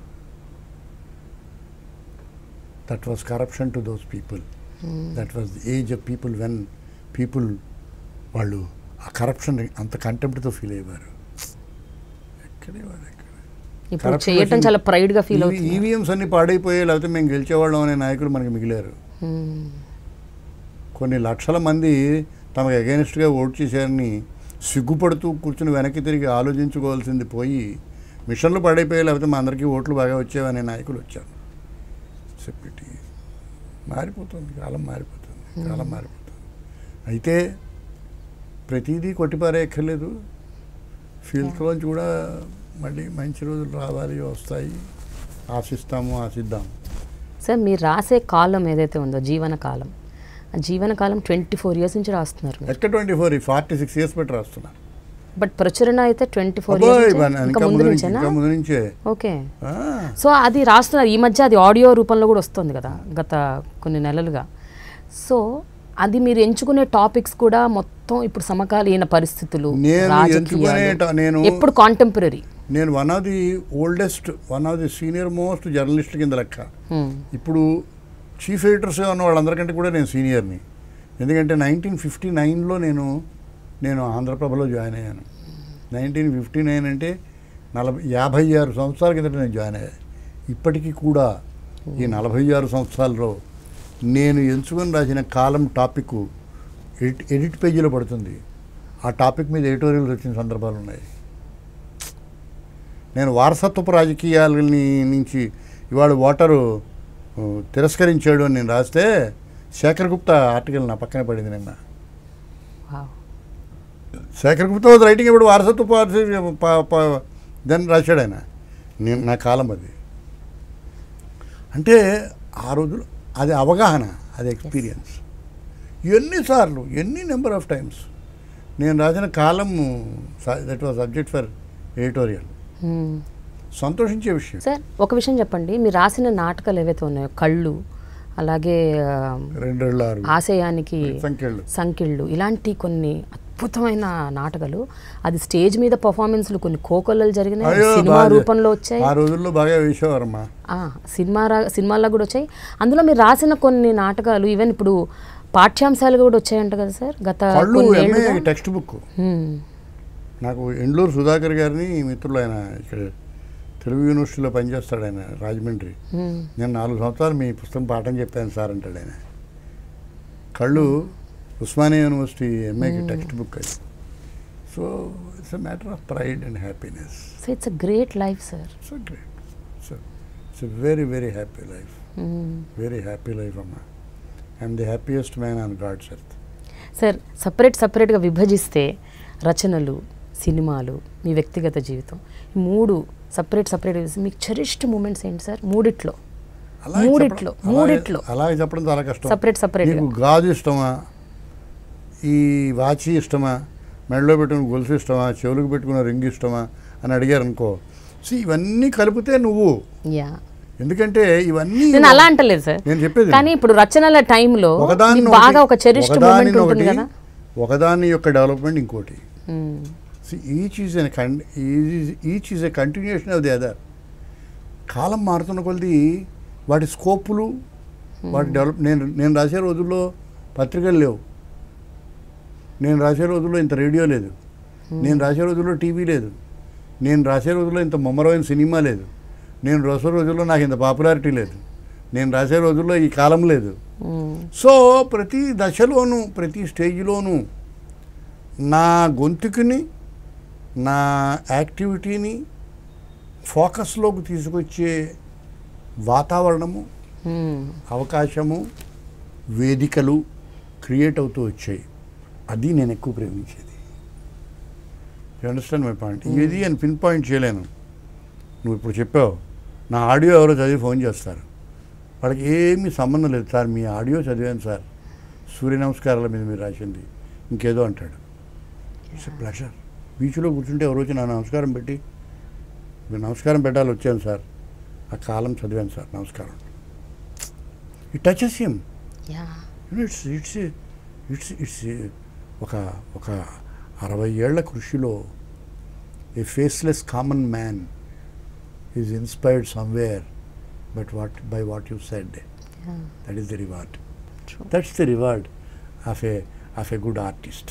that was corruption to those people that was the age of people when people వాళ్ళు ఆ కరప్షన్ అంత కంటెంప్ట్తో ఫీల్ అయ్యేవారు ఎక్కడే వాడు ఎక్కడ ఇప్పుడు Corruption చేయటం వచ్చింది. చాలా pride గా ఫీల్ అవుతుంది ఈవీఎంస్ అన్ని పాడైపోయాయి లేకపోతే మేము గెలిచేవాళ్ళం అనే నాయకులు మనకి మిగిలారు మ్మ్. కొన్ని లక్షల మంది తమకు అగైనెస్ట్గా ఓట్ చేశారని సిగ్గుపడుతూ కూర్చుని వెనక్కి తిరిగి ఆలోచించుకోవాల్సింది పోయి మిషన్లు పడైపోయాయి లేకపోతే మా అందరికీ ఓట్లు బాగా వచ్చేవనే నాయకులు వచ్చారు సెప్యూటీ మారిపోతుంది కాలం మారిపోతుంది కాలం మారిపోతుంది అయితే ప్రతిదీ కొట్టిపారేయక్కర్లేదు ఫీల్డ్లోంచి కూడా మళ్ళీ మంచి రోజులు రావాలి వస్తాయి ఆశిస్తాము ఆశిద్దాం సార్ మీరు రాసే కాలం ఏదైతే ఉందో జీవన కాలం ఆ జీవన కాలం ట్వంటీ ఫోర్ ఇయర్స్ నుంచి రాస్తున్నారు మీరు. ఎక్కడ twenty four forty six years పెట్టి రాస్తున్నా బట్ ప్రచురణ అయితే ట్వంటీ ఫోర్ అబ్బోయ్, ఇయర్స్ మన- ఇంకా ఇంకా ముందు ముందు నుంచి నుంచేనా ఇంకా ముందు నుంచే ఓకే ఆ, సో అది రాస్తున్నారు ఈ మధ్య అది ఆడియో రూపంలో కూడా వస్తుంది కదా గత కొన్ని నెలలుగా సో అది మీరు ఎంచుకునే టాపిక్స్ కూడా మొత్తం ఇప్పుడు సమకాలీన పరిస్థితులు నేను రాజకీయాలు, ఎంచుకునే ట- నేను ఎప్పుడు కాంటెంపరీ నేను one of the oldest one of the senior most journalist కింద లెక్క ఇప్పుడు చీఫ్ ఎడిటర్స్ ఉన్న వాళ్ళందరికంటే కూడా నేను సీనియర్ని ఎందుకంటే నైన్టీన్ ఫిఫ్టీ నైన్లో నేను నేను ఆంధ్రప్రభలో జాయిన్ అయ్యాను నైన్టీన్ ఫిఫ్టీ నైన్ అంటే నలభై యాభై ఆరు సంవత్సరాల కిందట నేను జాయిన్ అయ్యాను ఇప్పటికీ కూడా ఈ నలభై ఆరు సంవత్సరాల్లో నేను ఎంచుకొని రాసిన కాలం టాపిక్ ఎడిట్ ఎడిట్ పేజీలో పడుతుంది ఆ టాపిక్ మీద ఎడిటోరియల్స్ వచ్చిన సందర్భాలు ఉన్నాయి నేను వారసత్వపు రాజకీయాలని నుంచి ఇవాళ ఓటరు ఆ, తిరస్కరించాడు అని నేను రాస్తే శేఖర్ గుప్తా ఆర్టికల్ నా పక్కనే పడింది నిన్న శేఖర్ గుప్తా వాజ్ రైటింగ్ ఇప్పుడు వారసత్వ దాన్ని రాశాడు ఆయన నేను నా కాలం అది అంటే ఆ రోజులు అది అవగాహన అది ఎక్స్పీరియన్స్ ఎన్నిసార్లు ఎన్ని నెంబర్ ఆఫ్ టైమ్స్ నేను రాసిన కాలం that was subject for editorial సంతోషించే విషయం సార్ ఒక విషయం చెప్పండి మీరు రాసిన నాటకాలు ఏవైతే ఉన్నాయో కళ్ళు అలాగే ఆ, రెండేళ్ళ ఆరు ఆశయానికి సంఖ్యలు సంకిళ్ళు ఇలాంటి కొన్ని అద్భుతమైన నాటకాలు అది స్టేజ్ మీద పర్ఫార్మెన్స్లు కొన్ని కోకొల్లలు జరిగినాయి అయ్యో, సినిమా బాగా- రూపంలో వచ్చాయి ఆ రోజుల్లో బాగా వేసేవారమ్మా ఆ, సినిమా రా- సినిమాల్లో కూడా వచ్చాయి అందులో మీరు రాసిన కొన్ని నాటకాలు ఈవెన్ ఇప్పుడు పాఠ్యాంశాలు కూడా వచ్చాయంట కదా సార్ గత కళ్ళు ఎంఏ కొన్నేళ్లుగా? టెక్స్ట్ బుక్ హ్మ్. నాకు ఎండ్లూరు సుధాకర్ గారిని మిత్రులు ఆయన ఇక్కడ తెలుగు యూనివర్సిటీలో పనిచేస్తాడు ఆయన రాజమండ్రి హ్మ్. నేను నాలుగు సంవత్సరాలు మీ పుస్తకం పాఠం చెప్పాను సార్ అంటాడు ఆయన కళ్ళు ఉస్మానియా యూనివర్సిటీ ఎంఏకి టెక్స్ట్ బుక్ అది so it's a matter of pride and happiness so it's a great life sir so great so it's a very very happy life hmm. Very happy life అమ్మా I'm the happiest man on God's earth sir separate సపరేట్గా విభజిస్తే రచనలు సినిమాలు మీ వ్యక్తిగత జీవితం ఈ మూడు సపరేట్ సపరేట్ మీకు చెరిష్డ్ మూమెంట్స్ ఏంటి సార్ మూడిట్లో అలాగే మూడిట్లో, చెప్పడం- మూడిట్లో. అలాగే- అలాగే చెప్పడం చాలా కష్టం సపరేట్ సపరేట్గా నీకు గాజు ఇష్టమా ఈ వాచి ఇష్టమా మెడలో పెట్టుకున్న గొలుసు ఇష్టమా చెవులకు పెట్టుకున్న రింగ్ ఇష్టమా అని అడిగారు అనుకో సో ఇవన్నీ కలిపితే నువ్వు యా ఎందుకంటే ఇవన్నీ నేను అలా అంటలేదు సార్ నేను చెప్పేది కానీ ఇప్పుడు రచనల టైంలో ఒకదాన్ని మీకు బాగా ఒక చెరిష్డ్ మూమెంట్ ఒకదాని ఉంటుంది ఒకటి కదా ఒకదాని యొక్క డెవలప్మెంట్ ఇంకోటి hmm. Each is an each is a continuation of the other కాలం మారుతున్న కొలది వాటి స్కోపులు వాటి డెవలప్ నేను నేను రాసే రోజుల్లో పత్రికలు లేవు నేను రాసే రోజుల్లో ఇంత రేడియో లేదు నేను రాసే రోజుల్లో టీవీ లేదు నేను రాసే రోజుల్లో ఇంత ముమ్మరమైన సినిమా లేదు నేను రాసే రోజుల్లో నాకు ఇంత పాపులారిటీ లేదు నేను రాసే రోజుల్లో ఈ కాలం లేదు మ్మ్. సో ప్రతి దశలోనూ ప్రతి స్టేజ్లోనూ నా గొంతుకుని నా యాక్టివిటీని ఫోకస్లోకి తీసుకొచ్చే వాతావరణము మ్మ్. అవకాశము వేదికలు క్రియేట్ అవుతూ వచ్చాయి అది నేను ఎక్కువ ప్రేమించేది యూ అండర్స్టాండ్ మై పాయింట్ ఇది అని పిన్ పాయింట్ చేయలేను నువ్వు ఇప్పుడు చెప్పావు నా ఆడియో ఎవరో చదివి ఫోన్ చేస్తారు వాళ్ళకి ఏమీ సంబంధం లేదు సార్ మీ ఆడియో చదివాను సార్ సూర్య నమస్కారాల మీద మీరు రాసింది ఇంకేదో అంటాడు ఇట్స్ ప్లెషర్ బీచ్లో కూర్చుంటే ఎవరో వచ్చి నా నమస్కారం పెట్టి మీరు నమస్కారం పెట్టాలి వచ్చాను సార్ ఆ కాలం చదివాను సార్ నమస్కారం it touches him yeah it's it's it's it's ఒక ఒక అరవై ఏళ్ల కృషిలో a faceless common man is inspired somewhere but what by what you said yeah that is the reward true that's the reward of a of a good artist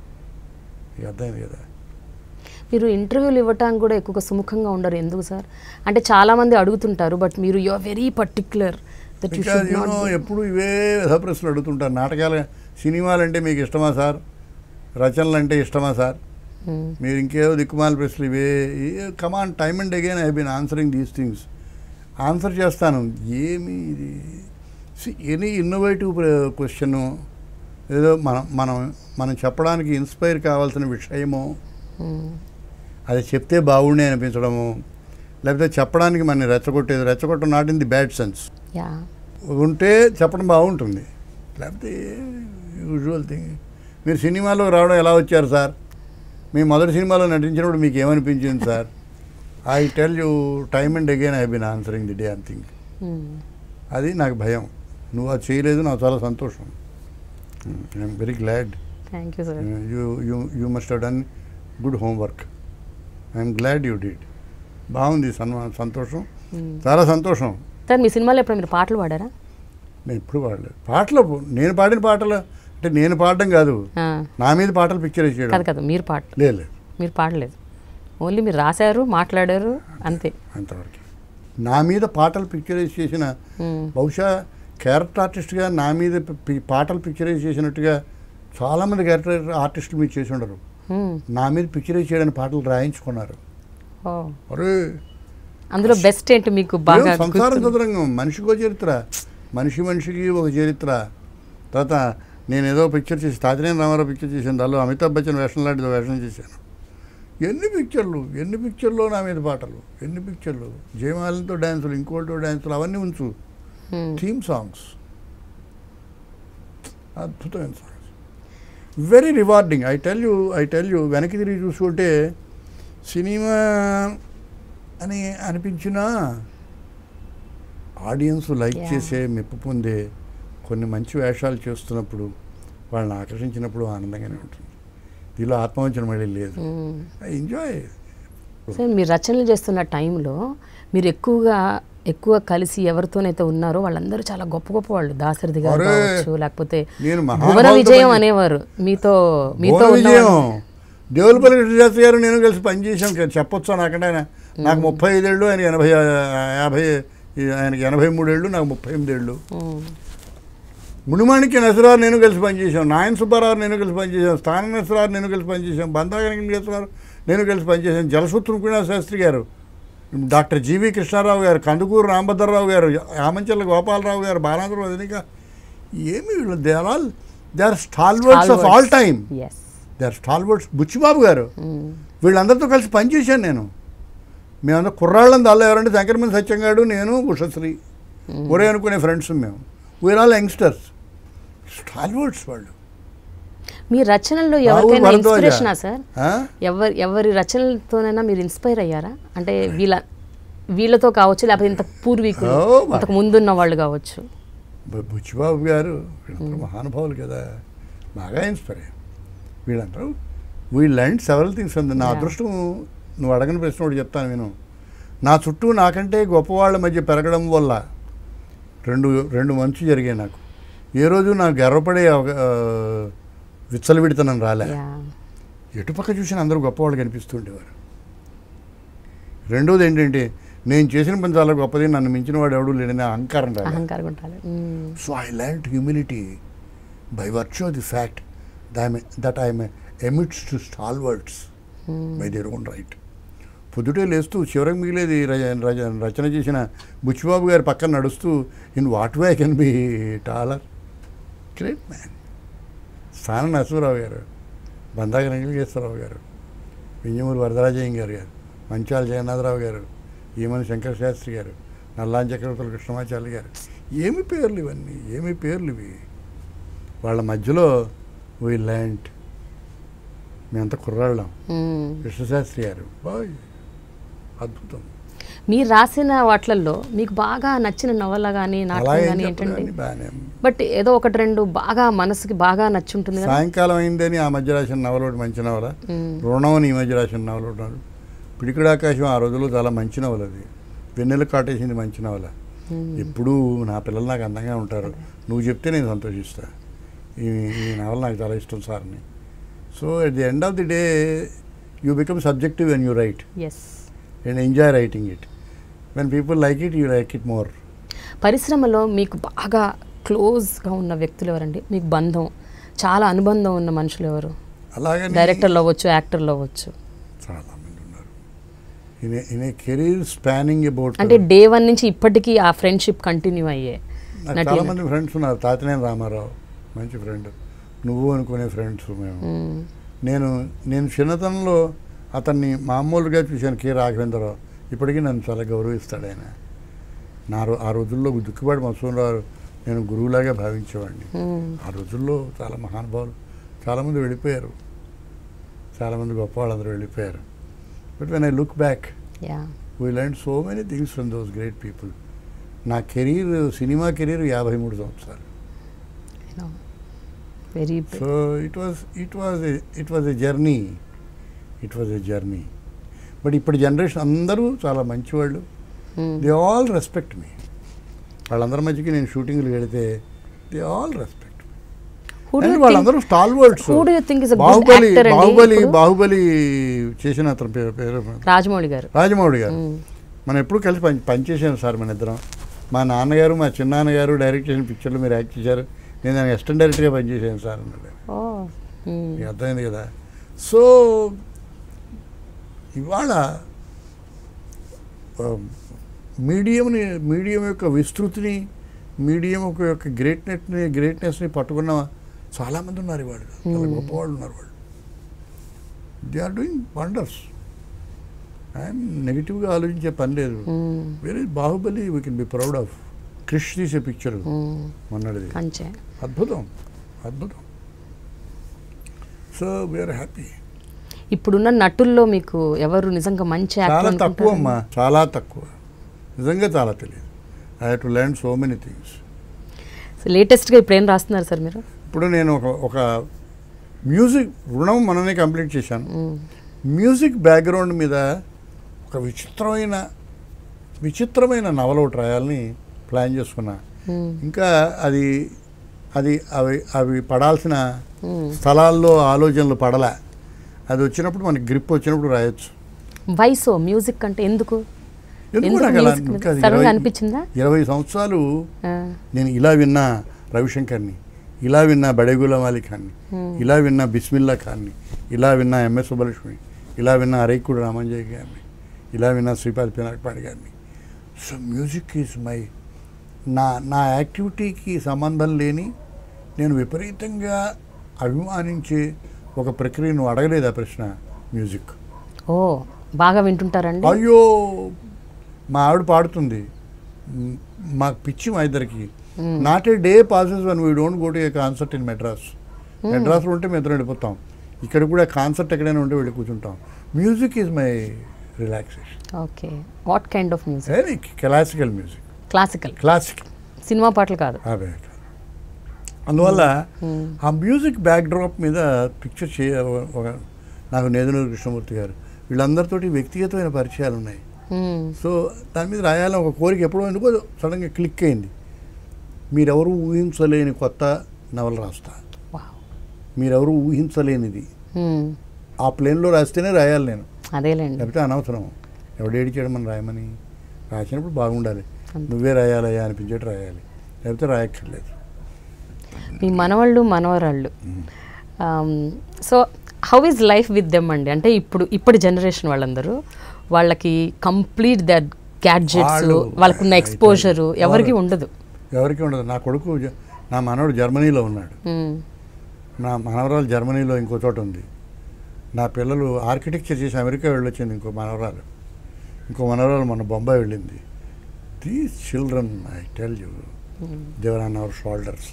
ఇక అర్థమైంది కదా మీరు ఇంటర్వ్యూలు ఇవ్వటానికి కూడా ఎక్కువగా సుముఖంగా ఉండరు ఎందుకు సార్ అంటే చాలా మంది అడుగుతుంటారు బట్ మీరు you are very particular that you because should you know not ఎప్పుడు ఇవే వ్యధ ప్రశ్నలు అడుగుతుంటారు నాటకాలు సినిమాలు అంటే మీకు ఇష్టమా సార్ రచనలు అంటే ఇష్టమా సార్ మ్మ్. మీరు ఇంకేదో దిక్కుమాల ప్రశ్నలు ఇవే come on time and again I been answering these things answer చేస్తాను ఏమి ఇది ఎనీ ఇన్నోవేటివ్ క్వశ్చన్ ఏదో మనం మనం మనం చెప్పడానికి ఇన్స్పైర్ కావాల్సిన విషయము మ్మ్. అది చెప్తే బాగుండే అనిపించడము లేకపోతే చెప్పడానికి మన రెచ్చగొట్టేది రెచ్చగొట్టడం not in the bad sense yeah ఉంటే చెప్పడం బాగుంటుంది లేకపోతే యూజువల్ థింగ్ మీరు సినిమాలో రావడం ఎలా వచ్చారు సార్ మీ మొదటి సినిమాలో నటించినప్పుడు మీకు ఏమనిపించింది sir I tell you time and again I been answering the day and thing hmm. అది నాకు భయం నువ్వు అది చేయలేదు నాకు చాలా సంతోషం I'm very glad thank you sir you you you must have done good homework I'm glad you did బాగుంది సన్మా సంతోషం మ్మ్. చాలా సంతోషం సార్ మీ సినిమాలో ఎప్పుడు మీరు పాటలు పాడారా నేను ఎప్పుడు పాడలేదు పాటలు నేను పాడిన పాటలు అంటే నేను పాడడం కాదు ఆ, నా మీద పాటలు పిక్చర్ కాదు చేయడం కాదు మీరు పాట లేదు లేదు మీరు పాడలేదు ఓన్లీ మీరు రాశారు మాట్లాడారు అంతే అంతవరకు నా మీద పాటలు పిక్చరైజ్ చేసిన మ్మ్. బహుశా క్యారెక్టర్ ఆర్టిస్ట్గా నా మీద పి- పి- పాటలు పిక్చరైజ్ చేసినట్టుగా చాలామంది క్యారెక్టర్ ఆర్టిస్టులు మీరు చేసి ఉండరు మ్మ్. నా మీద పిక్చరైజ్ చేయడానికి పాటలు రాయించుకున్నారు ఓ అరే అందులో బెస్ట్ ఏంటి మీకు బాగా ఏం సంసారం గుర్తు- చదురంగం మనిషికో చరిత్ర మనిషి మనిషికి ఒక చరిత్ర తర్వాత నేను ఏదో పిక్చర్ చేసి తాజనేని రామారావు పిక్చర్ చేశాను దానిలో అమితాబ్ బచ్చన్ వేషం లాంటిది వేషం చేశాను ఎన్ని పిక్చర్లు ఎన్ని పిక్చర్లు నా మీద పాటలు ఎన్ని పిక్చర్లు జయమాలతో డ్యాన్సులు ఇంకోటితో డ్యాన్సులు అవన్నీ ఉంచు మ్మ్. థీమ్ సాంగ్స్ అద్భుతమైన songs very rewarding I tell you I tell you వెనక్కి తిరిగి చూసుకుంటే సినిమా అని అనిపించినా ఆడియన్స్ లైక్ Yeah. చేసే మెప్పు పొందే కొన్ని మంచి వేషాలు చేస్తున్నప్పుడు వాళ్ళని ఆకర్షించినప్పుడు ఆనందంగానే ఉంటుంది దీనిలో ఆత్మవంచన మళ్ళీ లేదు మ్మ్. ఐ ఎంజాయ్ సార్ మీరు రచనలు చేస్తున్న టైంలో మీరు ఎక్కువగా ఎక్కువ కలిసి ఎవరితోనైతే ఉన్నారో వాళ్ళందరూ చాలా గొప్ప గొప్ప వాళ్ళు దాసరిది గారు అరే! కావచ్చు లేకపోతే నేను భువన మహానుభావులతో విజయం పని- అనేవారు మీతో మీతో భువన ఉన్న విజయం వాళ్ళు- దేవులపల్లి కృష్ణశాస్త్రి గారు నేను కలిసి పనిచేసాం కదా, చెప్పొచ్చా నాకంటే ఆయన నాకు ముప్పై ఐదేళ్ళు ఆయన ఎనభై యాభై ఆయనకి ఎనభై మూడేళ్ళు నాకు ముప్పై ఎనిమిదేళ్ళు మ్మ్. మునిమాణిక్య నసరారు నేను కలిసి పనిచేశాం నాయన సుబ్బారావు నేను కలిసి పనిచేశాం స్థాన నసరారు నేను కలిసి పనిచేశాం బంధాగనకేశ్వరరావు నేను కలిసి పనిచేశాం జలసూత్రం శ్రీనివాస శాస్త్రి గారు డాక్టర్ జీవి కృష్ణారావు గారు కందుకూరు రామభద్రరావు గారు ఆమంచల్ల గోపాలరావు గారు బాలాంధ్రరావు వదినిక ఏమి వీళ్ళు they are all they are stalwarts of all time Yes. They are stalwarts Buchibabu garu hmm. వీళ్ళందరితో కలిసి పనిచేశాను నేను మేమందరూ కుర్రాళ్ళం దానిలో ఎవరంటే శంకరమణి సత్యంగాడు నేను ఉషశ్రీ ఒరే అనుకునే ఫ్రెండ్స్ మేము వీఆర్ ఆల్ యంగ్స్టర్స్ స్టాల్వర్డ్స్ వాళ్ళు మీ రచనల్లో రాహుల్ ఎవరికైనా భరద్వాజ. ఇన్స్పిరేషనా సార్ ఆ? ఎవరి ఎవరి రచనలతోనైనా మీరు ఇన్స్పైర్ అయ్యారా అంటే వీళ్ళ వీళ్ళతో కావచ్చు లేకపోతే ఇంత పూర్వీకులు ఓ, బా- ఇంతకు ముందున్న వాళ్ళు కావచ్చు బు- బుచ్చిబాబు గారు వీళ్ళందరూ మహానుభావులు కదా బాగా ఇన్స్పైర్ అయ్యారు వీళ్ళందరూ వీ లెండ్ సెవెరల్ థింగ్స్ ఉంది నా Yeah. అదృష్టం నువ్వు అడగని ప్రశ్న ఒకటి చెప్తాను నేను నా చుట్టూ నాకంటే గొప్పవాళ్ళ మధ్య పెరగడం వల్ల రెండు రెండు మంచి జరిగాయి నాకు ఏ రోజు నాకు గర్వపడే అవక- ఆ, విచ్చలవిడితనం రాలే యా ఎటుపక్క చూసినా అందరూ గొప్పవాళ్ళు కనిపిస్తుండేవారు రెండోది ఏంటంటే నేను చేసిన పని చాలా గొప్పది నన్ను మించిన వాడు ఎవడు లేడని అహంకారం రాలే అహంకారం ఉండాలి hmm. So I learn humility by virtue of the fact that I'm amidst to stalwarts hmm. By their own right పొద్దుటే లేస్తూ చివరికి మిగిలేది రచ- రచ- రచన చేసిన బుచ్చిబాబు గారి పక్కన నడుస్తూ in what way can be taller great man Sthanam Narasimharao గారు బందాక వెంకటేశ్వరరావు గారు వింజమూరి వరదరాజయ్య గారు గారు మంచాల జగన్నాథరావు గారు ఈమని శంకర శాస్త్రి గారు నల్లాన్ చక్రవర్తుల కృష్ణమాచార్య గారు ఏమి పేర్లు ఇవన్నీ ఏమి పేర్లు ఇవి వాళ్ళ మధ్యలో వీ ల్యాండ్ మేమంతా కుర్రాళ్ళం మ్మ్. కృష్ణశాస్త్రి గారు బాయ్ అద్భుతం మీరు రాసిన వాటిల్లో మీకు బాగా నచ్చిన నవల కానీ అలా నాటకం ఏం కానీ చెప్పను ఏంటంటే కానీ బాగానే బట్ ఏదో ఒకటి రెండు బాగా మనసుకి బాగా నచ్చుంటుంది కదా సాయంకాలం అయిందని ఆ మధ్య రాసిన నవల ఒకటి మంచి నవల మ్మ్. రుణం అని ఈ మధ్య రాసిన నవల ఉన్నారు పిడికిడాకాశం ఆ రోజుల్లో చాలా మంచి నవల అది వెన్నెల కాటేసింది మంచి నవల మ్మ్. ఎప్పుడూ నా పిల్లలు నాకు అందంగా ఉంటారు నువ్వు చెప్తే నేను సంతోషిస్తా ఈ ఈ నవల నాకు చాలా ఇష్టం సార్ని so at the end of the day you become subjective when you write yes and enjoy writing it when people like it you like it more పరిశ్రమలో మీకు బాగా క్లోజ్గా ఉన్న వ్యక్తులు ఎవరండి మీకు బంధం చాలా అనుబంధం ఉన్న మనుషులు ఎవరు అలాగని డైరెక్టర్లు అవ్వచ్చు యాక్టర్లు అవ్వచ్చు చాలా మంది ఉన్నారు in in a career spanning about అంటే డే వన్ నుంచి ఇప్పటికీ ఆ ఫ్రెండ్షిప్ కంటిన్యూ అయ్యే నాకు నటి- చాలా మంది ఫ్రెండ్స్ ఉన్నారు తాతినేని రామారావు మంచి ఫ్రెండ్ నువ్వు అనుకునే ఫ్రెండ్స్ మేము మ్మ్. నేను నేను చిన్నతనంలో అతన్ని మామూలుగా చూశాను కె రాఘవేంద్రరావు ఇప్పటికీ నన్ను చాలా గౌరవిస్తాడు ఆయన నా రో ఆ రోజుల్లో దుక్కుబాటి మసూరావు నేను గురువులాగా భావించేవాడిని మ్మ్. ఆ రోజుల్లో చాలా మహానుభావులు చాలామంది వెళ్ళిపోయారు చాలామంది గొప్ప వాళ్ళందరూ వెళ్ళిపోయారు but when I look back yeah we learn so many things from those great people నా కెరీర్ సినిమా కెరీర్ యాభై మూడు సంవత్సరాలు very so it was it was it was a journey it was a journey but ఇప్పుడు generation అందరూ చాలా మంచివాళ్ళు they all respect మీ వాళ్ళందరి మధ్యకి నేను షూటింగ్లు వెళితే దే ఆల్ రెస్పెక్ట్ వాళ్ళందరూ stalwarts who do you think is a good Baahubali actor అండి బాహుబలి ఇప్పుడు? బాహుబలి చేసిన అతని పేరు పేరు రాజమౌళి గారు రాజమౌళి గారు మ్మ్. మనం ఎప్పుడు కలిసి పని పనిచేసాను సార్ మన ఇద్దరం మా నాన్నగారు మా చిన్నాన్నగారు డైరెక్ట్ చేసిన పిక్చర్లు మీరు యాక్ట్ చేశారు నేను దానికి అసిస్టెంట్ డైరెక్టర్గా పనిచేసాను సార్ అన్నాడు ఓ మ్మ్. మీకు అర్థమైంది కదా సో ఇవాళ ఆ, మీడియంని మీడియం యొక్క విస్తృతిని మీడియం యొక్క యొక్క గ్రేట్నెస్ని గ్రేట్నెస్ని పట్టుకున్న చాలామంది ఉన్నారు ఇవాళ చాలా Hmm. గొప్పవాళ్ళు ఉన్నారు వాళ్ళు they are doing wonders I'm నెగిటివ్గా ఆలోచించే పని లేదు hmm. Very Baahubali we can be proud of Krish తీసే పిక్చర్ మ్మ్. మొన్నటిది మంచి అద్భుతం అద్భుతం సో వీఆర్ హ్యాపీ ఇప్పుడున్న నటుల్లో మీకు ఎవరు నిజంగా మంచి చాలా యాక్టర్ తక్కువ అమ్మా చాలా తక్కువ నిజంగా చాలా తెలియదు I have to learn so many things లేటెస్ట్గా ఇప్పుడు ఏం రాస్తున్నారు సార్ మీరు ఇప్పుడు నేను ఒక ఒక మ్యూజిక్ రుణం మననే కంప్లీట్ చేశాను మ్మ్. మ్యూజిక్ బ్యాక్గ్రౌండ్ మీద ఒక విచిత్రమైన విచిత్రమైన నవల ఒకటి రాయాలని ప్లాన్ చేసుకున్నా మ్మ్. ఇంకా అది అది అవి అవి పడాల్సిన మ్మ్. స్థలాల్లో ఆలోచనలు పడలే అది వచ్చినప్పుడు మనకి గ్రిప్ వచ్చినప్పుడు రాయొచ్చు వయసు మ్యూజిక్ అంటే ఎందుకు ఎందుకు ఎందుకు నాకు అలా music మీద? ఇంకా అది సడన్గా ఇరవై- అనిపించిందా ఇరవై సంవత్సరాలు ఆ. నేను ఇలా విన్నా రవిశంకర్ని ఇలా విన్నా బడేగులం అలీ ఖాన్ని Hmm. ఇలా విన్నా బిస్మిల్లా ఖాన్ని ఇలా విన్నా ఎంఎస్ సుబ్బలక్ష్మి ఇలా విన్నా అరేకుడు రామంజయ్ గారిని ఇలా విన్నా శ్రీపాద్ పినాకపాడి గారిని సో మ్యూజిక్ ఈజ్ మై నా నా యాక్టివిటీకి సంబంధం లేని నేను విపరీతంగా అభిమానించే ఒక ప్రక్రియ నువ్వు అడగలేదు ఆ ప్రశ్న మ్యూజిక్ ఓ బాగా వింటుంటారండి అయ్యో మా ఆవిడ పాడుతుంది మ్, మాకు పిచ్చి మా ఇద్దరికి Hmm. Not a day passes when we don't go to a concert in Madras మెడ్రాస్లో ఉంటే మేము ఇద్దరం వెళ్ళిపోతాం ఇక్కడ కూడా కాన్సర్ట్ ఎక్కడైనా ఉంటే వెళ్ళి కూర్చుంటాం music is my relaxation okay what kind of music very classical music classical classic సినిమా పాటలు కాదు అవే అందువల్ల మ్మ్. ఆ మ్యూజిక్ బ్యాక్ డ్రాప్ మీద పిక్చర్ చేయ ఒక- నాకు నేదునూరు కృష్ణమూర్తి గారు వీళ్ళందరితోటి వ్యక్తిగతమైన పరిచయాలు ఉన్నాయి మ్మ్. సో దాని మీద రాయాలని ఒక కోరిక ఎప్పుడో ఎందుకో సడన్గా క్లిక్ అయింది మీరెవరు ఊహించలేని కొత్త నవల రాస్తా వావ్. మీరెవరు ఊహించలేనిది మ్మ్. ఆ ప్లేన్లో రాస్తేనే రాయాలి నేను అదేలేండి లేకపోతే అనవసరం ఎవడు ఏడి చేయడం మనం రాయమని రాసినప్పుడు బాగుండాలి అంతే. నువ్వే రాయాలయ్యా అనిపించేట్టు రాయాలి లేకపోతే రాయక్కర్లేదు మీ మనవాళ్ళు మనవరాళ్ళు so how is life with them అండి అంటే ఇప్పుడు ఇప్పటి జనరేషన్ వాళ్ళందరూ వాళ్ళకి కంప్లీట్ దట్ గ్యాడ్జెట్స్ వాళ్ళు- వాళ్ళకున్న ఎక్స్పోజరు ఎవరికి వాళ్ళు- ఉండదు ఎవరికి ఉండదు నా కొడుకు జ- నా మనవడు జర్మనీలో ఉన్నాడు మ్మ్. నా మనవరాలు జర్మనీలో ఇంకో చోట ఉంది నా పిల్లలు ఆర్కిటెక్చర్ చేసి అమెరికా వెళ్ళొచ్చింది ఇంకో మనవరాలు ఇంకో మనవరాలు మన బొంబాయి వెళ్ళింది these children I tell you they were on our shoulders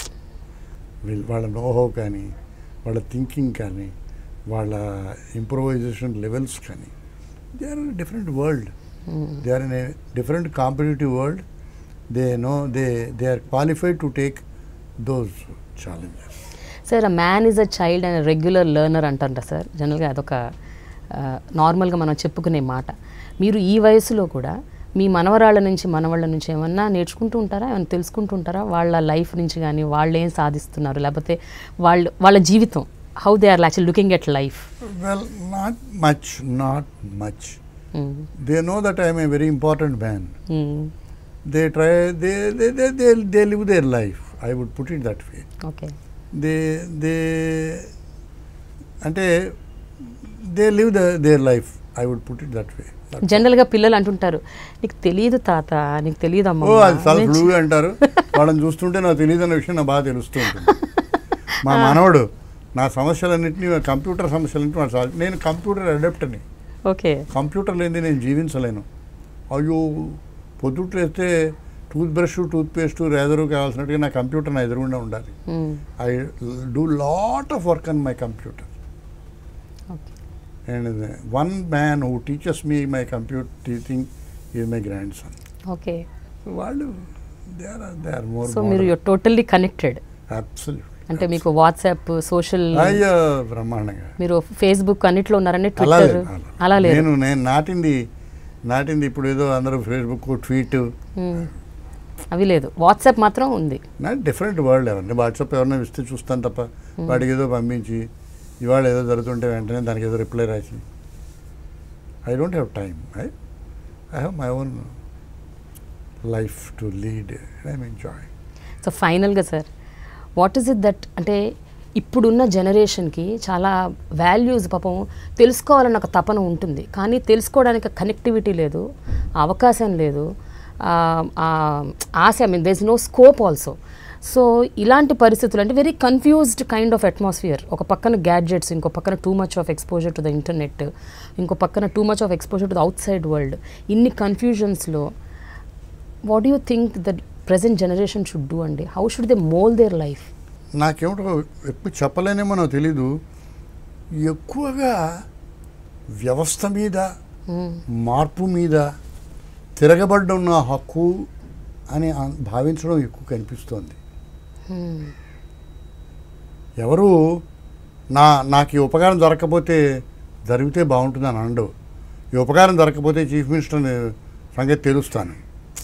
వీళ్ళ వాళ్ళ నోహో కానీ వాళ్ళ థింకింగ్ కానీ వాళ్ళ ఇంప్రూవైజేషన్ లెవెల్స్ కానీ they are different world hmm. They are in a different competitive world they know they they are qualified to take those challenges sir a man is a child and regular learner అంటారా sir జనరల్గా అదొక నార్మల్గా మనం చెప్పుకునే మాట మీరు ఈ వయసులో కూడా మీ మనవరాళ్ళ నుంచి మనవాళ్ళ నుంచి ఏమన్నా నేర్చుకుంటూ ఉంటారా ఏమైనా తెలుసుకుంటూ ఉంటారా వాళ్ళ లైఫ్ నుంచి కానీ వాళ్ళు ఏం సాధిస్తున్నారు లేకపోతే వాళ్ళు వాళ్ళ జీవితం how they are actual looking at life well not much not much they know that I'm a very important man they try they they they they they live their life I would put it that way okay they they అంటే they live the their life I would put it that way జనరల్గా పిల్లలు అంటుంటారు నీకు తెలియదు తాత నీకు తెలియదు ఓ అది చాలా అమ్మ సులువుగా అంటారు వాళ్ళని చూస్తుంటే నాకు తెలియదు అన్న విషయం నాకు బాగా తెలుస్తూ ఉంటుంది మా మనవడు నా సమస్యలన్నింటినీ కంప్యూటర్ సమస్యలన్నింటినీ వాడు సాల్వ్ నేను కంప్యూటర్ అడాప్టర్ని ఓకే కంప్యూటర్ లేనిది నేను జీవించలేను అయ్యో పొద్దుట్లు వేస్తే tooth brush tooth paste razor కావాల్సినట్టుగా నా కంప్యూటర్ నా ఎదురుగుండా ఉండాలి I do lot of work on my computer okay and one man who teachers me my computer teaching is my grandson okay వాళ్ళు they are they are more so మీరు your totally connected absolute అంటే మీకు WhatsApp social అయ్యో బ్రహ్మాండంగా మీరు Facebook అన్నిట్లో ఉన్నారని అలా ట్విట్టర్ లేదు, అలా. అలా లేదు నేను నేను నాటింది నాటింది ఇప్పుడు ఏదో అందరూ ఫేస్బుక్ ట్వీట్ మ్మ్. అవి లేదు వాట్సాప్ మాత్రం ఉంది నా డిఫరెంట్ వరల్డ్ ఎవరిని వాట్సాప్ ఎవరైనా ఇస్తే చూస్తాను తప్ప వాడికి ఏదో పంపించి ఇవాళ ఏదో జరుగుతుంటే వెంటనే దానికి ఏదో రిప్లై రాసి I don't have time I I have my own life to lead I enjoy so ఫైనల్గా sir what is it that అంటే ఇప్పుడున్న జనరేషన్కి చాలా వాల్యూస్ పాపం తెలుసుకోవాలన్న ఒక తపన ఉంటుంది కానీ తెలుసుకోవడానికి కనెక్టివిటీ లేదు ఆ అవకాశం లేదు ఆ, ఆ ఆశ I mean there's no scope also so ఇలాంటి పరిస్థితులు అంటే very confused kind of atmosphere ఒక పక్కన గ్యాడ్జెట్స్ ఇంకో పక్కన too much of exposure to the internet ఇంకో పక్కన too much of exposure to the outside world ఇన్ని కన్ఫ్యూజన్స్లో what you think the present generation should do అండి how should they mould their life నాకేమిటో ఎక్కువ చెప్పలేనేమో నాకు తెలీదు ఎక్కువగా వ్యవస్థ మీద మార్పు మీద తిరగబడ్డ ఉన్న హక్కు అని అన్- భావించడం ఎక్కువ కనిపిస్తోంది ఎవరు నా నాకు ఈ ఉపకారం జరగకపోతే జరిగితే బాగుంటుందని అనడు ఈ ఉపకారం జరగకపోతే చీఫ్ మినిస్టర్ సంగతి తెలుస్తాను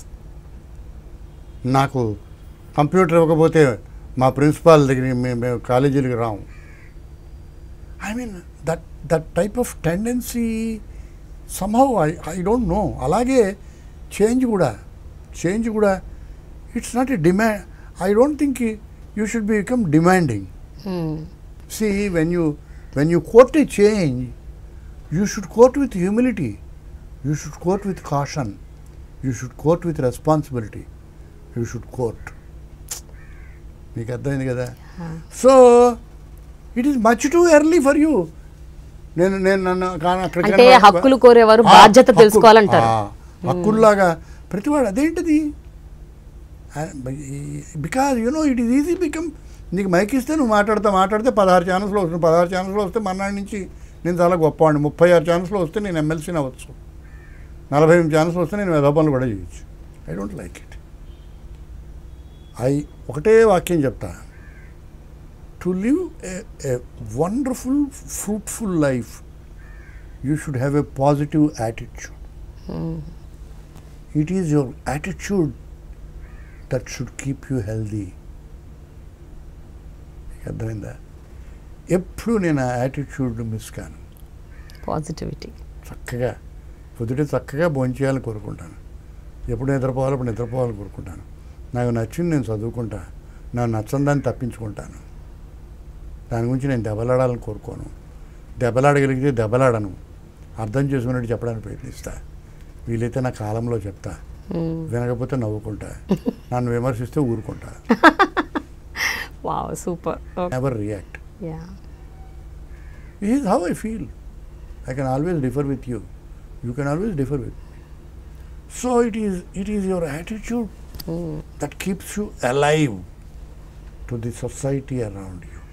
నాకు కంప్యూటర్ ఇవ్వకపోతే మా ప్రిన్సిపాల్ దగ్గర మేము మేము కాలేజీలకు రాము I mean that that type of tendency somehow I I don't know అలాగే చేంజ్ కూడా చేంజ్ కూడా it's not a demand I don't think you should be become demanding See, when you when you quote a change, you should quote with humility. You should quote with caution. You should quote with responsibility. You should quote. మీకు అర్థమైంది కదా so it is much too early for you నేను నేను నన్ను కాన- అక్కడికి అంటే వెళ్ళిన- హక్కులు కోరేవారు ఆ, బాధ్యత హక్కు- తెలుసుకోవాలంటారు ఆ, హక్కుల్లాగా ప్రతివాడు అదేంటిది because you know it is easy become నీకు మైక్ ఇస్తే నువ్వు మాట్లాడతా మాట్లాడితే పదహారు ఛానల్స్లో వస్తుంది పదహారు ఛానల్స్లో వస్తే మన్నాడి నుంచి నేను చాలా గొప్పవాడిని ముప్పై ఆరు ఛానల్స్లో వస్తే నేను ఎమ్మెల్సీని అవ్వచ్చు నలభై ఎనిమిది ఛానల్స్లో వస్తే నేను వెధ పనులు కూడా చేయొచ్చు I don't like it I ఒకటే వాక్యం చెప్తా to live a wonderful fruitful life you should have a positive attitude it is your attitude that should keep you healthy అర్థమైందా ఎప్పుడు నేను ఆ యాటిట్యూడ్ మిస్ కాను పాజిటివిటీ చక్కగా పొద్దుటే చక్కగా భోంచేయాలని కోరుకుంటాను ఎప్పుడు నిద్రపోవాలి అప్పుడు నిద్రపోవాలని కోరుకుంటాను నాకు నచ్చింది నేను చదువుకుంటా నాకు నచ్చని దాన్ని తప్పించుకుంటాను దాని గురించి నేను దెబ్బలాడాలని కోరుకోను దెబ్బలాడగలిగితే దెబ్బలాడను అర్థం చేసుకున్నట్టు చెప్పడానికి ప్రయత్నిస్తా వీలైతే నా కాలంలో చెప్తా వినకపోతే నవ్వుకుంటా నన్ను విమర్శిస్తే ఊరుకుంటా wow super never react yeah This is how I feel. I can always differ with you. You can always differ with me. So it is it is your attitude that keeps you alive to the society around you.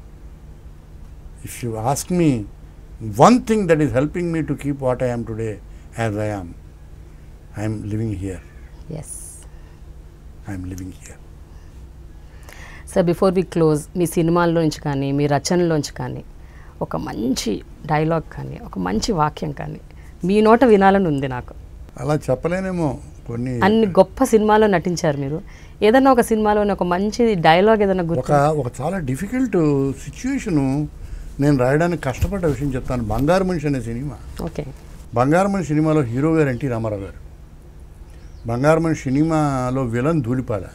If you ask me one thing that is helping me to keep what I am today as I am, I am living here. Yes I am living here. Sir before we close మీ సినిమాల్లోంచి కానీ మీ రచనలోంచి కానీ ఒక మంచి dialogue కానీ ఒక మంచి వాక్యం కానీ మీ నోట వినాలని ఉంది నాకు అలా చెప్పలేనేమో కొన్ని అన్ని గొప్ప సినిమాలో నటించారు మీరు ఏదన్నా ఒక సినిమాలోని ఒక మంచి డైలాగ్ ఏదైనా ఒక గుర్తు ఒక చాలా డిఫికల్ట్ సిచ్యుయేషను నేను రాయడానికి కష్టపడ్డ విషయం చెప్తాను బంగారు మనిషి అనే సినిమా ఓకే బంగారు మనిషి సినిమాలో హీరో గారు ఎన్టీ రామారావు గారు బంగారు మనిషి సినిమాలో విలన్ ధూళిపాడ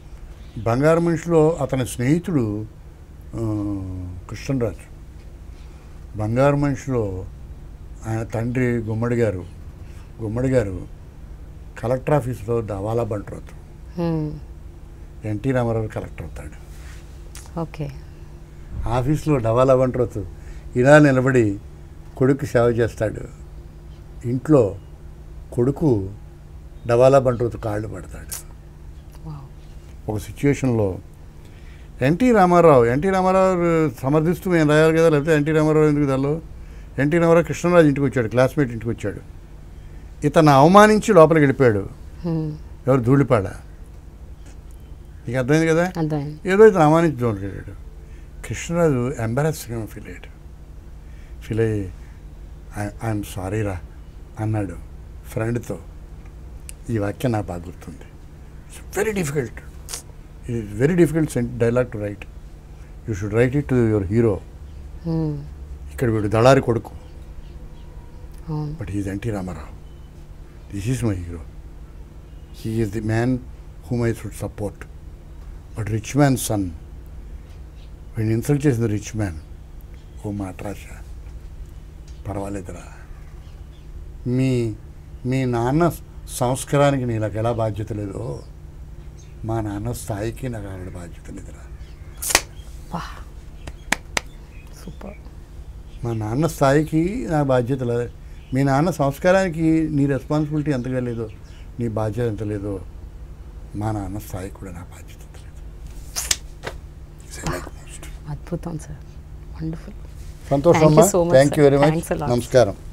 బంగారు మనిషిలో అతని స్నేహితుడు ఆ, కృష్ణరాజు బంగారు మనిషిలో ఆయన తండ్రి గుమ్మడి గారు గుమ్మడి గారు కలెక్టర్ ఆఫీస్లో దవాలా బంట్రోతు హ్మ్. ఎన్టీ రామారావు కలెక్టర్ అవుతాడు ఓకే ఆఫీస్లో డవాలా బంట్రోతు ఇలా నిలబడి కొడుకు సేవ చేస్తాడు ఇంట్లో కొడుకు డవాలా బంట్రోతు కాళ్ళు పడతాడు వావ్. ఒక సిచ్యువేషన్లో ఎన్టీ రామారావు ఎన్టీ రామారావు సమర్థిస్తూ మేము రాయాలి కదా లేకపోతే ఎన్టీ రామారావు ఎందుకు దానిలో ఎన్టీ రామారావు కృష్ణరాజు ఇంటికి వచ్చాడు క్లాస్మేట్ ఇంటికి వచ్చాడు ఇతను అవమానించి లోపలికి వెళ్ళిపోయాడు హ్మ్. ఎవరు ధూళిపాడ నీకు అర్థమైంది కదా అర్థమైంది ఏదో ఇతను అవమానించి లోపలికి వెళ్ళాడు కృష్ణరాజు ఎంబారస్గా ఫీల్ అయ్యాడు ఫీల్ అయ్యి ఐఎమ్ సారీ రా అన్నాడు ఫ్రెండ్తో ఈ వాక్యం నాకు బాగా గుర్తుంది it's very difficult it is very difficult sent dialogue to write you should write it to your hero hmm. ఇక్కడ వీడు దళారి కొడుకు అవును but is NT Ramarao this is my hero he is the man whom I should support but rich man son వీడిని insult చేసింది rich man ఓ మాట్రాష పర్వాలేదురా మీ మీ నాన్న సంస్కారానికి నీకు ఎలా బాధ్యత లేదో మా నాన్న స్థాయికి నాకు ఆవిడ బాధ్యత లేదురా వా సూపర్ మా నాన్న స్థాయికి నా బాధ్యత లేదు మీ నాన్న సంస్కారానికి నీ రెస్పాన్సిబిలిటీ ఎంతగా లేదో నీ బాధ్యత ఎంత లేదో మా నాన్న స్థాయికి కూడా నా బాధ్యత ఎంత లేదు It's a like most. అద్భుతం సార్ వండర్ఫుల్ సంతోషం Thank you అమ్మా so much, thank you sir. Very much Thanks a lot. నమస్కారం